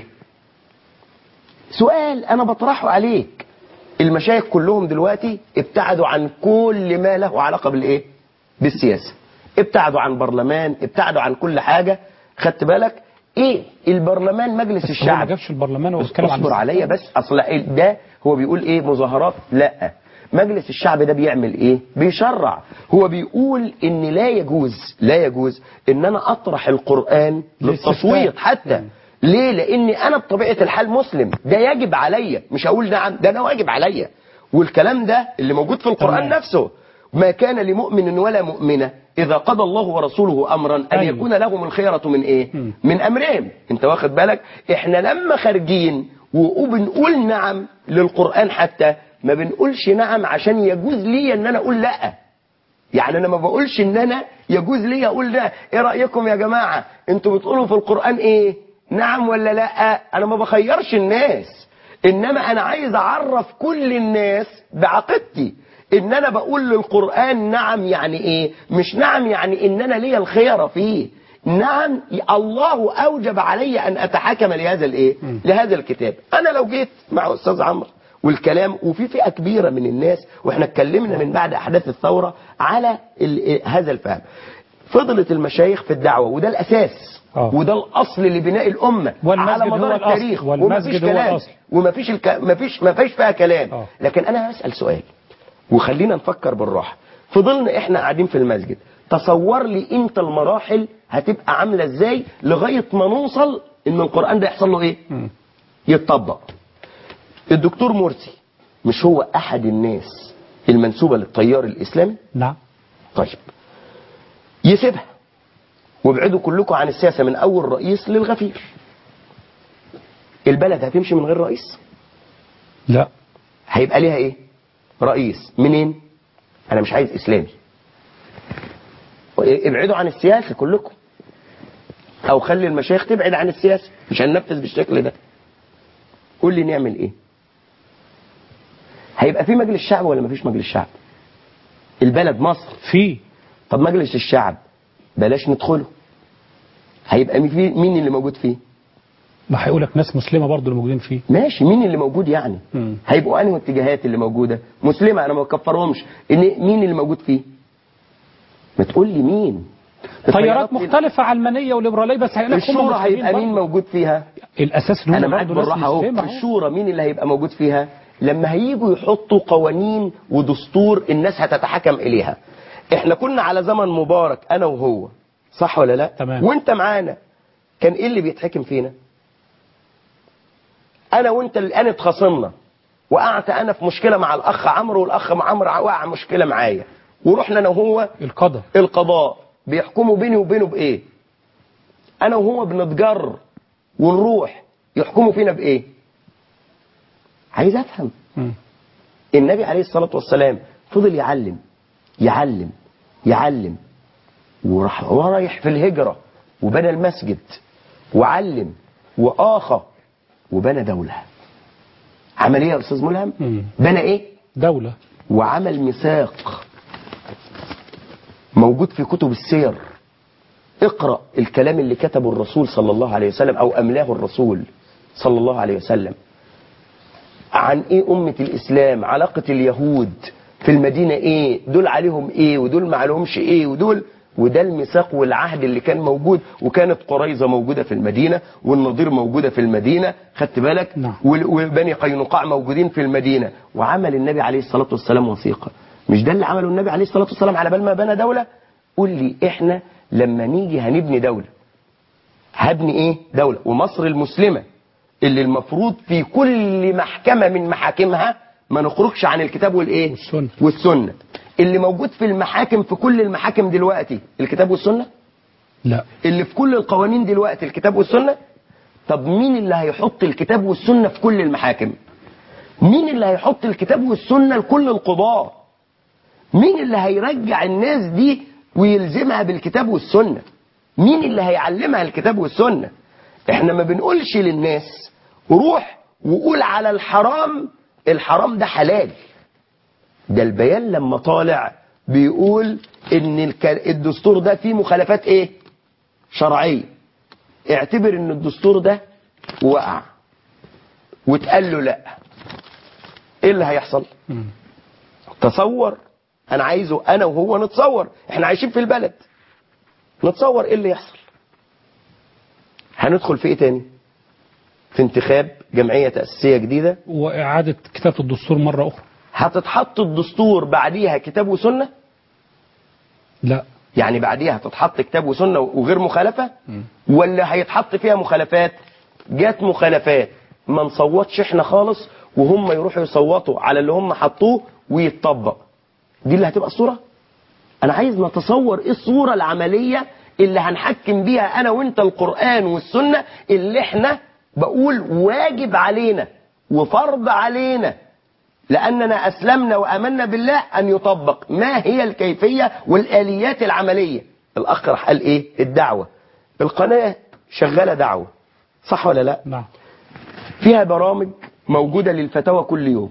سؤال أنا بطرحه عليك المشايخ كلهم دلوقتي ابتعدوا عن كل ما له علاقة بالإيه بالسياسة ابتعدوا عن برلمان ابتعدوا عن كل حاجة خدت بالك ايه البرلمان مجلس هو ما الشعب جابش البرلمان هو بيتكلم عن اصبر عليا بس اصل ده هو بيقول ايه مظاهرات لا مجلس الشعب ده بيعمل ايه بيشرع هو بيقول ان لا يجوز لا يجوز ان انا اطرح القرآن للتصويت حتى ليه لان انا بطبيعة الحال مسلم ده يجب عليا مش هقول نعم ده انا واجب عليا والكلام ده اللي موجود في القرآن تمام. نفسه ما كان لمؤمن ولا مؤمنة إذا قضى الله ورسوله أمرا أن أيوة. يكون لهم الخيرة من إيه من أمرهم أنت واخد بالك إحنا لما خارجين وبنقول نعم للقرآن حتى ما بنقولش نعم عشان يجوز لي أن أنا أقول لأ يعني انا ما بقولش ان انا يجوز لي اقول ده ايه رايكم يا جماعه انتوا بتقولوا في القران ايه نعم ولا لا انا ما بخيرش الناس انما انا عايز اعرف كل الناس بعقيدتي ان انا بقول للقران نعم يعني ايه مش نعم يعني ان انا ليا الخيره فيه نعم الله اوجب علي ان اتحكم لهذا الايه لهذا الكتاب انا لو جيت مع استاذ عمرو والكلام وفي فئة كبيرة من الناس واحنا اتكلمنا من بعد أحداث الثورة على ال- هذا الفهم فضلت المشايخ في الدعوة وده الأساس آه. وده الأصل لبناء الأمة والمسجد على مدار هو الأصل. التاريخ والمسجد ومفيش هو كلام الأصل. ومفيش الك... مفيش مفيش فيها كلام آه. لكن أنا هسأل سؤال وخلينا نفكر بالراحة فضلنا احنا قاعدين في المسجد تصور لي انت المراحل هتبقى عاملة ازاي لغاية ما نوصل ان القرآن ده يحصل له ايه يتطبق الدكتور مرسي مش هو احد الناس المنسوبة للتيار الاسلامي نعم طيب يسيبها وابعدوا كلكم عن السياسة من اول رئيس للغفير البلد هتمشي من غير رئيس لا هيبقى ليها ايه رئيس منين انا مش عايز اسلامي ابعدوا عن السياسة كلكم او خلي المشايخ تبعد عن السياسة مش هننفذ بالشكل ده قول لي نعمل ايه هيبقى في مجلس شعب ولا مفيش مجلس شعب البلد مصر في طب مجلس الشعب بلاش ندخله هيبقى مين فيه- مين اللي موجود فيه ما هيقول لك ناس مسلمه برضه اللي موجودين فيه ماشي مين اللي موجود يعني مم. هيبقوا انهي اتجاهات اللي موجوده مسلمه انا ما بكفرهمش ان مين اللي موجود فيه ما تقول لي مين تيارات مختلفه علمانيه وليبراليه بس هيقول لك هم الشورى مسلمين هيبقى مين برضه. موجود فيها الاساس ان انا هم معاك برضه ناس بالراحه اهو مسلمه في أهو. الشورى مين اللي هيبقى موجود فيها لما هيجوا يحطوا قوانين ودستور الناس هتتحكم اليها احنا كنا على زمن مبارك انا وهو صح ولا لا تمام. وانت معانا كان ايه اللي بيتحكم فينا انا وانت الان اتخاصمنا وقعت انا في مشكله مع الاخ عمرو والاخ عمرو وقع مشكله معايا ورحنا انا وهو القضاء القضاء بيحكموا بيني وبينه بايه انا وهو بنتجر ونروح يحكموا فينا بايه عايز افهم مم. النبي عليه الصلاة والسلام فضل يعلم يعلم يعلم وراح ورايح في الهجرة وبنى المسجد وعلم وآخى وبنى دولة عمل ايه يا أستاذ ملهم مم. بنى ايه دوله وعمل ميثاق موجود في كتب السير اقرأ الكلام اللي كتبه الرسول صلى الله عليه وسلم أو أملاه الرسول صلى الله عليه وسلم عن ايه أمة الإسلام علاقة اليهود في المدينة ايه دول عليهم ايه ودول ما عليهمش ايه ودول وده الميثاق والعهد اللي كان موجود وكانت قريظة موجودة في المدينة والنضير موجودة في المدينة خدت بالك نعم. وال- وبني قينقاع موجودين في المدينة وعمل النبي عليه الصلاة والسلام وثيقة مش ده اللي عمله النبي عليه الصلاة والسلام على بال ما بنى دولة قول لي احنا لما نيجي هنبني دولة هبني ايه دولة ومصر المسلمة اللي المفروض في كل محكمة من محاكمها ما نخرجش عن الكتاب والايه والسنة. والسنة اللي موجود في المحاكم في كل المحاكم دلوقتي الكتاب والسنة لا اللي في كل القوانين دلوقتي الكتاب والسنة طب مين اللي هيحط الكتاب والسنة في كل المحاكم مين اللي هيحط الكتاب والسنة لكل القضاة مين اللي هيرجع الناس دي ويلزمها بالكتاب والسنة مين اللي هيعلمها الكتاب والسنة احنا ما بنقولش للناس روح وقول على الحرام الحرام ده حلال ده البيان لما طالع بيقول ان الك- الدستور ده فيه مخالفات ايه شرعية اعتبر ان الدستور ده وقع واتقال له لا ايه اللي هيحصل مم. تصور انا عايزه انا وهو نتصور احنا عايشين في البلد نتصور ايه اللي يحصل هندخل في ايه تاني في انتخاب جمعية تأسيسية جديدة واعاده كتابه الدستور مره اخرى هتتحط الدستور بعديها كتاب وسنة لا يعني بعديها هتتحط كتاب وسنة وغير مخالفة ولا هيتحط فيها مخالفات جات مخالفات ما نصوتش احنا خالص وهم يروحوا يصوتوا على اللي هم حطوه ويتطبق دي اللي هتبقى الصورة انا عايز نتصور ايه الصورة العملية اللي هنحكم بيها انا وانت القرآن والسنة اللي احنا بقول واجب علينا وفرض علينا لأننا أسلمنا وأمنا بالله أن يطبق ما هي الكيفية والآليات العملية الأخ راح قال إيه الدعوة القناة شغالة دعوة صح ولا لا نعم فيها برامج موجودة للفتاوى كل يوم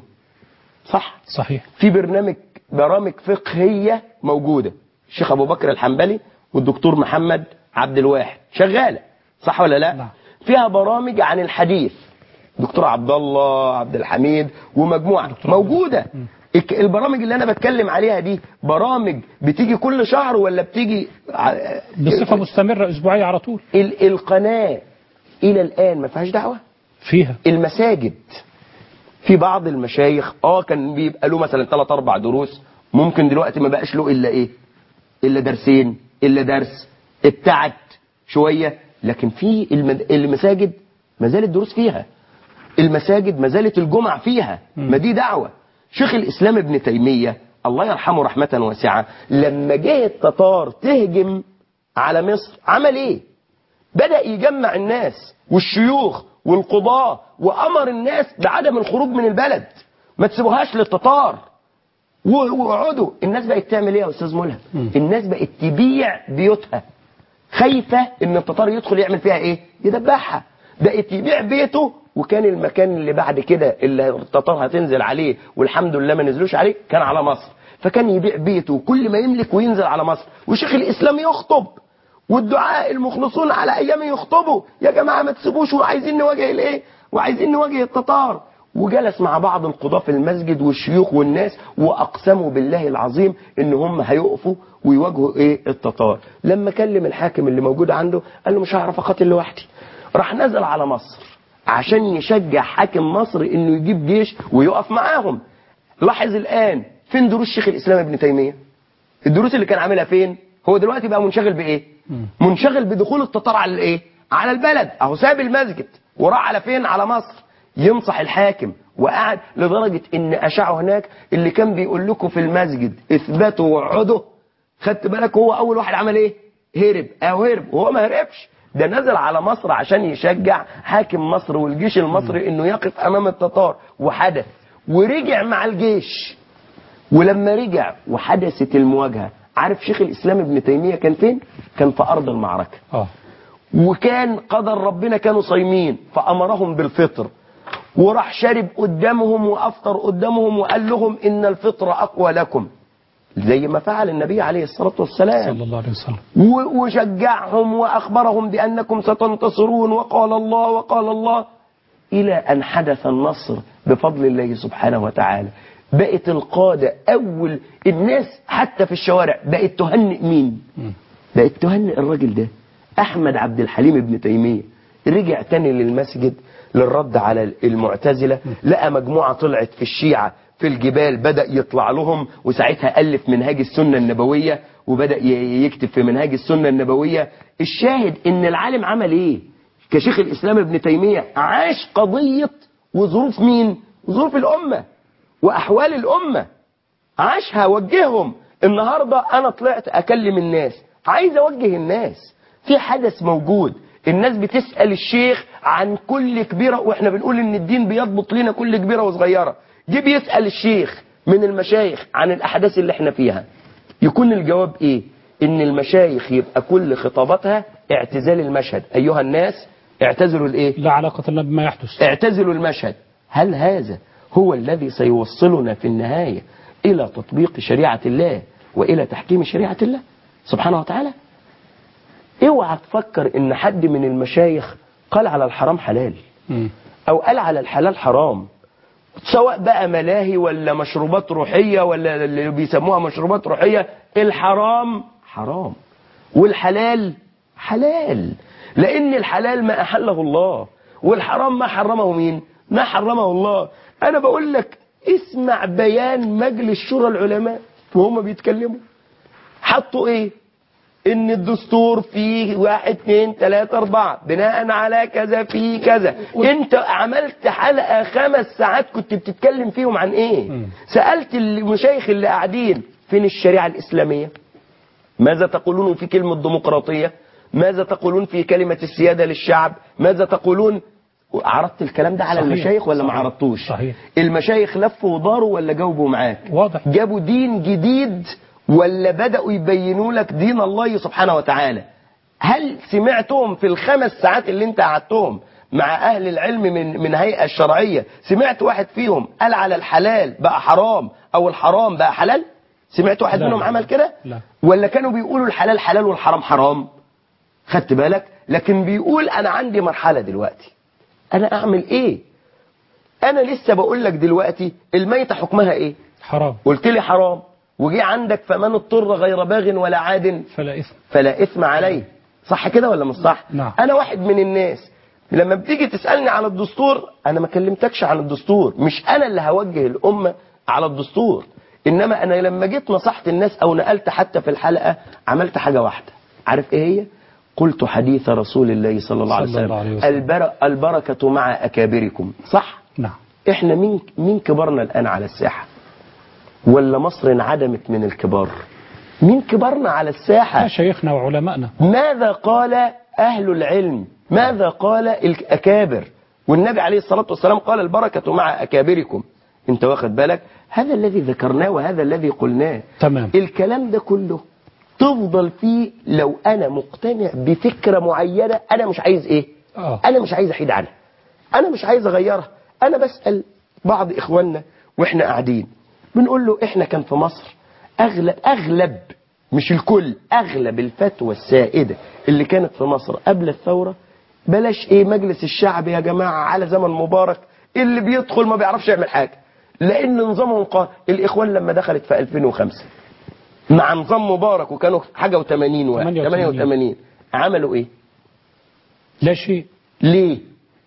صح صحيح في برنامج برامج فقهية موجودة الشيخ أبو بكر الحنبلي والدكتور محمد عبد الواحد شغالة صح ولا لا نعم. فيها برامج عن الحديث دكتور عبد الله عبد الحميد ومجموعة موجودة الك- البرامج اللي أنا بتكلم عليها دي برامج بتيجي كل شهر ولا بتيجي ع- بصفه مستمره اسبوعيه على طول ال- القناة إلى الآن ما فيهاش دعوة فيها المساجد في بعض المشايخ اه كان بيبقى له مثلا ثلاث اربع دروس ممكن دلوقتي ما بقاش له الا ايه الا درسين الا درس ابتعد شويه لكن في المد... المساجد ما زالت دروس فيها المساجد ما زالت الجمع فيها ما دي دعوه شيخ الاسلام ابن تيميه الله يرحمه رحمه واسعه لما جه التتار تهجم على مصر عمل ايه بدأ يجمع الناس والشيوخ والقضاة وأمر الناس بعدم الخروج من البلد ما تسيبوهاش للتتار و- واقعدوا الناس بقت تعمل ايه يا استاذ ملهم الناس بقت تبيع بيوتها خايفة ان التتار يدخل يعمل فيها ايه يدبحها بقت يبيع بيته وكان المكان اللي بعد كده اللي التتار هتنزل عليه والحمد لله ما نزلوش عليه كان على مصر فكان يبيع بيته وكل ما يملك وينزل على مصر وشيخ الاسلام يخطب والدعاء المخلصون على ايام يخطبوا يا جماعه ما تسيبوش وعايزين نواجه الايه وعايزين نواجه التتار وجلس مع بعض القضاة في المسجد والشيوخ والناس واقسموا بالله العظيم ان هم هيقفوا ويواجهوا ايه التتار لما كلم الحاكم اللي موجود عنده قال له مش هعرف اقاتل لوحدي راح نزل على مصر عشان يشجع حاكم مصر انه يجيب جيش ويقف معاهم لاحظ الان فين دروس شيخ الاسلام ابن تيميه الدروس اللي كان عاملها فين هو دلوقتي بقى منشغل بايه منشغل بدخول التتار على الايه على البلد اهو ساب المسجد وراح على فين على مصر ينصح الحاكم وقعد لدرجة ان اشعوا هناك اللي كان بيقول لكم في المسجد اثبتوا وعدوا خدت بالك هو اول واحد عمل ايه هرب او هرب وهو ما هربش ده نزل على مصر عشان يشجع حاكم مصر والجيش المصري انه يقف امام التتار وحدث ورجع مع الجيش ولما رجع وحدثت المواجهة عارف شيخ الإسلام ابن تيمية كان فين؟ كان في أرض المعركة اه وكان قدر ربنا كانوا صايمين فأمرهم بالفطر وراح شرب قدامهم وأفطر قدامهم وقال لهم إن الفطر أقوى لكم زي ما فعل النبي عليه الصلاة والسلام صلى الله عليه وسلم و- وشجعهم وأخبرهم بأنكم ستنتصرون وقال الله وقال الله إلى أن حدث النصر بفضل الله سبحانه وتعالى بقت القادة أول الناس حتى في الشوارع بقت تهنئ مين بقت تهنئ الراجل ده أحمد عبد الحليم ابن تيمية رجع تاني للمسجد للرد على المعتزلة لقى مجموعة طلعت في الشيعة في الجبال بدأ يطلع لهم وساعتها ألف منهاج السنة النبوية وبدأ ي- يكتب في منهاج السنة النبوية الشاهد ان العالم عمل ايه كشيخ الإسلام ابن تيمية عاش قضية وظروف مين ظروف الأمة وأحوال الأمة عاشها وجههم النهاردة أنا طلعت أكلم الناس عايز أوجه الناس في حدث موجود الناس بتسأل الشيخ عن كل كبيرة وإحنا بنقول إن الدين بيضبط لنا كل كبيرة وصغيرة جه بيسأل الشيخ من المشايخ عن الأحداث اللي إحنا فيها يكون الجواب إيه إن المشايخ يبقى كل خطاباتها اعتزال المشهد أيها الناس اعتزلوا الإيه لا علاقة لنا بما يحدث اعتزلوا المشهد هل هذا هو الذي سيوصلنا في النهاية إلى تطبيق شريعة الله وإلى تحكيم شريعة الله سبحانه وتعالى اوعى تفكر ان حد من المشايخ قال على الحرام حلال او قال على الحلال حرام سواء بقى ملاهي ولا مشروبات روحية ولا اللي بيسموها مشروبات روحية الحرام حرام والحلال حلال لأن الحلال ما أحله الله والحرام ما حرمه مين ما حرمه الله أنا بقول لك اسمع بيان مجلس شورى العلماء وهم بيتكلموا حطوا ايه ان الدستور فيه واحد اتنين تلاتة اربعة بناء على كذا فيه كذا انت عملت حلقة خمس ساعات كنت بتتكلم فيهم عن ايه سألت المشايخ اللي قاعدين فين الشريعة الاسلامية ماذا تقولون في كلمة ديمقراطية ماذا تقولون في كلمة السيادة للشعب ماذا تقولون عرضت الكلام ده على صحيح. المشايخ ولا ما صحيح. عرضتوش صحيح. المشايخ لفوا وداروا ولا جاوبوا معاك واضح جابوا دين جديد ولا بدأوا يبينوا لك دين الله سبحانه وتعالى هل سمعتهم في الخمس ساعات اللي انت قعدتهم مع اهل العلم من من هيئة الشرعية سمعت واحد فيهم قال على الحلال بقى حرام او الحرام بقى حلال سمعت واحد لا، منهم لا، عمل كده لا ولا كانوا بيقولوا الحلال حلال والحرام حرام خدت بالك لكن بيقول انا عندي مرحلة دلوقتي انا اعمل ايه انا لسه بقول لك دلوقتي الميتة حكمها ايه حرام قلت لي حرام وجي عندك فمن اضطر غير باغ ولا عاد فلا إثم فلا إثم عليه صح كده ولا مش صح نعم. أنا واحد من الناس لما بتيجي تسألني على الدستور أنا ما كلمتكش عن الدستور مش أنا اللي هوجه الأمة على الدستور إنما أنا لما جيت نصحت الناس أو نقلت حتى في الحلقة عملت حاجة واحدة عارف إيه هي قلت حديث رسول الله صلى الله عليه صلى وسلم, الله عليه وسلم. البر... البركة مع أكابركم صح نعم احنا مين مين كبرنا الآن على الساحة ولا مصر انعدمت من الكبار مين كبرنا على الساحة مشايخنا وعلمائنا ماذا قال أهل العلم ماذا قال الأكابر والنبي عليه الصلاة والسلام قال البركة مع أكابركم انت واخد بالك هذا الذي ذكرناه وهذا الذي قلناه تمام الكلام ده كله تفضل فيه لو أنا مقتنع بفكرة معينة أنا مش عايز إيه آه. أنا مش عايز أحيد عنها أنا مش عايز أغيرها أنا بسأل بعض إخواننا وإحنا قاعدين بنقول له إحنا كان في مصر أغلب أغلب مش الكل اغلب الفتوى السائده اللي كانت في مصر قبل الثوره بلاش ايه مجلس الشعب يا جماعه على زمن مبارك اللي بيدخل ما بيعرفش يعمل حاجه لان نظامهم قا... الاخوان لما دخلت في 2005 مع نظام مبارك وكانوا حاجه و80 واحد 88. 88 عملوا ايه لا شيء ليه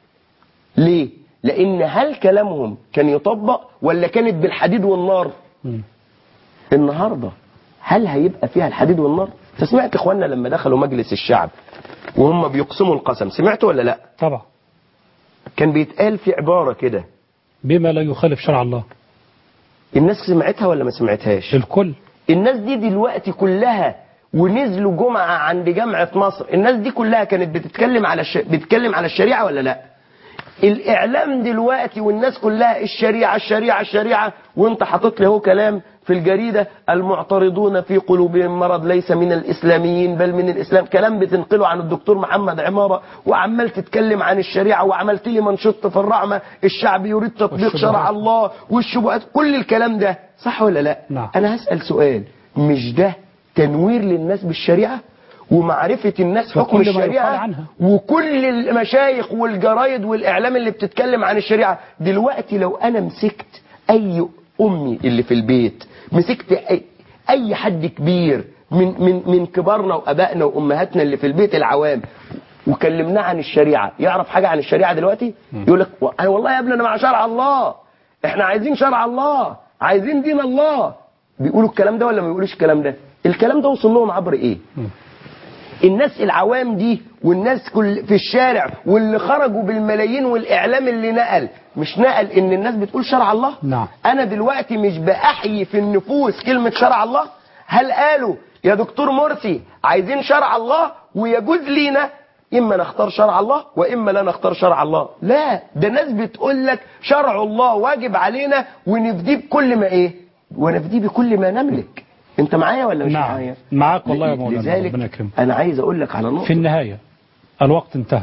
ليه لان هل كلامهم كان يطبق ولا كانت بالحديد والنار مم. النهارده هل هيبقى فيها الحديد والنار انت سمعت اخواننا لما دخلوا مجلس الشعب وهم بيقسموا القسم سمعت ولا لا طبعا كان بيتقال في عباره كده بما لا يخالف شرع الله الناس سمعتها ولا ما سمعتهاش الكل الناس دي دلوقتي كلها ونزلوا جمعة عند جامعة مصر الناس دي كلها كانت بتتكلم على الش... بتتكلم على الشريعة ولا لا الإعلام دلوقتي والناس كلها الشريعة الشريعة الشريعة وانت حاطط لي هو كلام في الجريدة المعترضون في قلوبهم مرض ليس من الإسلاميين بل من الإسلام كلام بتنقله عن الدكتور محمد عمارة وعمال تتكلم عن الشريعة وعملت لي منشط في الرعمة الشعب يريد تطبيق والشبهات. شرع الله والشبهات كل الكلام ده صح ولا لا نعم. أنا هسأل سؤال مش ده تنوير للناس بالشريعة ومعرفة الناس حكم وكل ما يقال الشريعة عنها. وكل المشايخ والجرايد والإعلام اللي بتتكلم عن الشريعة دلوقتي لو أنا مسكت أي أمي اللي في البيت مسكت أي, أي حد كبير من, من, من كبارنا وأبائنا وأمهاتنا اللي في البيت العوام وكلمناه عن الشريعة يعرف حاجة عن الشريعة دلوقتي يقول لك أنا والله يا ابني أنا مع شرع الله احنا عايزين شرع الله عايزين دين الله بيقولوا الكلام ده ولا ما بيقولوش الكلام ده الكلام ده وصل لهم عبر ايه الناس العوام دي والناس كل في الشارع واللي خرجوا بالملايين والاعلام اللي نقل مش نقل ان الناس بتقول شرع الله نعم انا دلوقتي مش باحيي في النفوس كلمه شرع الله هل قالوا يا دكتور مرسي عايزين شرع الله ويجوز لينا اما نختار شرع الله واما لا نختار شرع الله لا ده ناس بتقول لك شرع الله واجب علينا ونفديه بكل ما ايه ونفديه بكل ما نملك انت معايا ولا مش نعم معايا معاك والله يا مولانا ربنا لذلك يكرمك انا عايز اقول لك على نقطه في النهاية الوقت انتهى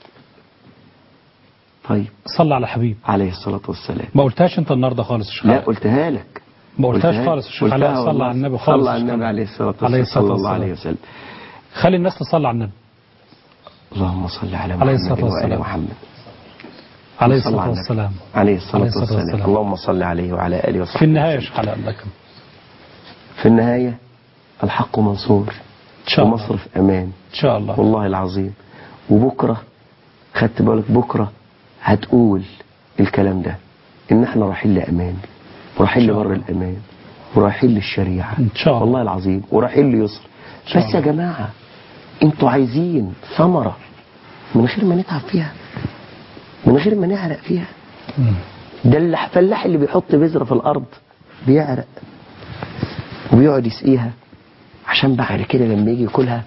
طيب صلى على حبيب عليه الصلاه والسلام ما قلتهاش انت النهارده خالص يا شيخ لا علاء. قلتها لك ما قلتهاش قلتها- خالص يا شيخ قلتها علاء صلى والله. على النبي خالص صلى على يا شيخ النبي علاء. عليه الصلاه عليه والسلام الصلاة صلى الله والسلام. عليه وسلم خلي الناس تصلي على النبي اللهم صل على عليه محمد الصلاة وآل والسلام. محمد عليه صلى الصلاة على النبي. والسلام عليه الصلاة عليه الصلاة والسلام والسلام. اللهم صل عليه وعلى آله وصحبه في النهاية يا شيخ علاء الله يكرمك في النهاية الحق منصور إن شاء الله ومصر في أمان إن شاء الله والله العظيم وبكرة خدت بالك بكرة هتقول الكلام ده إن احنا رايحين لأمان ورايحين لبر الأمان ورايحين للشريعة إن شاء الله والله العظيم ورايحين ليسر شاء بس يا جماعة انتوا عايزين ثمرة من غير ما نتعب فيها من غير ما نعرق فيها مم. ده الفلاح اللي بيحط بذرة في الأرض بيعرق وبيقعد يسقيها عشان بعد كده لما يجي ياكلها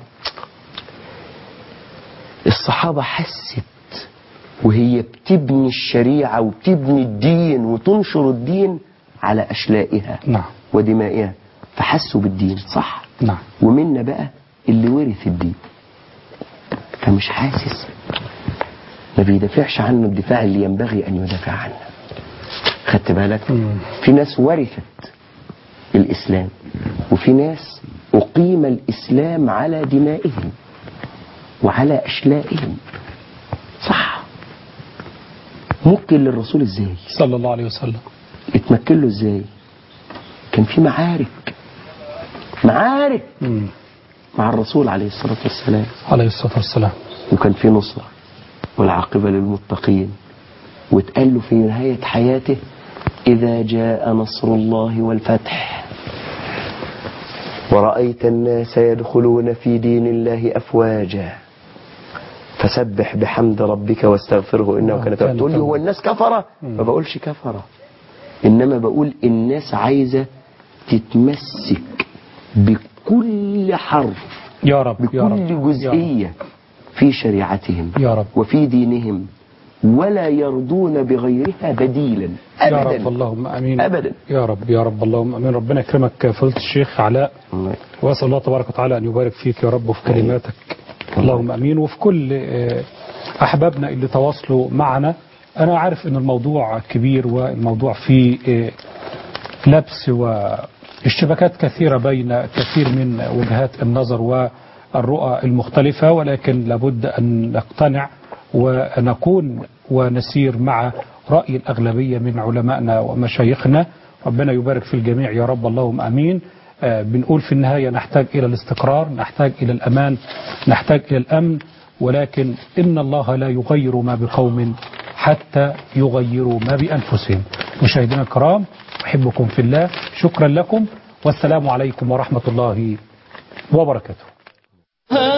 الصحابة حست وهي بتبني الشريعة وبتبني الدين وتنشر الدين على أشلائها نعم ودمائها فحسوا بالدين صح نعم ومنا بقى اللي ورث الدين فمش حاسس ما بيدافعش عنه الدفاع اللي ينبغي أن يدافع عنه خدت بالك في ناس ورثت الإسلام وفي ناس أقيم الإسلام على دمائهم وعلى أشلائهم صح ممكن للرسول ازاي صلى الله عليه وسلم اتمكن له ازاي كان في معارك معارك مم. مع الرسول عليه الصلاة والسلام عليه الصلاة والسلام وكان في نصرة والعاقبة للمتقين واتقال له في نهاية حياته إذا جاء نصر الله والفتح ورأيت الناس يدخلون في دين الله أفواجا فسبح بحمد ربك واستغفره إنه كان توابا تقول لي هو الناس كفرة ما بقولش كفرة إنما بقول الناس عايزة تتمسك بكل حرف يا رب يا رب بكل جزئية في شريعتهم يا رب وفي دينهم ولا يرضون بغيرها بديلا يا أبدا رب اللهم امين أبدا يا رب يا رب اللهم امين ربنا يكرمك فضيله الشيخ علاء واسال الله تبارك وتعالى ان يبارك فيك يا رب وفي كلماتك اللهم امين وفي كل آه، احبابنا اللي تواصلوا معنا انا عارف ان الموضوع كبير والموضوع فيه آه، لبس و الشبكات كثيرة بين كثير من وجهات النظر والرؤى المختلفة ولكن لابد أن نقتنع ونكون ونسير مع رأي الأغلبية من علمائنا ومشايخنا ربنا يبارك في الجميع يا رب اللهم أمين آه، بنقول في النهاية نحتاج إلى الاستقرار نحتاج إلى الأمان نحتاج إلى الأمن ولكن إن الله لا يغير ما بقوم حتى يغيروا ما بأنفسهم مشاهدينا الكرام أحبكم في الله شكرا لكم والسلام عليكم ورحمة الله وبركاته